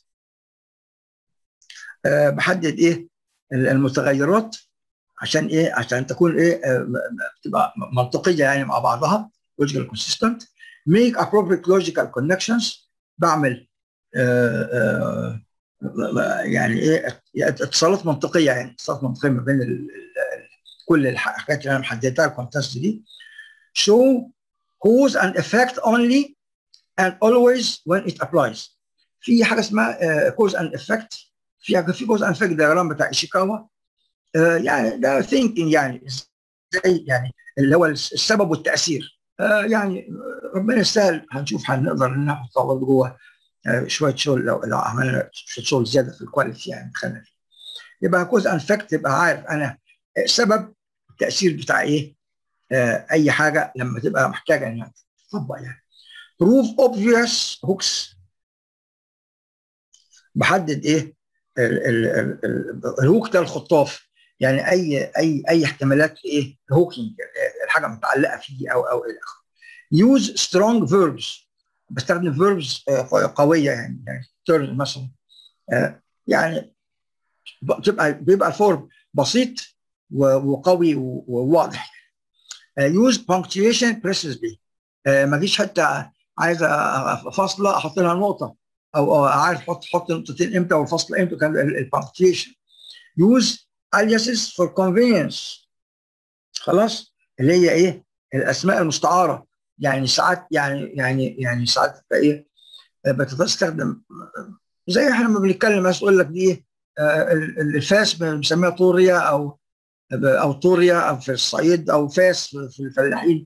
آه، بحدد ايه المتغيرات عشان ايه عشان تكون ايه آه، م- م- تبقى منطقيه يعني مع بعضها logical consistent make appropriate logical connections بعمل آه، آه، يعني ايه اتصالات منطقيه يعني اتصالات منطقيه ما بين ال- ال- كل الحاجات اللي انا محددها الكونتست دي show cause and effect only and always when it applies في حاجه اسمها uh, cause and effect في حاجه في cause and effect دياجرام بتاع ايشيكاوا uh, يعني ده thinking يعني زي يعني اللي هو السبب والتاثير uh, يعني ربنا يستاهل هنشوف هنقدر نحط برضه جوه uh, شويه شغل لو, لو عملنا شويه شغل زياده في الكواليتي يعني دخلنا فيه يبقى كوز ان فاكت تبقى عارف انا سبب التاثير بتاع ايه آه اي حاجه لما تبقى محتاجه انها تطبق يعني بروف اوبفيوس هوكس بحدد ايه الهوك ده الخطاف يعني اي اي اي احتمالات ايه هوكينج الحاجه متعلقه فيه او او الى اخره يوز سترونج فيربس بستخدم فيربس قويه يعني يعني تيرن مثلا يعني بتبقى بيبقى الفورم بسيط وقوي وواضح يوز punctuation precisely ما اجيش حتى عايز فاصله احط لها نقطه او عارف احط احط نقطتين امتى والفصل امتى كان البانكتيشن يوز aliases for convenience خلاص اللي هي ايه الاسماء المستعاره يعني ساعات يعني يعني يعني ساعات تبقى ايه بتستخدم زي احنا لما بنتكلم بس يقول لك دي ايه الفاس بنسميها طوريا او او طوريا او في الصعيد او فاس في الفلاحين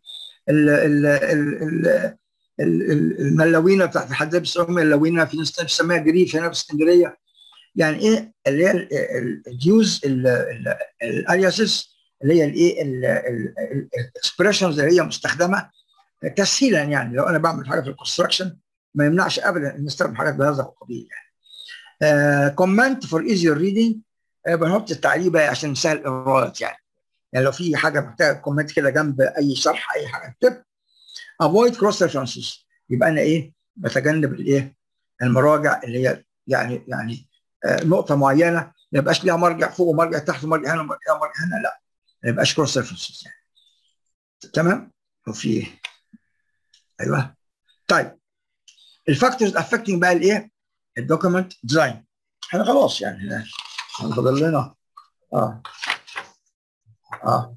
الملوينه بتاعت الحداد بيسموها اللوينه في ناس بتسميها جريف هنا في اسكندريه يعني ايه اللي هي الجيوز الالياسز اللي هي الايه الاكسبريشنز اللي هي مستخدمه تسهيلا يعني لو انا بعمل حاجه في الكونستراكشن ما يمنعش ابدا ان استخدم حاجات بهذا القبيل يعني كومنت فور ايزير ريدنج بنحط التعليبه عشان نسهل القراءه يعني يعني لو في حاجه محتاجه كومنت كده جنب اي شرح اي حاجه اكتب افويد كروس ريفرنسز يبقى انا ايه بتجنب الايه المراجع اللي هي يعني يعني آه نقطه معينه ما يبقاش ليها مرجع فوق ومرجع تحت ومرجع هنا ومرجع مرجع هنا لا ما يبقاش كروس ريفرنسز يعني تمام وفي ايوه طيب الفاكتورز افكتنج بقى الايه الدوكيمنت ديزاين احنا خلاص يعني فاضل لنا اه اه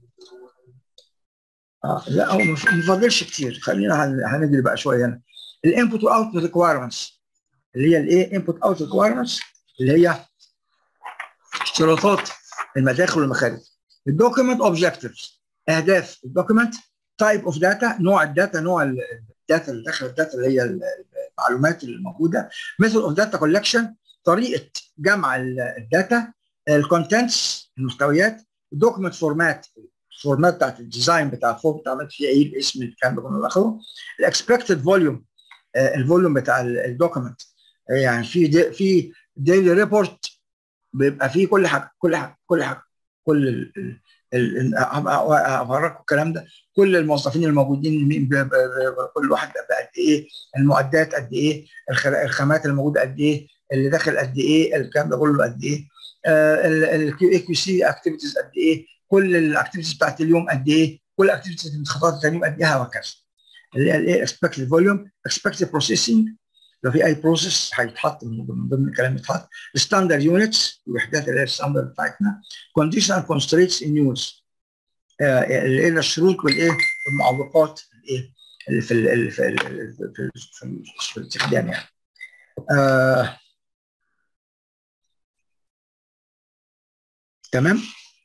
اه لا هو ما فاضلش كتير خلينا هنجري بقى شويه هنا الانبوت واوتبوت ريكوايرمنتس اللي هي الايه انبوت اوت ريكوايرمنتس اللي هي اشتراطات المداخل والمخارج الدوكيمنت اوبجكتيفز اهداف الدوكيمنت تايب اوف داتا نوع الداتا نوع الداتا اللي داخل الداتا اللي هي المعلومات اللي موجوده ميثود اوف داتا كولكشن طريقه جمع الداتا الكونتنتس المحتويات الدوكيمنت فورمات الفورمات بتاعت الديزاين بتاع الفورم انت عملت فيها ايه الاسم الكلام ده كله اخره الاكسبكتد فوليوم الفوليوم بتاع الدوكيمنت يعني في دي في ديلي ريبورت بيبقى فيه كل حاجه كل حاجه كل حاجه كل افرجكم الكلام ده كل الموظفين الموجودين مين كل واحد بقد ايه المعدات قد ايه الخامات الموجوده قد ايه اللي داخل قد ايه الكلام ده كله قد ايه الكيو اي كيو سي اكتيفيتيز قد ايه كل الاكتيفيتيز بتاعت اليوم قد ايه كل الاكتيفيتيز اللي خطوات اليوم قد ايه وهكذا اللي هي الايه اكسبكتد فوليوم اكسبكتد بروسيسنج لو في اي بروسيس هيتحط من ضمن الكلام يتحط ستاندرد يونتس الوحدات اللي هي الستاندرد بتاعتنا كونديشنال كونستريتس ان يوز اللي هي الشروط والايه المعوقات الايه اللي في ال في ال في, ال في, في الاستخدام يعني آه تمام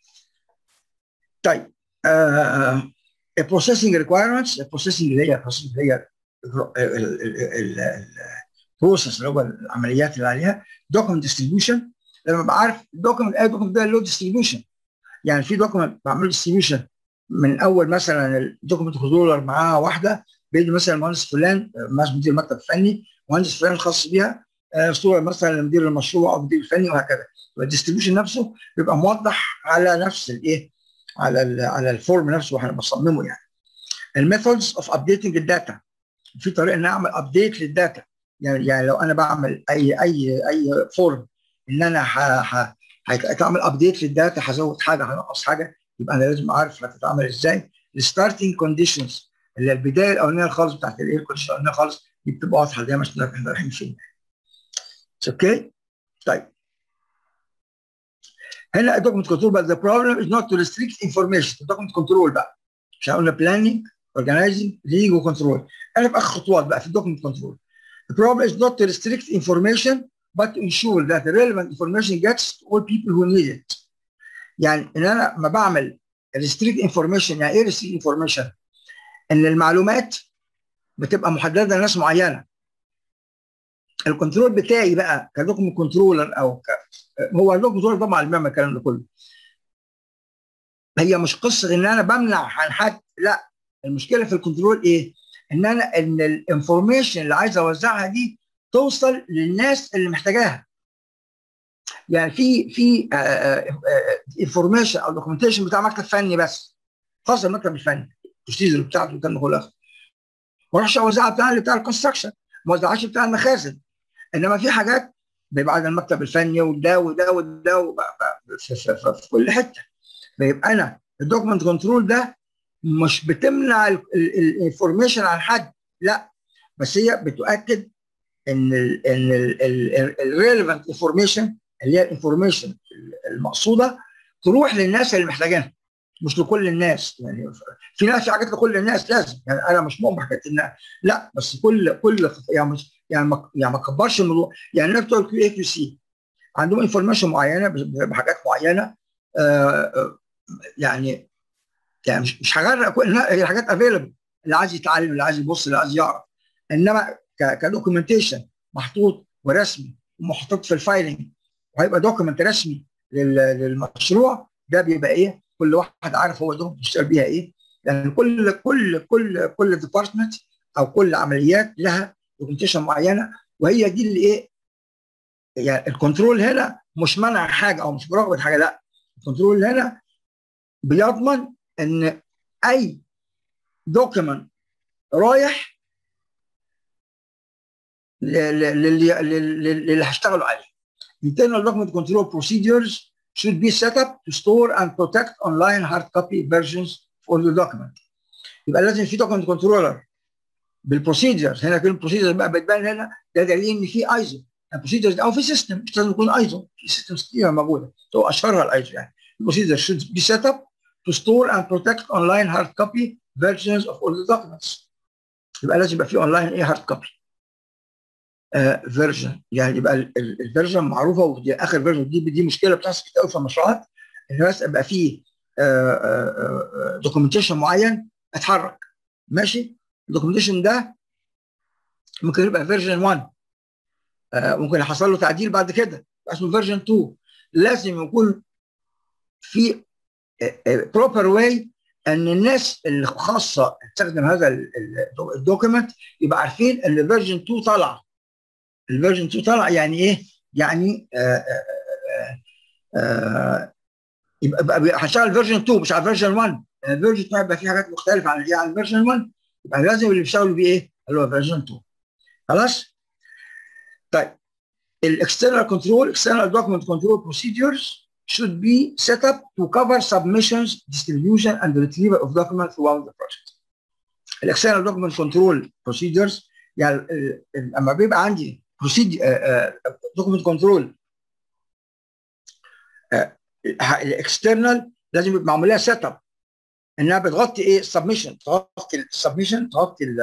طيب البروسيسنج ريكوايرمنتس البروسيسنج اللي هي البروسيسنج اللي هي البروسيس اللي هو العمليات اللي عليها دوكيمنت ديستريبيوشن لما ابقى عارف الدوكيمنت اي دوكيمنت ده له ديستريبيوشن يعني في دوكيمنت بعمل ديستريبيوشن من اول مثلا الدوكيمنت كنترولر معاه واحده بيدي مثلا المهندس فلان مثلا مدير المكتب الفني مهندس فلان الخاص بيها صوره مثلا لمدير المشروع او مدير الفني وهكذا الديستريبيوشن نفسه بيبقى موضح على نفس الايه على ال على الفورم نفسه واحنا بنصممه يعني الميثودز اوف ابديتنج الداتا في طريقه ان اعمل ابديت للداتا يعني يعني لو انا بعمل اي اي اي فورم ان انا هتعمل ابديت للداتا هزود حاجه هنقص حاجه يبقى انا لازم اعرف هتتعمل ازاي الستارتنج كونديشنز اللي هي البدايه الاولانيه خالص بتاعت الايه الكونديشن الاولانيه خالص دي بتبقى واضحه زي ما احنا رايحين فين اوكي طيب هنا الدوكمنت كنترول بقى the problem is not to restrict information الدوكمنت كنترول بقى مش قلنا planning organizing leading وكنترول انا في اخر خطوات بقى في الدوكمنت كنترول The problem is not to restrict information but to ensure that the relevant information gets to all people who need it. يعني ان انا ما بعمل restrict information يعني ايه restrict information؟ ان المعلومات بتبقى محدده لناس معينه. الكنترول بتاعي بقى كدوكمنت كنترولر او ك... هو الدوكمنت كنترولر طبعا اللي بيعمل الكلام ده كله. هي مش قصه ان انا بمنع عن حد لا المشكله في الكنترول ايه؟ ان انا ان الانفورميشن اللي عايز اوزعها دي توصل للناس اللي محتاجاها يعني في في انفورميشن او دوكيومنتيشن بتاع مكتب فني بس خاصه المكتب الفني البروسيجر بتاعته والكلام ده كله ما اروحش اوزعها بتاع اللي بتاع الكونستراكشن ما اوزعهاش بتاع المخازن انما في حاجات بيبقى عند المكتب الفني وده وده وده وب- ب- في, في, في, في كل حته فيبقى انا الدوكيمنت كنترول ده مش بتمنع الانفورميشن عن حد لا بس هي بتؤكد ان ال ان الريليفنت انفورميشن اللي هي الانفورميشن المقصوده تروح للناس اللي محتاجينها مش لكل الناس يعني في ناس في حاجات لكل الناس لازم يعني انا مش مؤمن بحاجات ان لا بس كل كل يعني مش يعني ما يعني ما كبرش الموضوع يعني الناس بتوع الكيو اي كيو سي عندهم انفورميشن معينه بحاجات معينه آه آه يعني يعني مش مش هغرق كل هي حاجات افيلبل اللي عايز يتعلم اللي عايز يبص اللي عايز يعرف انما كدوكيومنتيشن محطوط ورسمي ومحطوط في الفايلنج وهيبقى دوكيمنت رسمي للمشروع ده بيبقى ايه كل واحد عارف هو ده بيشتغل بيها ايه لان كل كل كل كل ديبارتمنت او كل عمليات لها دوكيومنتيشن معينه وهي دي اللي ايه يعني الكنترول هنا مش منع حاجه او مش مراقبه حاجه لا الكنترول هنا بيضمن ان اي دوكيمنت رايح للي هيشتغلوا عليه. Internal document control procedures should be set up to store and protect online hard copy versions for the document. يبقى لازم في document controller بالبروسيجرز هنا كلمه بروسيجرز بقى بتبان هنا ده دليل ان في ايزو البروسيجرز او في سيستم مش لازم يكون ايزو في سيستمز كتير موجوده هو اشهرها الايزو يعني البروسيجر should be set up to store and protect online hard copy versions of all the documents يبقى لازم يبقى في اونلاين ايه هارد كوبي فيرجن يعني يبقى الفيرجن معروفه ودي اخر فيرجن دي دي مشكله بتحصل كتير قوي في المشروعات ان بس يبقى فيه دوكيومنتيشن معين اتحرك ماشي الدوكيومنتيشن ده ممكن يبقى فيرجن 1 آه ممكن يحصل له تعديل بعد كده اسمه فيرجن 2 لازم يكون في بروبر واي ان الناس الخاصه تستخدم هذا الدوكيمنت يبقى عارفين ان فيرجن 2 طلع الفيرجن 2 طلع يعني ايه؟ يعني آآ آآ يبقى هشتغل فيرجن 2 مش على فيرجن 1 الفيرجن 2 هيبقى فيه حاجات مختلفه عن عن الفيرجن 1 يبقى لازم اللي بيشتغلوا بيه ايه؟ اللي هو فيرجن 2 خلاص؟ طيب الاكسترنال كنترول external document control procedures should be set up to cover submissions, distribution, and retrieval of documents throughout the project. الاكسترنال document control procedures يعني لما بيبقى عندي بروسيد دوكيمنت كنترول الاكسترنال لازم يبقى معمول لها سيت اب انها بتغطي ايه السبمشن تغطي السبمشن تغطي ال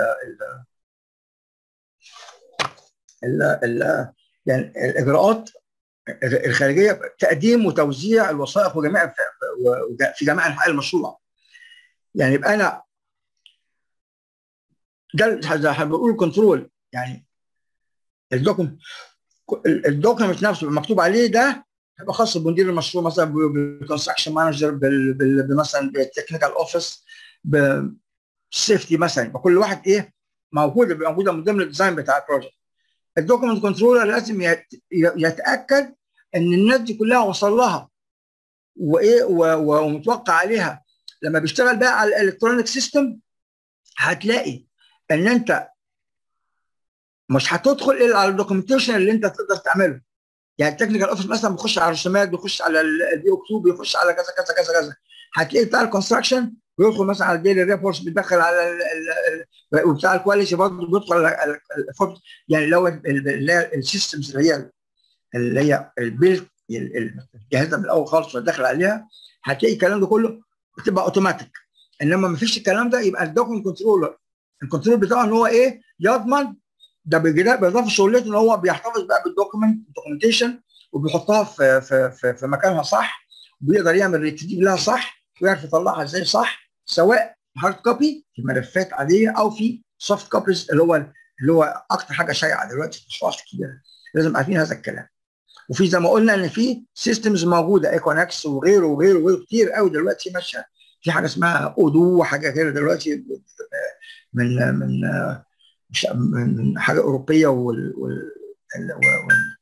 ال ال يعني الاجراءات الخارجيه تقديم وتوزيع الوثائق وجميع في جميع انحاء المشروع يعني يبقى انا ده احنا بنقول كنترول يعني الدوكيمنت الدوكيمنت نفسه مكتوب عليه ده هيبقى خاص بمدير المشروع مثلا بالكونستراكشن مانجر مثلا بالتكنيكال اوفيس بالسيفتي مثلا يبقى كل واحد ايه موجوده موجوده من ضمن الديزاين بتاع البروجكت الدوكيمنت كنترولر لازم يتاكد ان الناس دي كلها وصل لها وايه ومتوقع عليها لما بيشتغل بقى على الالكترونيك سيستم هتلاقي ان انت مش هتدخل الا على الدوكيومنتيشن اللي انت تقدر تعمله يعني التكنيكال اوفيس مثلا بيخش على الرسومات بيخش على البي او 2 بيخش على كذا كذا كذا كذا هتلاقي بتاع الكونستراكشن بيدخل مثلا على الديلي ريبورتس بيدخل على ال ال وبتاع الكواليتي برضه بيدخل على يعني لو اللي هي السيستمز اللي هي اللي هي البيلد الجهازه من الاول خالص داخل عليها هتلاقي الكلام ده كله بتبقى اوتوماتيك انما ما فيش الكلام ده يبقى الدوكيمنت كنترولر الكنترول بتاعه ان هو ايه يضمن ده بالاضافه شغلته ان هو بيحتفظ بقى بالدوكيمنت الدوكيومنتيشن وبيحطها في في في, في مكانها صح وبيقدر يعمل ريتريف لها صح ويعرف يطلعها ازاي صح سواء هارد كوبي في ملفات عاديه او في سوفت كوبيز اللي هو اللي هو اكتر حاجه شائعه دلوقتي في المشروعات الكبيره لازم عارفين هذا الكلام وفي زي ما قلنا ان في سيستمز موجوده ايكونكس وغيره وغيره وغيره كتير قوي دلوقتي ماشيه في حاجه اسمها اودو وحاجه كده دلوقتي من من من حاجه اوروبيه وال, وال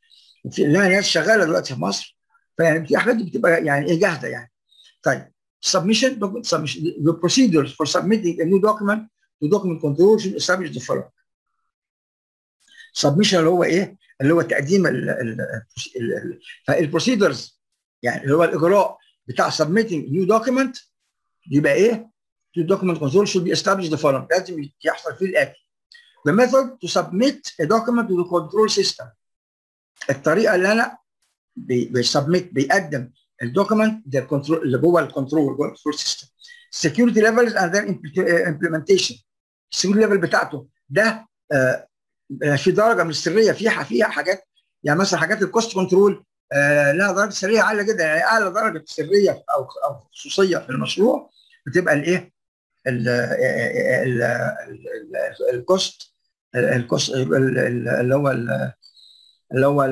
في لها ناس شغاله دلوقتي في مصر فيعني في حاجات بتبقى يعني ايه جاهزه يعني طيب submission document submission the procedures for submitting a new document to document control should establish the following submission اللي هو ايه؟ اللي هو تقديم ال ال ال فالبروسيدرز يعني اللي هو الاجراء بتاع submitting new document يبقى ايه؟ to document control should be established the following لازم يحصل فيه الاتي the method to submit a document to the control system الطريقه اللي انا بيسبميت بيقدم الدوكيمنت ده الكنترول اللي جوه الكنترول جوه الكنترول سيستم security levels and their implementation السكيورتي ليفل بتاعته ده آه في درجه من السريه فيها فيها حاجات يعني مثلا حاجات الكوست كنترول آه لها درجه سريه عاليه جدا يعني اعلى درجه سريه او او خصوصيه في المشروع بتبقى الايه الكوست الكوست اللي هو اللي هو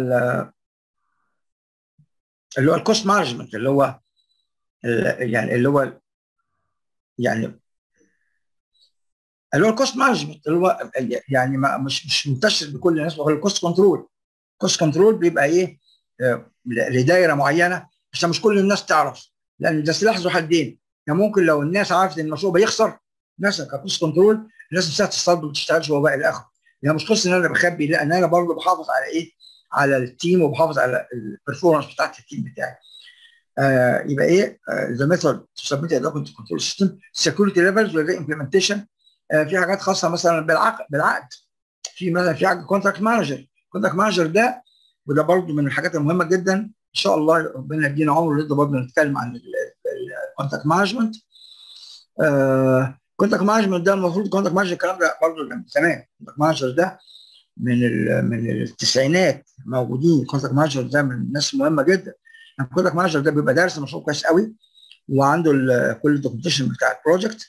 اللي هو الكوست مانجمنت اللي هو يعني اللي هو يعني اللي هو الكوست مانجمنت اللي هو يعني ما مش مش منتشر بكل الناس هو الكوست كنترول الكوست كنترول بيبقى ايه لدايره معينه عشان مش كل الناس تعرف لان ده سلاح ذو حدين يعني ممكن لو الناس عرفت ان المشروع بيخسر مثلا ككوست كنترول الناس نفسها تستقبل ما تشتغلش هو بقى الاخر يعني مش قصه ان انا بخبي لا ان انا برضه بحافظ على ايه على التيم وبحافظ على البرفورمانس بتاعت التيم بتاعي آه يبقى ايه ذا ميثود تو سبميت دوكيمنت كنترول سيستم سكيورتي ليفلز وذا امبلمنتيشن في حاجات خاصه مثلا بالعقد بالعقد في مثلا في حاجه كونتراكت مانجر كونتراكت مانجر ده وده برضه من الحاجات المهمه جدا ان شاء الله ربنا يدينا عمر ونقدر برضه نتكلم عن الكونتراكت مانجمنت كونتراكت مانجمنت ده المفروض كونتراكت مانجر الكلام ده برضه من زمان كونتراكت مانجر ده من من التسعينات موجودين كونتراكت مانجر ده من الناس المهمه جدا الكونتراكت مانجر ده بيبقى دارس المشروع كويس قوي وعنده كل الدوكيومنتيشن بتاع البروجكت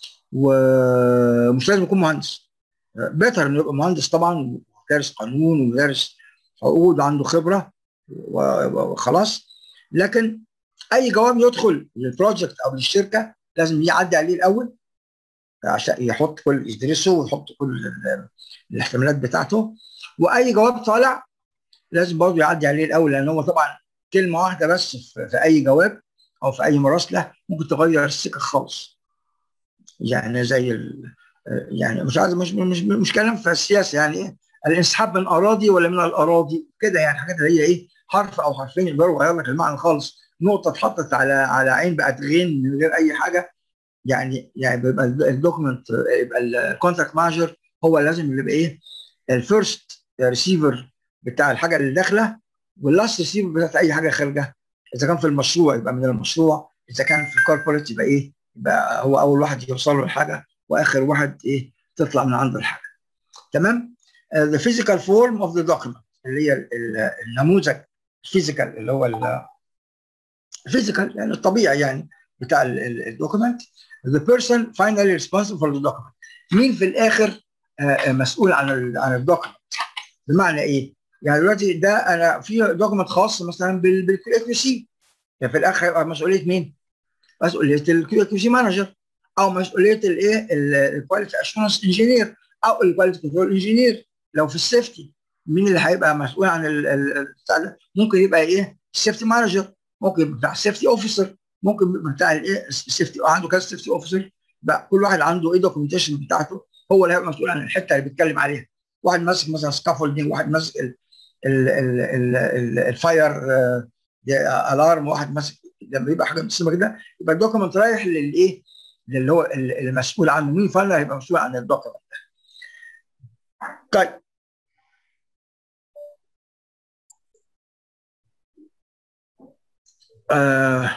ومش لازم يكون مهندس بيتر انه يبقى مهندس طبعا ودارس قانون ودارس عقود وعنده خبره وخلاص لكن اي جواب يدخل للبروجكت او للشركه لازم يعدي عليه الاول عشان يحط كل يدرسه ويحط كل الاحتمالات بتاعته واي جواب طالع لازم برضه يعدي عليه الاول لان هو طبعا كلمه واحده بس في اي جواب او في اي مراسله ممكن تغير السكه خالص يعني زي ال يعني مش عايز مش مش مش كلام في السياسه يعني ايه الانسحاب من اراضي ولا من الاراضي كده يعني حاجات اللي هي ايه حرف او حرفين يقدروا يغير لك المعنى خالص نقطه اتحطت على على عين بقت غين من غير اي حاجه يعني يعني بيبقى الدوكيمنت يبقى الكونتراكت مانجر هو لازم اللي يبقى ايه الفيرست ريسيفر بتاع الحاجه اللي داخله واللاست ريسيفر بتاعت اي حاجه خارجه اذا كان في المشروع يبقى من المشروع اذا كان في الكوربوريت يبقى ايه يبقى هو اول واحد يوصل له الحاجه واخر واحد ايه تطلع من عنده الحاجه تمام ذا فيزيكال فورم اوف ذا دوكيمنت اللي هي النموذج الفيزيكال اللي هو الفيزيكال يعني الطبيعي يعني بتاع الدوكيمنت the person finally responsible for the document مين في الاخر مسؤول عن عن الدوكيمنت بمعنى ايه؟ يعني دلوقتي ده انا في دوكيمنت خاص مثلا بالكيو سي يعني في الاخر هيبقى مسؤوليه مين؟ مسؤوليه الكيو سي مانجر او مسؤوليه الايه الكواليتي اشورنس انجينير او الكواليتي كنترول انجينير لو في السيفتي مين اللي هيبقى مسؤول عن بتاع ده ممكن يبقى ايه السيفتي مانجر ممكن يبقى بتاع السيفتي اوفيسر ممكن يبقى بتاع الايه السيفتي عنده كذا سيفتي اوفيسر بقى كل واحد عنده ايه دوكيومنتيشن بتاعته هو اللي هيبقى مسؤول عن الحته اللي بيتكلم عليها واحد ماسك مثلا سكافولدنج واحد ماسك الفاير الارم واحد ماسك لما يبقى حاجه مقسمه كده يبقى الدوكيمنت رايح للايه اللي هو المسؤول عنه مين فعلا هيبقى مسؤول عن الدوكيمنت طيب آه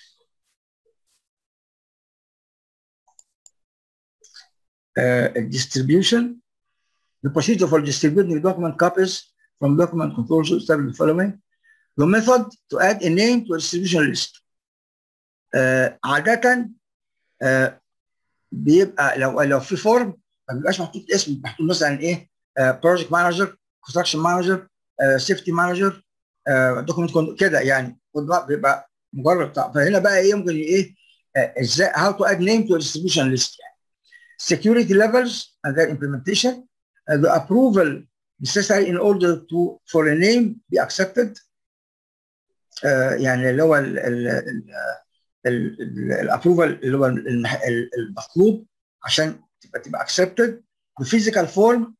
uh, distribution, the procedure for distributing document copies from document control system the following. The method to add a name to a distribution list. Uh, عادة uh, بيبقى لو لو في فورم ما بيبقاش محطوط اسم محطوط مثلا ايه بروجكت مانجر كونستراكشن مانجر سيفتي مانجر دوكيمنت كده يعني بيبقى مجرد فهنا بقى ايه ممكن ايه ازاي هاو تو اد نيم تو distribution list يعني security levels and their implementation, uh, the approval necessary in order to for a name be accepted آه يعني اللي هو الابروفال اللي هو المطلوب عشان تبقى تبقى accepted the physical form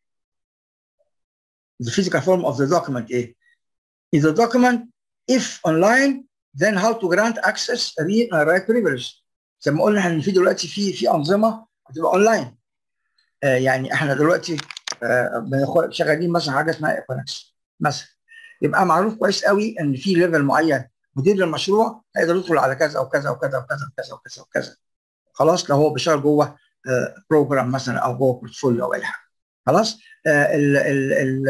the physical form of the document ايه in the document if online then how to grant access read and write privilege زي ما قلنا ان في دلوقتي في في انظمه بتبقى اونلاين آه يعني احنا دلوقتي آه شغالين مثلا حاجه اسمها ايكونكس مثلا يبقى معروف كويس قوي ان في ليفل معين مدير المشروع هيقدر يدخل على كذا او كذا وكذا وكذا وكذا وكذا وكذا خلاص لو هو بيشتغل جوه آه بروجرام مثلا او جوه بورتفوليو او اي حاجه خلاص آه ال ال ال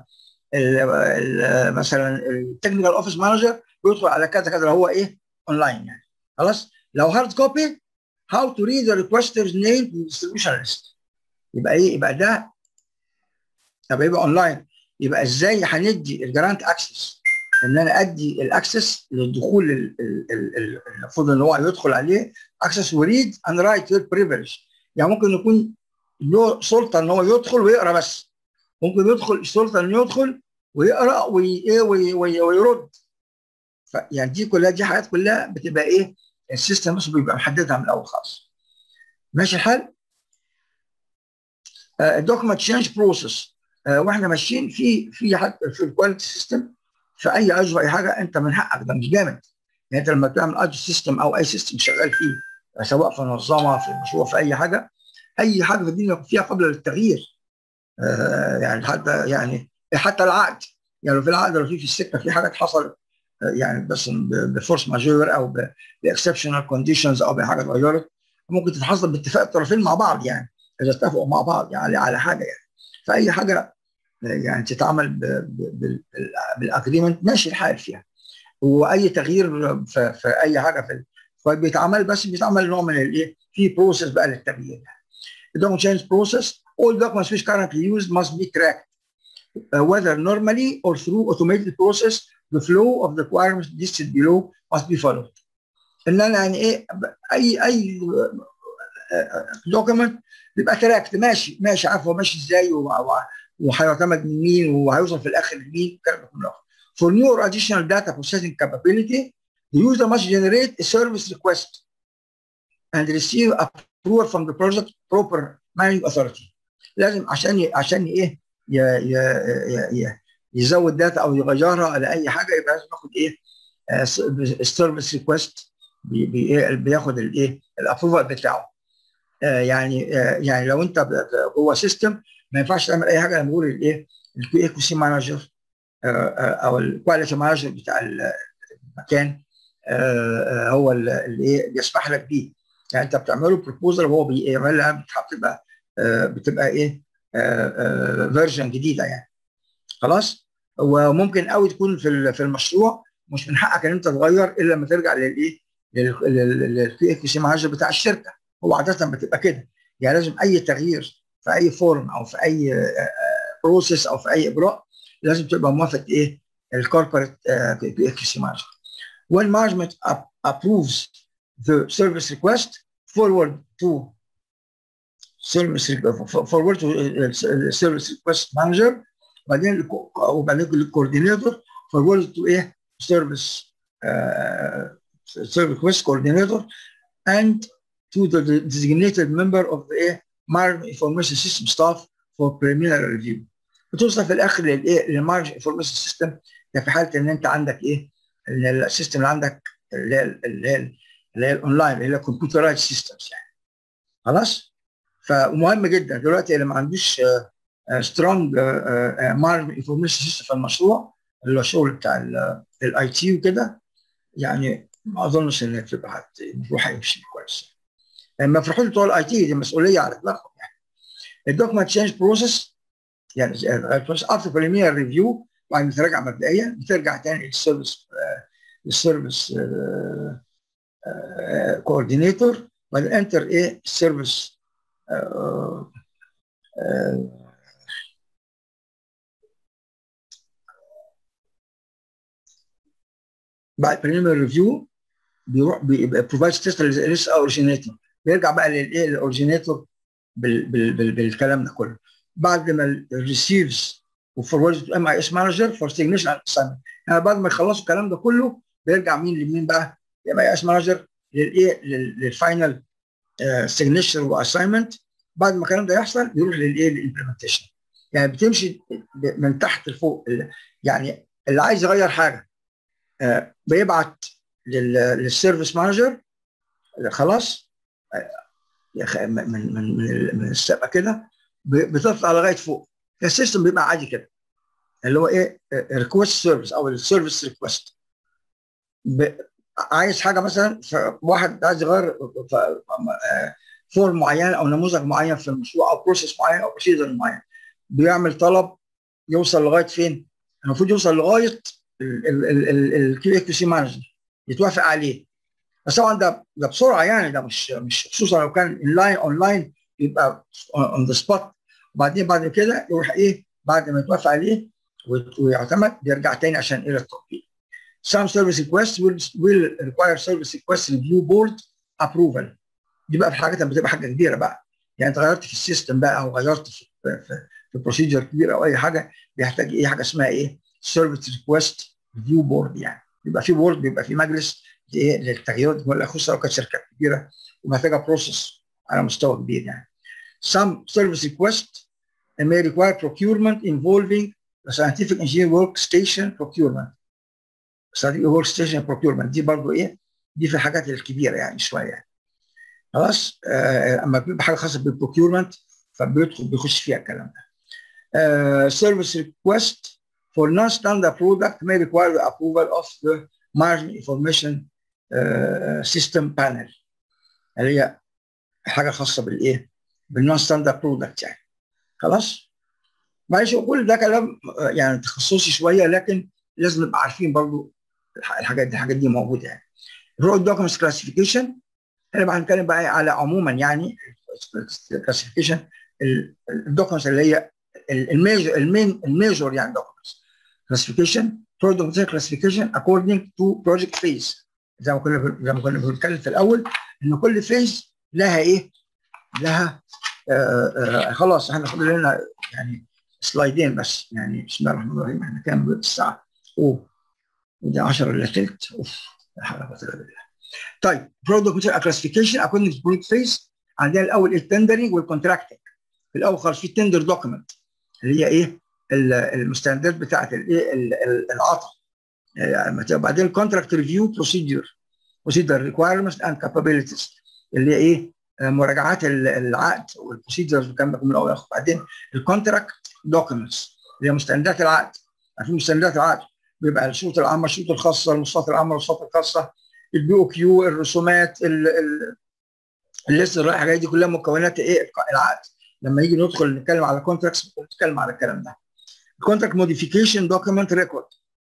ال مثلا التكنيكال اوفيس مانجر بيدخل على كذا كذا لو هو ايه اونلاين يعني خلاص لو هارد كوبي how to read the requester's name to the distribution list يبقى ايه يبقى ده يبقى يبقى اونلاين يبقى ازاي هندي الجرانت اكسس ان انا ادي الاكسس للدخول المفروض ان هو يدخل عليه اكسس وريد اند رايت بريفليج يعني ممكن يكون له سلطه ان هو يدخل ويقرا بس ممكن يدخل سلطه انه يدخل ويقرا ويرد يعني دي كلها دي حاجات كلها بتبقى ايه السيستم نفسه بيبقى محددها من الاول خالص ماشي الحال الدوكيمنت تشينج بروسيس واحنا ماشيين في في حتى في الكواليتي سيستم في اي اجر اي حاجه انت من حقك ده مش جامد يعني انت لما تعمل اجر سيستم او اي سيستم شغال فيه سواء في منظمه في مشروع في اي حاجه اي حاجه في الدنيا فيها قبل للتغيير آه يعني حتى يعني حتى العقد يعني لو في العقد لو في في السكه في حاجات حصلت يعني بس بفورس ماجور او باكسبشنال كونديشنز او بحاجه اتغيرت ممكن تتحصل باتفاق الطرفين مع بعض يعني اذا اتفقوا مع بعض يعني على حاجه يعني فاي حاجه يعني تتعمل بالاجريمنت ماشي الحال فيها واي تغيير في, في اي حاجه في فبيتعمل بس بيتعمل نوع من الايه في بروسيس بقى للتغيير يعني don't change process all documents which currently used must be tracked uh, whether normally or through automated process the flow of the requirements listed below must be followed ان انا يعني ايه اي اي دوكيمنت بيبقى تراكت ماشي ماشي عارف هو ماشي ازاي وهيعتمد من مين وهيوصل في الاخر لمين الكلام ده كله For new or additional data processing capability, the user must generate a service request and receive approval from the project proper managing authority. لازم عشان ي... عشان ايه ي... ي... ي... يزود داتا او يغيرها على اي حاجه يبقى لازم ياخد ايه السيرفيس ريكوست بي... بي... بياخد الايه الابروفال بتاعه آه يعني آه يعني لو انت جوه سيستم ما ينفعش تعمل اي حاجه لما نقول الايه الكيو اي سي مانجر او الكواليتي مانجر بتاع المكان آه هو اللي ايه بيسمح لك بيه يعني انت بتعمله بروبوزل وهو بيعملها بتبقى بتبقى ايه فيرجن جديده يعني خلاص وممكن قوي تكون في في المشروع مش من حقك ان انت تغير الا لما ترجع للايه للكيو اي سي مانجر بتاع الشركه هو عاده بتبقى كده يعني لازم اي تغيير في اي فورم او في اي بروسيس او في اي اجراء لازم تبقى موافق ايه الكوربريت كيو اي سي مانجر when management approves the service request forward to service forward to service request manager وبعدين وبعدين الكوردينيتور forward to ايه service uh, service request coordinator and to the designated member of the Marine Information System staff for preliminary review. بتوصل في الاخر للايه للمارج انفورميشن سيستم ده في حاله ان انت عندك ايه السيستم اللي عندك اللي هي اللي هي اللي هي الاونلاين اللي هي كمبيوترايز سيستمز يعني خلاص فمهم جدا دلوقتي اللي ما عندوش سترونج مارج انفورميشن سيستم في المشروع اللي هو الشغل بتاع الاي تي وكده يعني ما اظنش ان تبقى المشروع هيمشي كويس لما فرحوا بتوع الاي تي دي مسؤوليه على دماغهم يعني الدوكيمنت تشينج بروسيس يعني افتر بريمير ريفيو بعد ما تراجع مبدئيا بترجع تاني للسيرفيس للسيرفيس كوردينيتور بعدين انتر ايه السيرفيس بعد بريمير ريفيو بيروح بروفايد تيست لسه اوريجينيتور بيرجع بقى للايه الاوريجينيتور بال بال بال بالكلام ده كله بعد ما ريسيفز وفورورد تو ام اي اس مانجر فور سيجنيشن اند اساينمنت يعني بعد ما يخلصوا الكلام ده كله بيرجع مين لمين بقى؟ ام اي اس مانجر للايه للفاينل سيجنيشن واساينمنت بعد ما الكلام ده يحصل يروح للايه للامبلمنتيشن يعني بتمشي من تحت لفوق يعني اللي عايز يغير حاجه آه، بيبعت للسيرفيس مانجر خلاص آه، من من من من السابقه كده بتطلع لغايه فوق السيستم بيبقى عادي كده اللي هو ايه ريكوست سيرفيس او السيرفيس ريكوست عايز حاجه مثلا واحد عايز يغير فورم معين او نموذج معين في المشروع او بروسيس معين او بروسيجر معين بيعمل طلب يوصل لغايه فين؟ المفروض يوصل لغايه الكيو اكس سي مانجر يتوافق عليه بس طبعا ده ده بسرعه يعني ده مش مش خصوصا لو كان اونلاين اونلاين يبقى اون ذا سبوت وبعدين بعد كده يروح ايه بعد ما يتوافق عليه ويعتمد بيرجع تاني عشان الى التطبيق. Some service requests will, will require service request review board approval. دي بقى في الحاجات اللي بتبقى حاجه كبيره بقى يعني انت غيرت في السيستم بقى او غيرت في في, في بروسيجر كبير او اي حاجه بيحتاج ايه حاجه اسمها ايه سيرفيس ريكوست ريفيو بورد يعني بيبقى في بورد بيبقى في مجلس ايه للتغييرات ولا خصوصا لو كانت شركات كبيره ومحتاجه بروسيس على مستوى كبير يعني. Some service request may require procurement involving the scientific engineering workstation procurement. scientific workstation procurement دي برضه ايه؟ دي في الحاجات الكبيره يعني شويه يعني. خلاص آه اما بيبقى حاجه خاصه بالبروكيورمنت فبيدخل بيخش فيها الكلام ده. Uh, service request for non-standard product may require the approval of the margin information uh, system panel اللي هي حاجه خاصه بالايه؟ بالنون ستاندرد برودكت يعني خلاص؟ معلش كل ده كلام يعني تخصصي شويه لكن لازم نبقى عارفين برضو الحاجات دي الحاجات دي موجوده يعني. رول دوكيومنتس كلاسيفيكيشن احنا بقى هنتكلم بقى على عموما يعني كلاسيفيكيشن الدوكيومنتس اللي هي الميجر المين الميجور يعني دوكيومنتس كلاسيفيكيشن برودكت كلاسيفيكيشن according to project phase زي ما كنا زي ما كنا بنتكلم في الاول ان كل فيز لها ايه؟ لها آآ آآ خلاص احنا فاضل لنا يعني سلايدين بس يعني بسم الله الرحمن الرحيم احنا كام الساعه؟ اوه ودي 10 الا ثلث اوف لا حول ولا قوه الا بالله. طيب برودكت كلاسيفيكيشن according to project phase عندنا الاول التندرنج والكونتراكتنج في الاول خالص في التندر دوكيمنت اللي هي ايه؟ المستندات بتاعت الايه العطاء يعني بعدين الكونتراكت ريفيو بروسيدور بروسيدور ريكوايرمنتس اند كابابيلتيز اللي هي ايه مراجعات العقد والبروسيدرز والكلام ده كله الاول بعدين الكونتراكت دوكيومنتس اللي هي مستندات العقد عارفين مستندات العقد بيبقى الشروط العامه الشروط الخاصه المواصفات العامه المواصفات الخاصه البي او كيو الرسومات الليست الرايحه جايه دي كلها مكونات ايه العقد لما يجي ندخل نتكلم على كونتراكتس نتكلم على الكلام ده الكونتراكت موديفيكيشن دوكيمنت ريكورد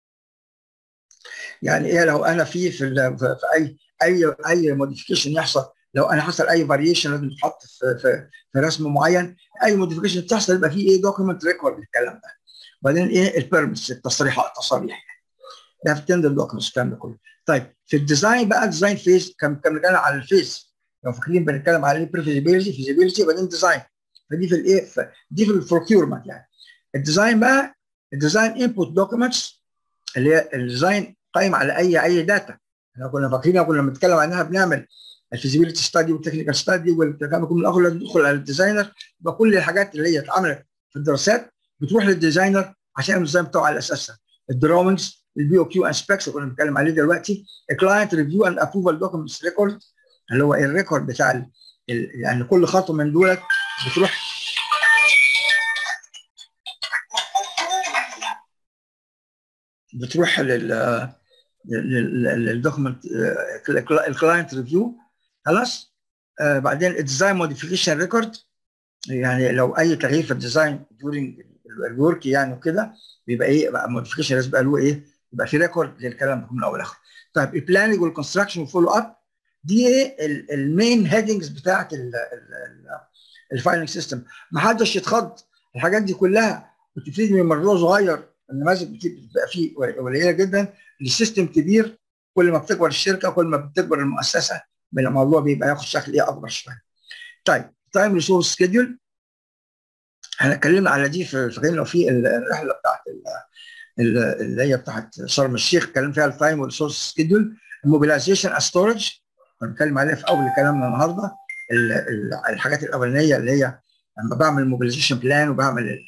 يعني ايه لو انا في في, في اي اي اي موديفيكيشن يحصل لو انا حصل اي فاريشن لازم تتحط في, في في رسم معين اي موديفيكيشن تحصل يبقى في ايه دوكيمنت ريكورد الكلام ده وبعدين ايه البيرمتس التصريحات التصاريح ده في التندر دوكيمنتس الكلام ده كله طيب في الديزاين بقى ديزاين فيز كان كان بنتكلم على الفيز لو فاكرين بنتكلم على البريفيزيبيلتي فيزيبيلتي وبعدين ديزاين فدي في الايه دي في البروكيورمنت يعني الديزاين بقى الديزاين انبوت دوكيومنتس اللي هي الديزاين قايم على اي اي داتا احنا كنا فاكرين كنا بنتكلم عنها بنعمل الفيزيبيلتي ستادي والتكنيكال ستادي والكلام ده كله الاخر لازم ندخل على الديزاينر يبقى كل الحاجات اللي هي اتعملت في الدراسات بتروح للديزاينر عشان الديزاين بتاعه على اساسها الدراونجز البي او كيو اند سبيكس اللي كنا بنتكلم عليه دلوقتي الكلاينت ريفيو اند ابروفال دوكيومنتس ريكورد اللي هو الريكورد بتاع ال يعني كل خطوه من دولت بتروح بتروح لل للدوكيمنت الكلاينت ريفيو خلاص آه بعدين الديزاين موديفيكيشن ريكورد يعني لو اي تغيير في الديزاين دورينج الورك يعني وكده بيبقى ايه بقى موديفيكيشن لازم يبقى له ايه يبقى في ريكورد للكلام ده من اول لاخر طيب البلاننج والكونستراكشن والفولو اب دي ايه المين هيدنجز بتاعت الفاينل سيستم ما حدش يتخض الحاجات دي كلها بتبتدي من مشروع صغير النماذج بتبقى فيه قليله جدا السيستم كبير كل ما بتكبر الشركه كل ما بتكبر المؤسسه الموضوع بيبقى ياخد شكل ايه اكبر شويه. طيب تايم ريسورس سكيدول احنا اتكلمنا على دي في فاكرين لو في الرحله بتاعت اللي هي بتاعت شرم الشيخ اتكلم فيها التايم والريسورس سكيدول الموبيلايزيشن ستورج بنتكلم عليها في اول كلامنا النهارده الحاجات الاولانيه اللي هي لما بعمل موبيلايزيشن بلان وبعمل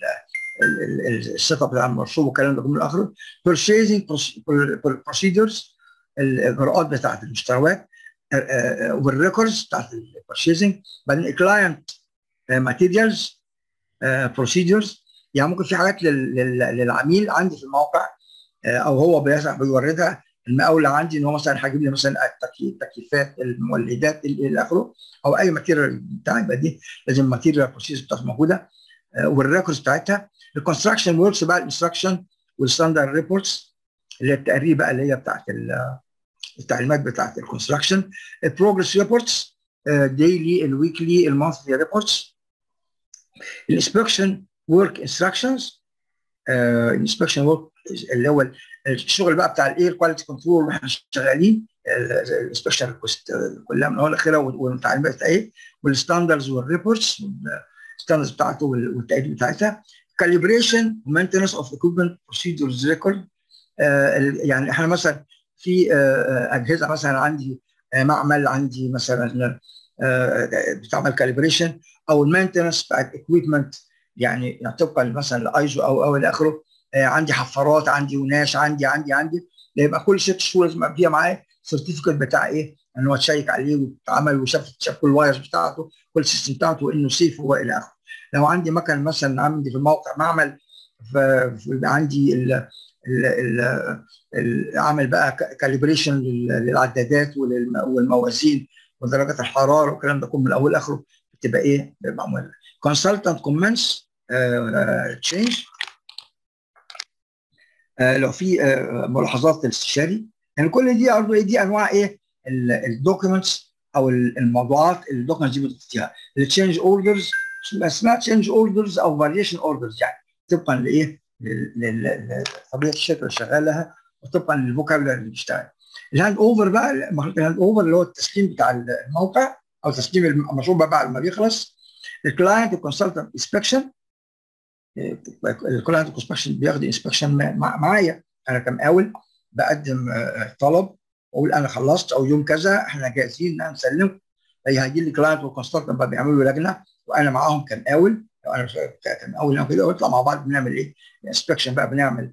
السيت اب بتاع المشروع والكلام ده كله الى اخره purchasing procedures الاجراءات بتاعت المشتريات والريكوردز بتاعت البرشيزنج بعدين الكلاينت ماتيريالز بروسيدرز يعني ممكن في حاجات للعميل عندي في الموقع او هو بيوردها المقاول عندي ان هو مثلا هيجيب لي مثلا التكييفات المولدات الى اخره او اي ماتيريال بتاع يبقى دي لازم الماتيريال بروسيس بتاعته موجوده والريكوردز بتاعتها الكونستراكشن وركس بقى الانستراكشن والستاندرد ريبورتس اللي هي التقرير بقى اللي هي بتاعت التعليمات بتاعت الكونستراكشن البروجرس ريبورتس ديلي الويكلي المانثلي ريبورتس الانسبكشن ورك انستراكشنز الانسبكشن ورك اللي هو الشغل بقى بتاع الاير كواليتي كنترول واحنا شغالين الانسبكشن ريكوست كلها من اول لاخرها والتعليمات بتاعتها ايه والستاندرز والريبورتس الستاندرز بتاعته والتقرير بتاعتها كاليبريشن ومينتنس اوف اكويبمنت بروسيدورز ريكورد يعني احنا مثلا في اجهزه مثلا عندي معمل عندي مثلا بتعمل كاليبريشن او المينتنس بتاعت اكويبمنت يعني طبقا مثلا لايزو او او الى اخره عندي حفارات عندي وناش عندي عندي عندي يبقى كل ست شهور لازم ابقى فيها معايا سيرتيفيكت بتاع ايه ان هو تشيك عليه واتعمل وشاف شاف كل الوايرز بتاعته كل السيستم بتاعته وانه سيف والى اخره لو عندي مكان مثلا عندي في الموقع معمل فيبقى عندي ال ال ال ال عامل بقى كاليبريشن للعدادات والموازين ودرجات الحراره والكلام ده كله من اول لاخره بتبقى ايه معمول كونسلتنت كومنتس تشينج لو في uh, ملاحظات الاستشاري يعني كل دي برضه دي انواع ايه الدوكيومنتس او الموضوعات الدوكيومنتس دي بتديها التشينج اوردرز اسمها تشينج اوردرز او فاريشن اوردرز يعني طبقا لايه لطبيعه الشركه اللي شغالها وطبقا للفوكابلري اللي بيشتغل الهاند اوفر بقى مرحله الهاند اوفر اللي هو التسليم بتاع الموقع او تسليم المشروع بقى بعد ما بيخلص الكلاينت كونسلتنت انسبكشن الكلاينت كونسبكشن بياخد انسبكشن معايا انا كمقاول بقدم طلب واقول انا خلصت او يوم كذا احنا جاهزين ان نسلمكم هيجي لي كلاينت وكونسلتنت بقى بيعملوا لجنه وانا معاهم كمقاول انا كمقاول كده ونطلع مع بعض بنعمل ايه؟ انسبكشن بقى بنعمل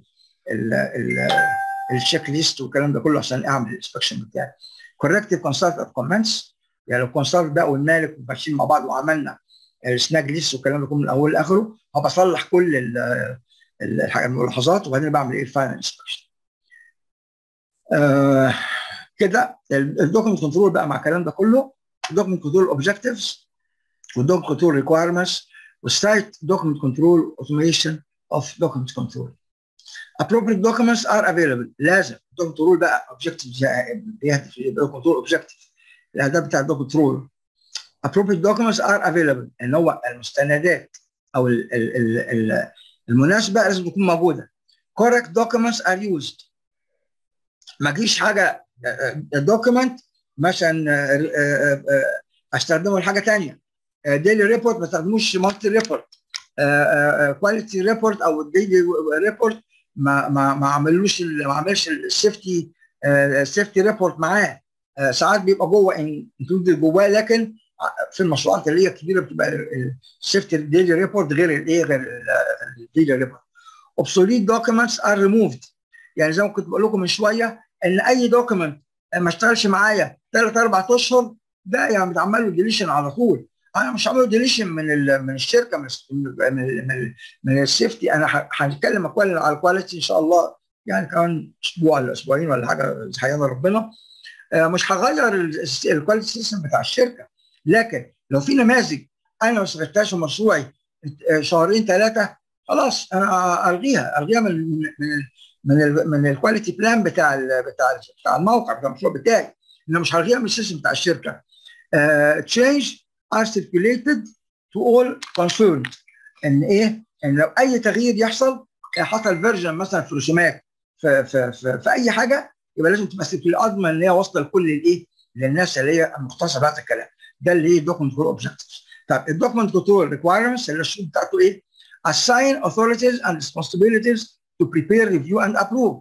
التشيك ليست والكلام ده كله عشان اعمل الانسبكشن بتاعي. كوركتيف كونسلتنت كومنتس يعني لو كونسلت بقى والمالك ماشيين مع بعض وعملنا السناج ليست والكلام ده كله من اوله لاخره بصلح كل الملاحظات وبعدين بعمل ايه الفاينل انسبكشن. آه كده الدوكيمنت كنترول بقى مع الكلام ده كله الدوكيمنت كنترول اوبجكتيفز والدوكيمنت كنترول ريكوايرمنتس والسايت دوكيمنت كنترول اوتوميشن اوف دوكيمنت كنترول appropriate documents are available لازم الدوكيمنت كنترول بقى اوبجكتيف بيهدف كنترول اوبجكتيف الاهداف بتاع الدوكيمنت كنترول appropriate documents are available ان هو المستندات او ال ال ال ال المناسبه لازم تكون موجوده correct documents are used ما جيش حاجه دوكيمنت مثلا استخدمه لحاجه ثانيه ديلي ريبورت ما استخدموش مالتي ريبورت كواليتي ريبورت او ديلي ريبورت ما ما ما عملوش ما عملش السيفتي سيفتي ريبورت معاه ساعات بيبقى جوه انكلود جواه لكن في المشروعات اللي هي الكبيره بتبقى السيفتي ديلي ريبورت غير الايه غير الديلي ريبورت obsolete documents are removed يعني زي ما كنت بقول لكم من شويه ان اي دوكيمنت ما اشتغلش معايا ثلاث اربع اشهر ده يعني بتعمل له ديليشن على طول انا مش هعمل له ديليشن من من الشركه من من, من, من السيفتي انا هنتكلم على الكواليتي ان شاء الله يعني كمان اسبوع ولا اسبوعين ولا حاجه حيانا ربنا مش هغير الكواليتي سيستم بتاع الشركه لكن لو في نماذج انا ما استفدتهاش في مشروعي شهرين ثلاثه خلاص انا الغيها الغيها من من من ال من الكواليتي بلان بتاع ال بتاع ال بتاع الموقع بتاع المشروع بتاعي انه مش هلغيها من السيستم بتاع الشركه تشينج ار circulated to all concerned ان ايه ان لو اي تغيير يحصل حصل فيرجن مثلا في رسومات في, في, في, في اي حاجه يبقى لازم تبقى اضمن ان هي واصله لكل الايه للناس اللي هي المختصه بهذا الكلام ده اللي هي دوكمنت كنترول اوبجكتيفز طب الدوكمنت كنترول ريكوايرمنتس اللي الشروط بتاعته ايه؟ assign authorities and responsibilities to prepare review and approve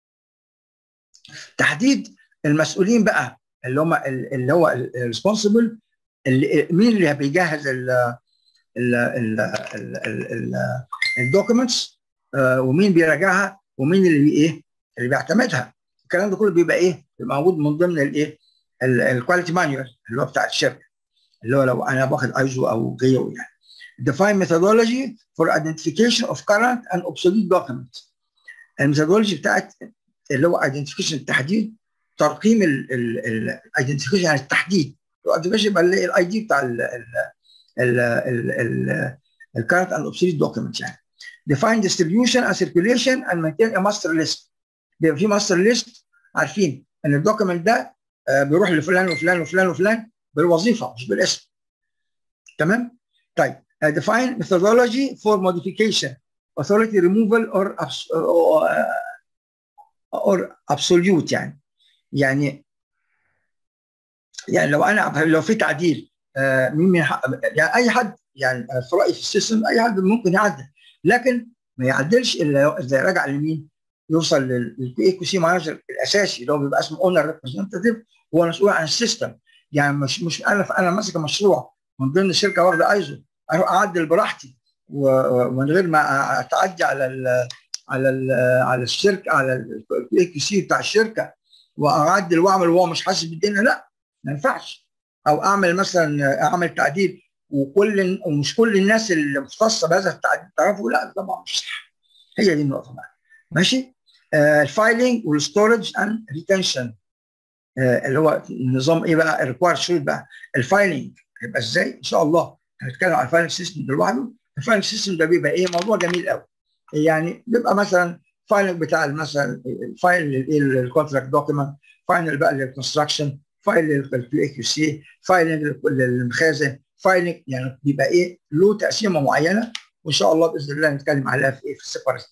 تحديد المسؤولين بقى اللي هم اللي هو الريسبونسبل مين اللي بيجهز ال ال الدوكيومنتس ومين بيراجعها ومين اللي ايه اللي بيعتمدها الكلام ده كله بيبقى ايه بيبقى موجود من ضمن الايه الكواليتي مانيوال اللي هو بتاع الشركه اللي هو لو انا باخد ايزو او غيره يعني define methodology for identification of current and obsolete documents الميثودولوجي بتاعت اللي هو identification التحديد ترقيم الايدنتيفيكيشن يعني التحديد الايدنتيفيكيشن يبقى الاي دي بتاع الكارنت اند اوبسوليت دوكيومنت يعني define distribution and circulation and maintain a master list بيبقى في ماستر ليست عارفين ان الدوكيمنت ده بيروح لفلان وفلان وفلان وفلان بالوظيفه مش بالاسم تمام طيب define methodology for modification authority removal or or absolute يعني يعني يعني لو انا لو في تعديل مين من حق يعني اي حد يعني في رايي في السيستم اي حد ممكن يعدل لكن ما يعدلش الا اذا رجع لمين؟ يوصل للايكو سي مانجر الاساسي اللي هو بيبقى اسمه اونر ريبريزنتيف هو مسؤول عن السيستم يعني مش مش انا انا ماسك مشروع من ضمن الشركه واخده ايزو اروح اعدل براحتي ومن غير ما اتعدي على ال على ال على الشركه على الاي كيو سي بتاع الشركه واعدل واعمل وهو مش حاسس بالدنيا لا ما ينفعش او اعمل مثلا اعمل تعديل وكل ومش كل الناس اللي مختصه بهذا التعديل تعرفوا لا طبعا مش صح هي دي النقطه بقى ماشي الفايلنج والستورج اند ريتنشن اللي هو نظام ايه بقى الريكوايرد شروط بقى الفايلنج هيبقى ازاي ان شاء الله هنتكلم عن الفايلنج سيستم ده لوحده الفايلنج سيستم ده بيبقى ايه موضوع جميل قوي يعني بيبقى مثلا فايل بتاع مثلا فايل الكونتراكت دوكيمنت فايل بقى للكونستراكشن فايل للاي كيو سي فايل للمخازن فايل يعني بيبقى ايه له تقسيمه معينه وان شاء الله باذن الله نتكلم عليها في ايه في السيبريت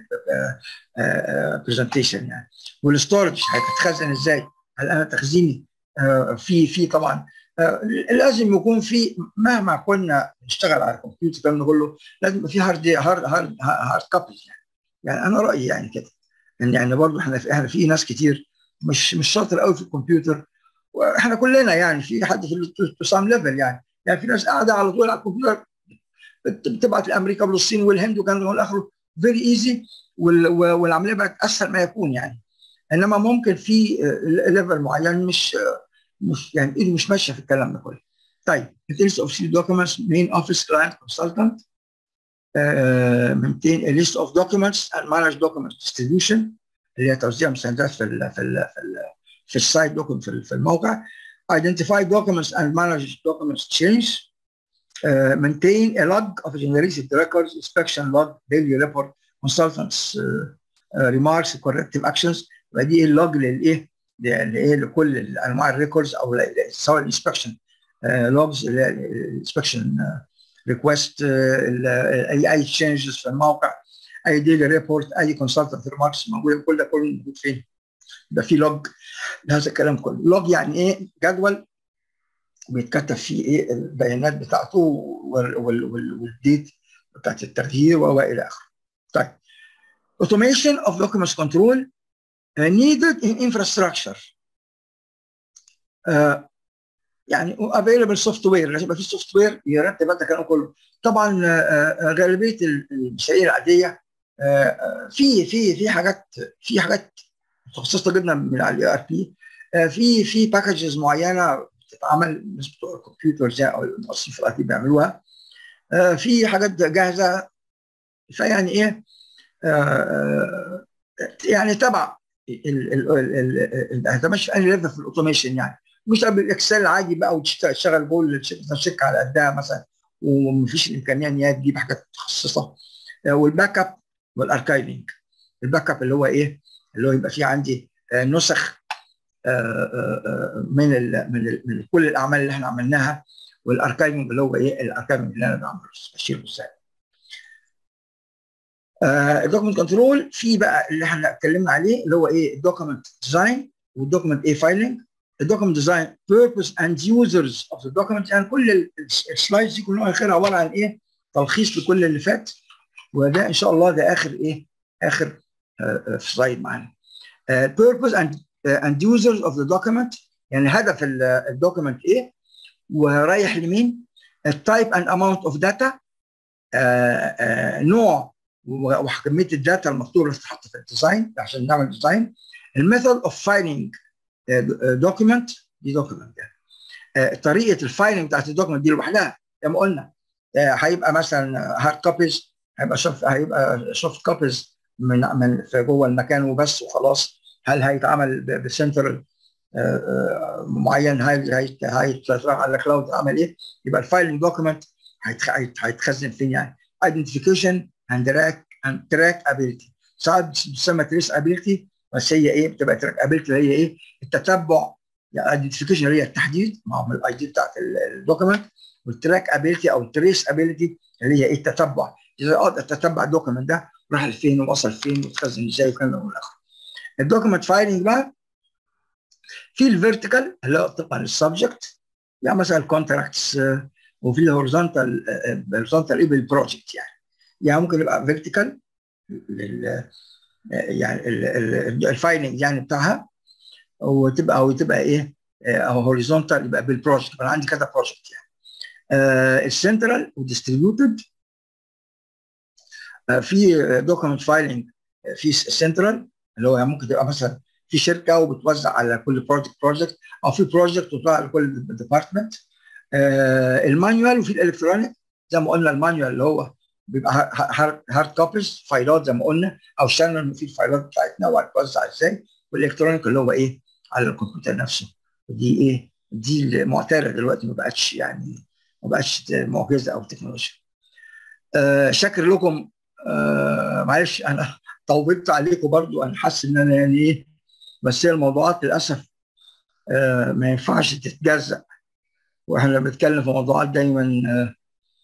برزنتيشن يعني والستورج هيتخزن ازاي؟ هل انا تخزيني في في طبعا لازم يكون في مهما كنا نشتغل على الكمبيوتر الكلام ده كله لازم يبقى في هارد هارد هارد هارد كابيز يعني يعني انا رايي يعني كده ان يعني برضه احنا في احنا في ناس كتير مش مش شاطر قوي في الكمبيوتر واحنا كلنا يعني في حد في تو سام ليفل يعني يعني في ناس قاعده على طول على الكمبيوتر بتبعت لامريكا والصين والهند وكان الاخر فيري ايزي والعمليه بقت اسهل ما يكون يعني انما ممكن في ليفل معين مش مش يعني ايده مش ماشيه في الكلام ده كله. طيب details of seal documents main office client consultant uh, maintain a list of documents and manage document distribution اللي هي توزيع مستندات في ال في ال في ال في السايت دوكيمنت في, في الموقع identify documents and manage documents change uh, maintain a log of generated records inspection log daily report consultants uh, uh, remarks corrective actions ودي اللوج للايه لايه لكل انواع الريكوردز او سواء الانسبكشن لوجز الانسبكشن ريكوست اي اي تشينجز في الموقع اي ديلي ريبورت اي كونسلتنت ريماركس موجوده كل ده كله موجود فين؟ ده في لوج لهذا الكلام كله لوج يعني ايه جدول بيتكتب فيه ايه البيانات بتاعته والديت بتاعت التغيير والى اخره طيب automation of documents control uh, needed in infrastructure uh, يعني available software لازم يبقى في سوفت وير يرتب هذا الكلام كله طبعا uh, غالبيه المشاريع العاديه في في في حاجات في حاجات متخصصه جدا من على الاي ار بي في في باكجز معينه بتتعمل الناس بتوع الكمبيوترز او المؤسسين في الاي تي بيعملوها في حاجات جاهزه فيعني ايه يعني تبع هتمشي في انهي ليفل في الاوتوميشن يعني مش قبل الاكسل عادي بقى وتشتغل جول الشركه على قدها مثلا ومفيش الامكانيه ان هي تجيب حاجات متخصصه والباك اب والاركايفنج الباك اب اللي هو ايه؟ اللي هو يبقى فيه عندي نسخ من ال من, ال من كل الاعمال اللي احنا عملناها والاركايفنج اللي هو ايه؟ الاركايفنج اللي انا بعمله بشيله ازاي؟ الدوكيمنت كنترول في بقى اللي احنا اتكلمنا عليه اللي هو ايه الدوكيمنت ديزاين والدوكيمنت ايه فايلنج الدوكيمنت ديزاين بيربز اند يوزرز اوف ذا دوكيمنت يعني كل السلايدز دي كلها اخرها عباره عن ايه تلخيص لكل اللي فات وده ان شاء الله ده اخر ايه اخر سلايد معانا purpose and uh, and users of the document يعني هدف الدوكيمنت ايه ورايح لمين التايب اند اماونت اوف داتا نوع وكميه الداتا المطلوبه اللي تتحط في الديزاين عشان نعمل ديزاين الميثود اوف فايلنج دوكيمنت دي دوكيمنت يعني طريقه الفايلنج بتاعت الدوكيمنت دي لوحدها زي ما قلنا هيبقى مثلا هارد كوبيز هيبقى شوف هيبقى سوفت كوبيز من من في جوه المكان وبس وخلاص هل هيتعمل بسنترال معين هيترفع على كلاود عمل ايه يبقى الفايلنج دوكيمنت هيتخزن فين يعني ايدنتيفيكيشن اند تراك اند تراك ابيلتي ساعات بتسمى تريس ابيلتي بس هي ايه بتبقى تراك ابيلتي اللي هي ايه التتبع يعني ايدنتيفيكيشن اللي هي التحديد مع الاي دي بتاعت الدوكيمنت والتراك ابيلتي او التريس ابيلتي اللي هي ايه التتبع اذا اقدر اتتبع الدوكيمنت ده راح لفين ووصل فين واتخزن ازاي وكان من الاخر الدوكيمنت فايلنج بقى في الفيرتيكال اللي هو طبعا السبجكت يعني مثلا الكونتراكتس وفي الهورزونتال الهورزونتال ايه بالبروجكت يعني يعني ممكن يبقى فيرتيكال يعني الفايلنج يعني بتاعها وتبقى او تبقى ايه او هوريزونتال يبقى بالبروجكت انا عندي كذا بروجكت يعني السنترال وديستريبيوتد في دوكيمنت فايلنج في سنترال اللي هو ممكن تبقى مثلا في شركه وبتوزع على كل بروجكت بروجكت او في بروجكت بتوزع على كل ديبارتمنت آه المانيوال وفي الالكترونيك زي ما قلنا المانيوال اللي هو بيبقى هارد كوبيز فايلات زي ما قلنا او شانل في الفايلات بتاعتنا وهتوزع ازاي والالكترونيك اللي هو ايه على الكمبيوتر نفسه ودي ايه دي المعتاده دلوقتي ما بقتش يعني ما بقتش معجزه او تكنولوجيا آه شاكر لكم آه معلش انا طولت عليكم برضو انا حاسس ان انا يعني ايه بس هي الموضوعات للاسف آه ما ينفعش تتجزأ واحنا بنتكلم في موضوعات دايما آه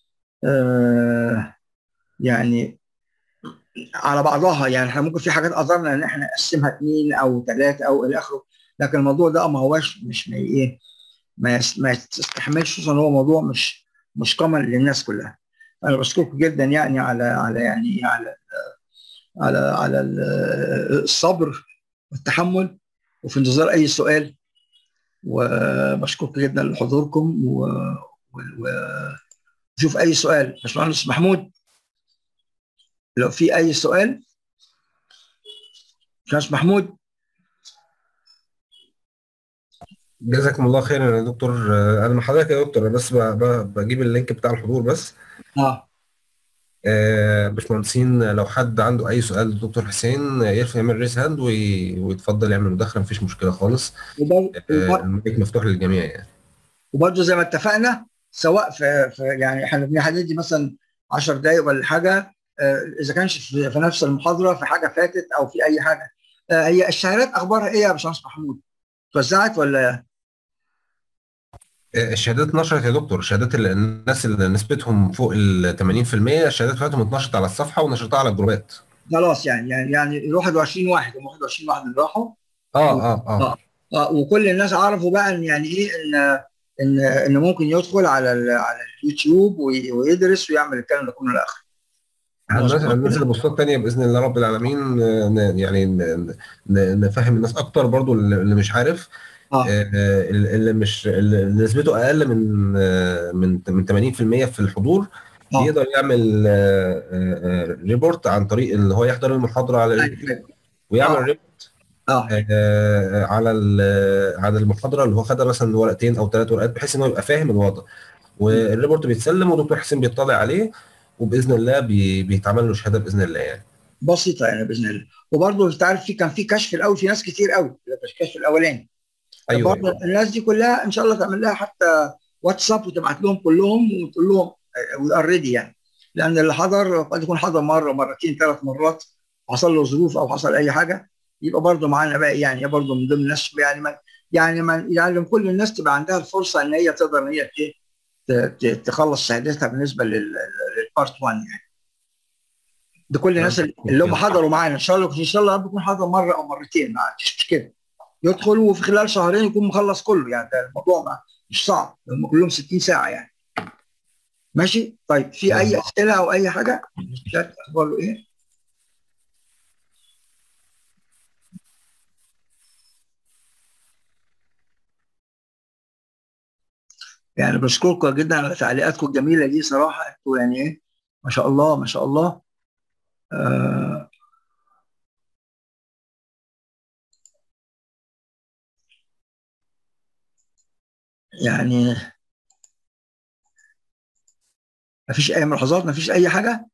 آه يعني على بعضها يعني احنا ممكن في حاجات قدرنا ان احنا نقسمها اثنين او ثلاثه او الى اخره لكن الموضوع ده ما هواش مش ما ايه ما ما يستحملش خصوصا هو موضوع مش مش كومن للناس كلها انا بشكركم جدا يعني على على يعني على على على الصبر والتحمل وفي انتظار اي سؤال وبشكركم جدا لحضوركم وشوف و... اي سؤال باشمهندس محمود لو في اي سؤال باشمهندس محمود جزاكم الله خيرا يا دكتور انا مع حضرتك يا دكتور انا بس بجيب اللينك بتاع الحضور بس اه آه باشمهندسين لو حد عنده اي سؤال للدكتور حسين يرفع يعمل ريس هاند وي... ويتفضل يعمل مداخله مفيش مشكله خالص آه المايك مفتوح للجميع يعني وبرده زي ما اتفقنا سواء في, في يعني احنا هندي مثلا 10 دقائق ولا حاجه آه اذا كانش في, في نفس المحاضره في حاجه فاتت او في اي حاجه آه هي الشهادات اخبارها ايه يا باشمهندس محمود؟ اتوزعت ولا الشهادات اتنشرت يا دكتور شهادات الناس اللي نسبتهم فوق ال 80% الشهادات بتاعتهم اتنشرت على الصفحه ونشرتها على الجروبات خلاص يعني يعني يعني ال 21 واحد هم 21 واحد اللي راحوا اه اه اه, آه وكل الناس عرفوا بقى ان يعني ايه ان ان ان ممكن يدخل على على اليوتيوب ويدرس ويعمل الكلام ده كله لاخره هننزل بوستات تانية باذن الله رب العالمين يعني نفهم الناس اكتر برضو اللي مش عارف آه. اللي مش اللي نسبته اقل من من من 80% في الحضور آه. يقدر يعمل ريبورت عن طريق اللي هو يحضر المحاضره على اليوتيوب ويعمل آه. ريبورت اه على على المحاضره اللي هو خدها مثلا ورقتين او ثلاث ورقات بحيث ان هو يبقى فاهم الوضع والريبورت بيتسلم ودكتور حسين بيطلع عليه وباذن الله بي بيتعمل له شهاده باذن الله يعني بسيطه يعني باذن الله وبرضه انت عارف في كان في كشف الاول في ناس كتير قوي الكشف الاولاني ايوه, برضه الناس دي كلها ان شاء الله تعمل لها حتى واتساب وتبعت لهم كلهم وتقول لهم اوريدي يعني لان اللي حضر قد يكون حضر مره مرتين ثلاث مرات حصل له ظروف او حصل اي حاجه يبقى برضه معانا بقى يعني برضه من ضمن الناس يعني من يعني من يعلم كل الناس تبقى عندها الفرصه ان هي تقدر ان هي تخلص شهادتها بالنسبه للبارت 1 يعني ده كل الناس اللي هم حضروا معانا ان شاء الله ان شاء الله يكون حضر مره او مرتين ما عنديش مشكله يدخل وفي خلال شهرين يكون مخلص كله يعني ده الموضوع ما مش صعب هم كلهم 60 ساعه يعني ماشي طيب في اي اسئله او اي حاجه الشات اخباره ايه يعني بشكركم جدا على تعليقاتكم الجميله دي صراحه انتوا يعني ايه ما شاء الله ما شاء الله آه يعني ما فيش اي ملاحظات ما فيش اي حاجه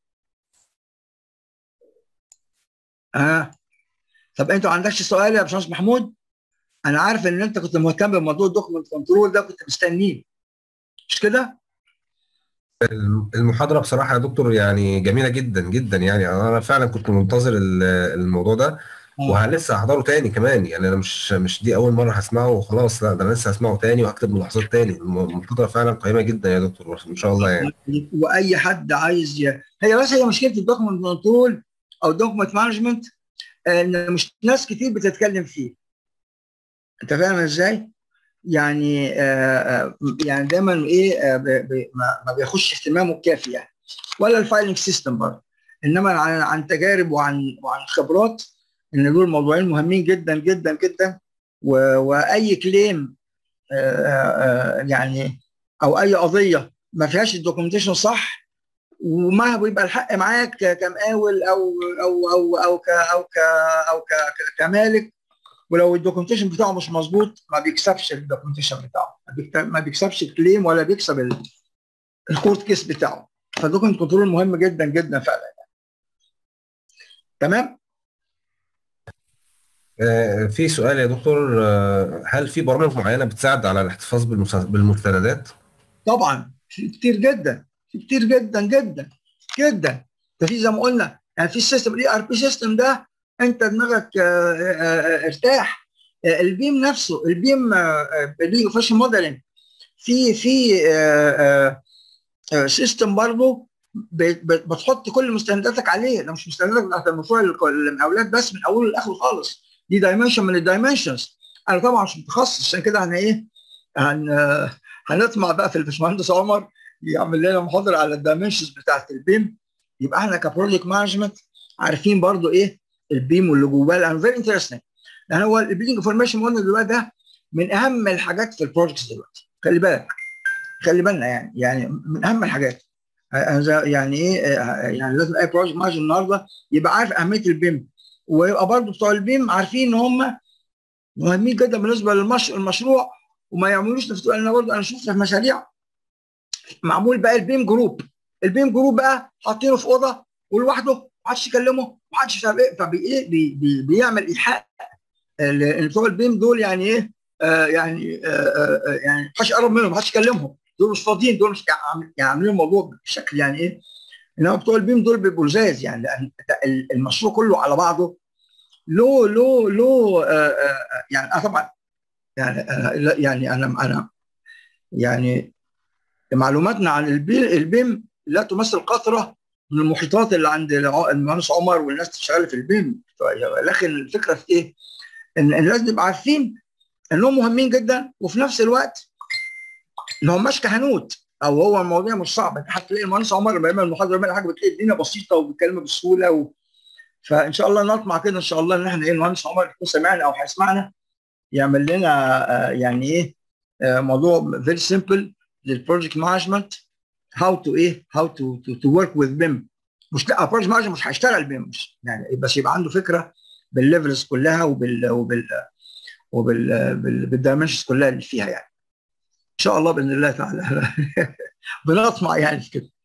اه طب انتوا ما عندكش سؤال يا باشمهندس محمود انا عارف ان انت كنت مهتم بموضوع الدوكمنت كنترول ده كنت مستنيه مش كده المحاضرة بصراحة يا دكتور يعني جميلة جدا جدا يعني أنا فعلا كنت منتظر ال- الموضوع ده ولسه هحضره تاني كمان يعني أنا مش مش دي أول مرة هسمعه وخلاص لا ده أنا لسه هسمعه تاني وهكتب ملاحظات تاني الم- المحاضرة فعلا قيمة جدا يا دكتور إن شاء الله يعني واي حد عايز ي... هي بس هي مشكله الدوكمنت كنترول او الدوكمنت مانجمنت ان مش ناس كتير بتتكلم فيه انت فاهم ازاي؟ يعني آه آه، يعني دايما ايه آه ب- ب- ما ما بياخدش اهتمامه الكافي يعني ولا الفايلنج سيستم برضه انما عن عن تجارب وعن وعن خبرات ان دول موضوعين مهمين جدا جدا جدا و- واي كليم يعني او اي قضيه ما فيهاش الدوكيومنتيشن صح وما بيبقى الحق معاك ك- كمقاول او او او او ك او ك او ك ك- كمالك ولو الدوكيومنتيشن بتاعه مش مظبوط ما بيكسبش الدوكيومنتيشن بتاعه ما بيكت- ما بيكسبش الكليم ولا بيكسب ال- الكورت كيس بتاعه فالدوكيومنت كنترول مهم جدا جدا فعلا تمام آه، في سؤال يا دكتور آه، هل في برامج معينة بتساعد على الاحتفاظ بالمس- بالمستندات؟ طبعا في كتير جدا في كتير جدا جدا جدا ده في زي ما قلنا يعني في السيستم الاي ار بي سيستم ده انت دماغك آه، آه، آه، ارتاح آه، البيم نفسه البيم اللي فاشن موديلنج في في سيستم برضه ب- ب- بتحط كل مستنداتك عليه ده مش مستنداتك بتاعت المشروع الك- المقاولات بس من اوله لاخره خالص دي دايمنشن من الدايمنشنز انا طبعا مش متخصص عشان كده انا ايه هن آه، هنطمع بقى في الباشمهندس عمر يعمل لنا محاضره على الدايمنشنز بتاعت البيم يبقى احنا كبروجكت مانجمنت عارفين برضو ايه البيم واللي جواه لانه فيري انترستنج يعني هو البيلدنج انفورميشن موديل دلوقتي ده من اهم الحاجات في البروجكتس دلوقتي خلي بالك خلي بالنا يعني يعني من اهم الحاجات آه، زي- يعني ايه آه، يعني لازم اي بروجكت مانجر النهارده يبقى عارف اهميه البيم ويبقى برضو بتوع البيم عارفين ان هم مهمين جدا بالنسبه للمشروع وما يعملوش نفس انا برضه انا شفت في مشاريع معمول بقى البيم جروب البيم جروب بقى حاطينه في اوضه ولوحده محدش يكلمه محدش مش عارف ايه فبي ايه بي بي بيعمل ايحاء ال- ان بتوع البيم دول يعني ايه آه يعني آه آه آه، يعني محدش يقرب منهم محدش يكلمهم دول مش فاضيين دول مش عام- يعني عاملين الموضوع بشكل يعني ايه انما بتوع البيم دول بيبقوا لزاز يعني لان ال- المشروع كله على بعضه له له له آه آه يعني آه طبعا يعني انا لا- يعني انا انا يعني معلوماتنا عن البيم البيم لا تمثل قطره من المحيطات اللي عند الع- المهندس عمر والناس اللي شغاله في البيم ف- لكن الفكره في ايه؟ ان إن لازم نبقى عارفين انهم مهمين جدا وفي نفس الوقت ان هم مش كهنوت او هو المواضيع مش صعبه انت هتلاقي المهندس عمر لما يعمل المحاضره بيعمل حاجه بتلاقي الدنيا بسيطه وبيتكلم بسهوله و... فان شاء الله نطمع كده ان شاء الله ان احنا ايه المهندس عمر يكون سمعنا او هيسمعنا يعمل لنا آه، يعني ايه آه، موضوع فيري سمبل للبروجكت مانجمنت هاو تو ايه هاو تو تو ورك وذ بيم مش لا بروجكت مانجمنت مش هيشتغل بيم مش يعني بس يبقى عنده فكره بالليفلز كلها وبال وبال وبال بال- بالدايمنشنز كلها اللي فيها يعني ان شاء الله باذن الله تعالى بنطمع يعني في كده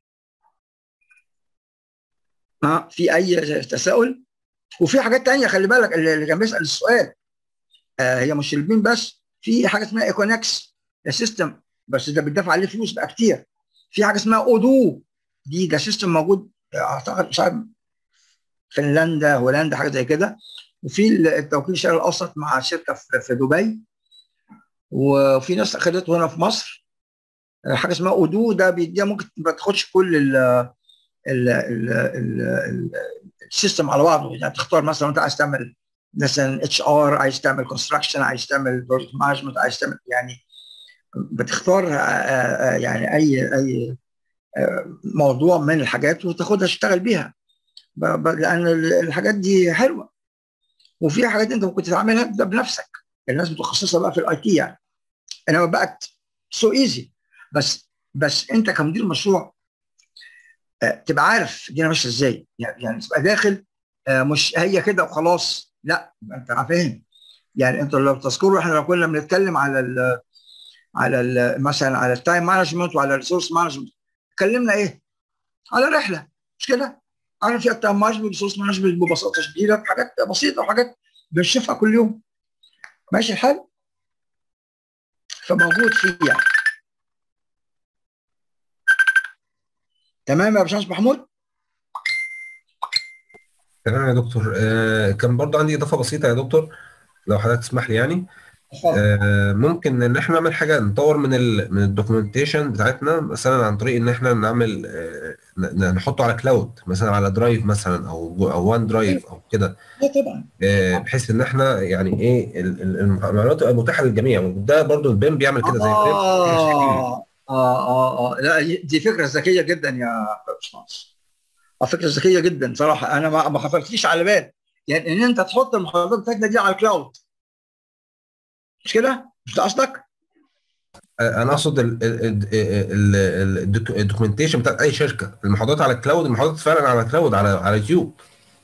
ها في اي تساؤل وفي حاجات تانية خلي بالك اللي اللي كان بيسال السؤال آه هي مش البيم بس في حاجه اسمها ايكونكس سيستم بس ده بيدفع عليه فلوس بقى كتير في حاجه اسمها اودو دي ده سيستم موجود آه، اعتقد مش عارف فنلندا هولندا حاجه زي كده وفي التوكيل الشرق الاوسط مع شركه في في دبي وفي ناس اخدته هنا في مصر آه، حاجه اسمها اودو ده بيديها ممكن ما تاخدش كل ال ال ال ال ال السيستم على بعضه يعني تختار مثلا انت عايز تعمل مثلا اتش ار عايز تعمل كونستراكشن عايز تعمل بروجكت مانجمنت عايز تعمل يعني بتختار آه، آه، يعني اي اي آه، موضوع من الحاجات وتاخدها تشتغل بيها ب- ب- لان ال- الحاجات دي حلوه وفي حاجات انت ممكن تعملها ده بنفسك الناس متخصصه بقى في الاي تي يعني انما بقت سو ايزي بس بس انت كمدير مشروع آه، تبقى عارف الدنيا ماشيه ازاي يعني يعني تبقى داخل آه، مش هي كده وخلاص لا يبقى انت فاهم يعني انت لو تذكروا احنا لو كنا بنتكلم على ال على ال مثلا على التايم مانجمنت وعلى الريسورس مانجمنت اتكلمنا ايه؟ على رحله مش كده؟ عارف فيها التايم مانجمنت والريسورس مانجمنت ببساطه شديده حاجات بسيطه وحاجات بنشوفها كل يوم ماشي الحال؟ فموجود فيه يعني تمام يا باشمهندس محمود؟ تمام يا دكتور آه كان برضه عندي اضافه بسيطه يا دكتور لو حضرتك تسمح لي يعني آه ممكن ان احنا نعمل حاجه نطور من ال من الدوكيومنتيشن بتاعتنا مثلا عن طريق ان احنا نعمل آه ن- نحطه على كلاود مثلا على درايف مثلا او او وان درايف او كده لا طبعا آه بحيث ان احنا يعني ايه ال- ال- المعلومات تبقى متاحه للجميع وده برضه البيم بيعمل كده زي البيم آه آه آه آه لا دي فكرة ذكية جدا يا باشمهندس آه فكرة ذكية جدا صراحة أنا ما ما خطرتليش على بال يعني إن أنت تحط المحاضرات بتاعتنا دي على الكلاود مش كده؟ مش ده قصدك؟ انا اقصد الدوكيومنتيشن بتاعت اي شركه المحاضرات على الكلاود المحاضرات فعلا على الكلاود على على يوتيوب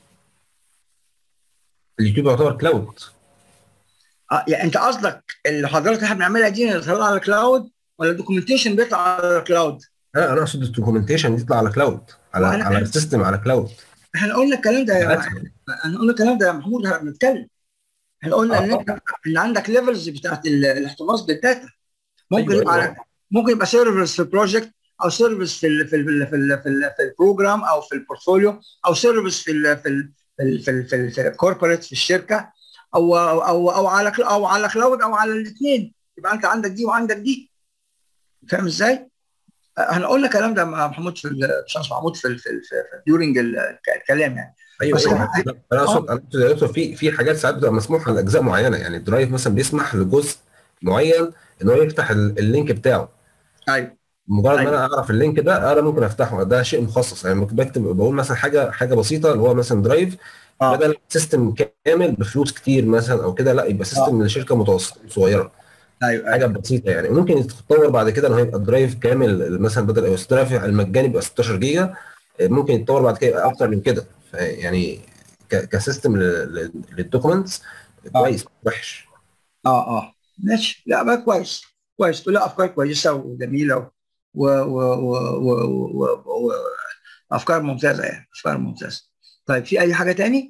اليوتيوب يعتبر كلاود آه يعني أنت قصدك المحاضرات اللي احنا بنعملها دي نطلعها على الكلاود ولا الدوكيومنتيشن بيطلع على الكلاود؟ لا انا اقصد الدوكيومنتيشن يطلع على كلاود على وأنا- على السيستم على كلاود احنا قلنا الكلام ده يا احنا قلنا الكلام ده يا محمود احنا بنتكلم احنا قلنا ان انت ان عندك ليفلز بتاعت ال- الاحتفاظ بالداتا ممكن أيوة، يبقى أيوة. على- ممكن يبقى سيرفيس في البروجكت او سيرفيس في ال في ال في ال في, ال في البروجرام او في البورتفوليو او سيرفيس في ال في ال في ال في, ال في, ال في الكوربريت في الشركه او او او, أو على كل- او على كلاود او على الاثنين يبقى انت عندك دي وعندك دي فاهم ازاي؟ احنا قلنا الكلام ده مع محمود في ال- باشمهندس محمود في ال في, ال في ديورنج الكلام يعني ايوه بس ايوه أنا- انا اقصد انا اقصد يا دكتور في في حاجات ساعات بتبقى مسموحه لاجزاء معينه يعني الدرايف مثلا بيسمح لجزء معين ان هو يفتح ال- اللينك بتاعه ايوه مجرد ما أيوة. انا اعرف اللينك ده انا ممكن افتحه ده شيء مخصص يعني ممكن بكتب بقول مثلا حاجه حاجه بسيطه اللي هو مثلا درايف اه بدل سيستم كامل بفلوس كتير مثلا او كده لا يبقى سيستم لشركه متوسطه صغيره ايوه حاجه بسيطه يعني ممكن يتطور بعد كده ان هو يبقى درايف كامل مثلا بدل الدرايف المجاني بيبقى 16 جيجا ممكن يتطور بعد كده يبقى اكتر من كده يعني ك- كسيستم للدوكيومنتس كويس وحش اه اه ماشي لا بقى كويس كويس لا افكار كويسه وجميله و و و و و و و افكار ممتازه يعني افكار ممتازه طيب في اي حاجه تاني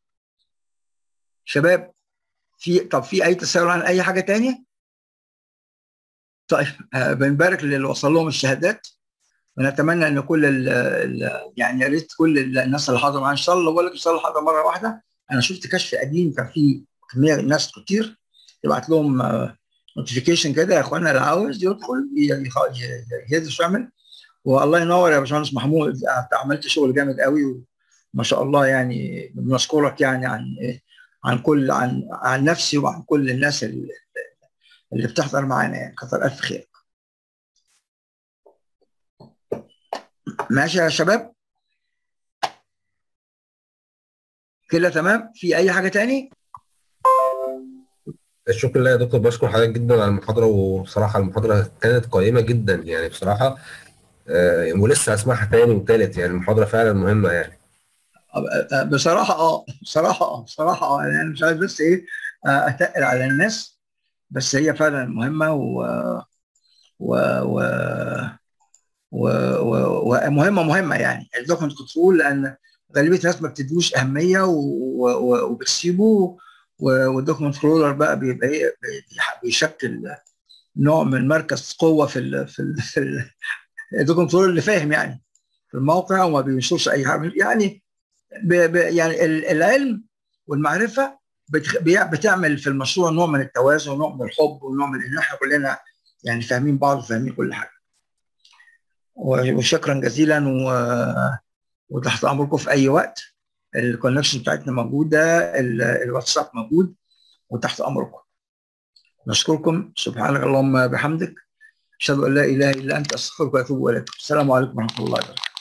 شباب في طب في اي تساؤل عن اي حاجه تانية طيب آه بنبارك للي وصل لهم الشهادات ونتمنى ان كل ال ال يعني يا ريت كل الناس اللي حاضره معانا ان شاء الله بقول لك ان شاء الله حاضره مره واحده انا شفت كشف قديم كان فيه كميه ناس كتير يبعت لهم نوتيفيكيشن كده يا اخوانا اللي عاوز يدخل ي- يخ- ي- يدرس ويعمل والله ينور يا باشمهندس محمود انت عملت شغل جامد قوي وما شاء الله يعني بنشكرك يعني عن عن كل عن عن نفسي وعن كل الناس اللي, اللي بتحضر معانا يعني كتر الف خيرك ماشي يا شباب كده تمام في اي حاجه تاني الشكر لله يا دكتور بشكر حضرتك جدا على المحاضره وبصراحه المحاضره كانت قيمه جدا يعني بصراحه آه، ولسه هسمعها تاني وتالت يعني المحاضره فعلا مهمه يعني بصراحه اه بصراحه اه بصراحه اه يعني مش عايز بس ايه آه، اتقل على الناس بس هي فعلا مهمه و و و و- و- ومهمه مهمه يعني الدوكمنت كنترول لان غالبيه الناس ما بتدوش اهميه و- و- وبتسيبه و- والدوكمنت كنترولر بقى بيبقى ايه بي- بيشكل نوع من مركز قوه في ال في ال في ال- الدوكمنت كنترولر اللي فاهم يعني في الموقع وما بينشرش اي حاجه يعني ب ب يعني ال- العلم والمعرفه بتخ- بيع- بتعمل في المشروع نوع من التوازن ونوع من الحب ونوع من ان احنا كلنا يعني فاهمين بعض وفاهمين كل حاجه وشكرا جزيلا و... وتحت امركم في اي وقت الكونكشن بتاعتنا موجوده ال- الواتساب موجود وتحت امركم نشكركم سبحانك اللهم بحمدك اشهد ان لا اله الا انت استغفرك واتوب اليك السلام عليكم ورحمه الله وبركاته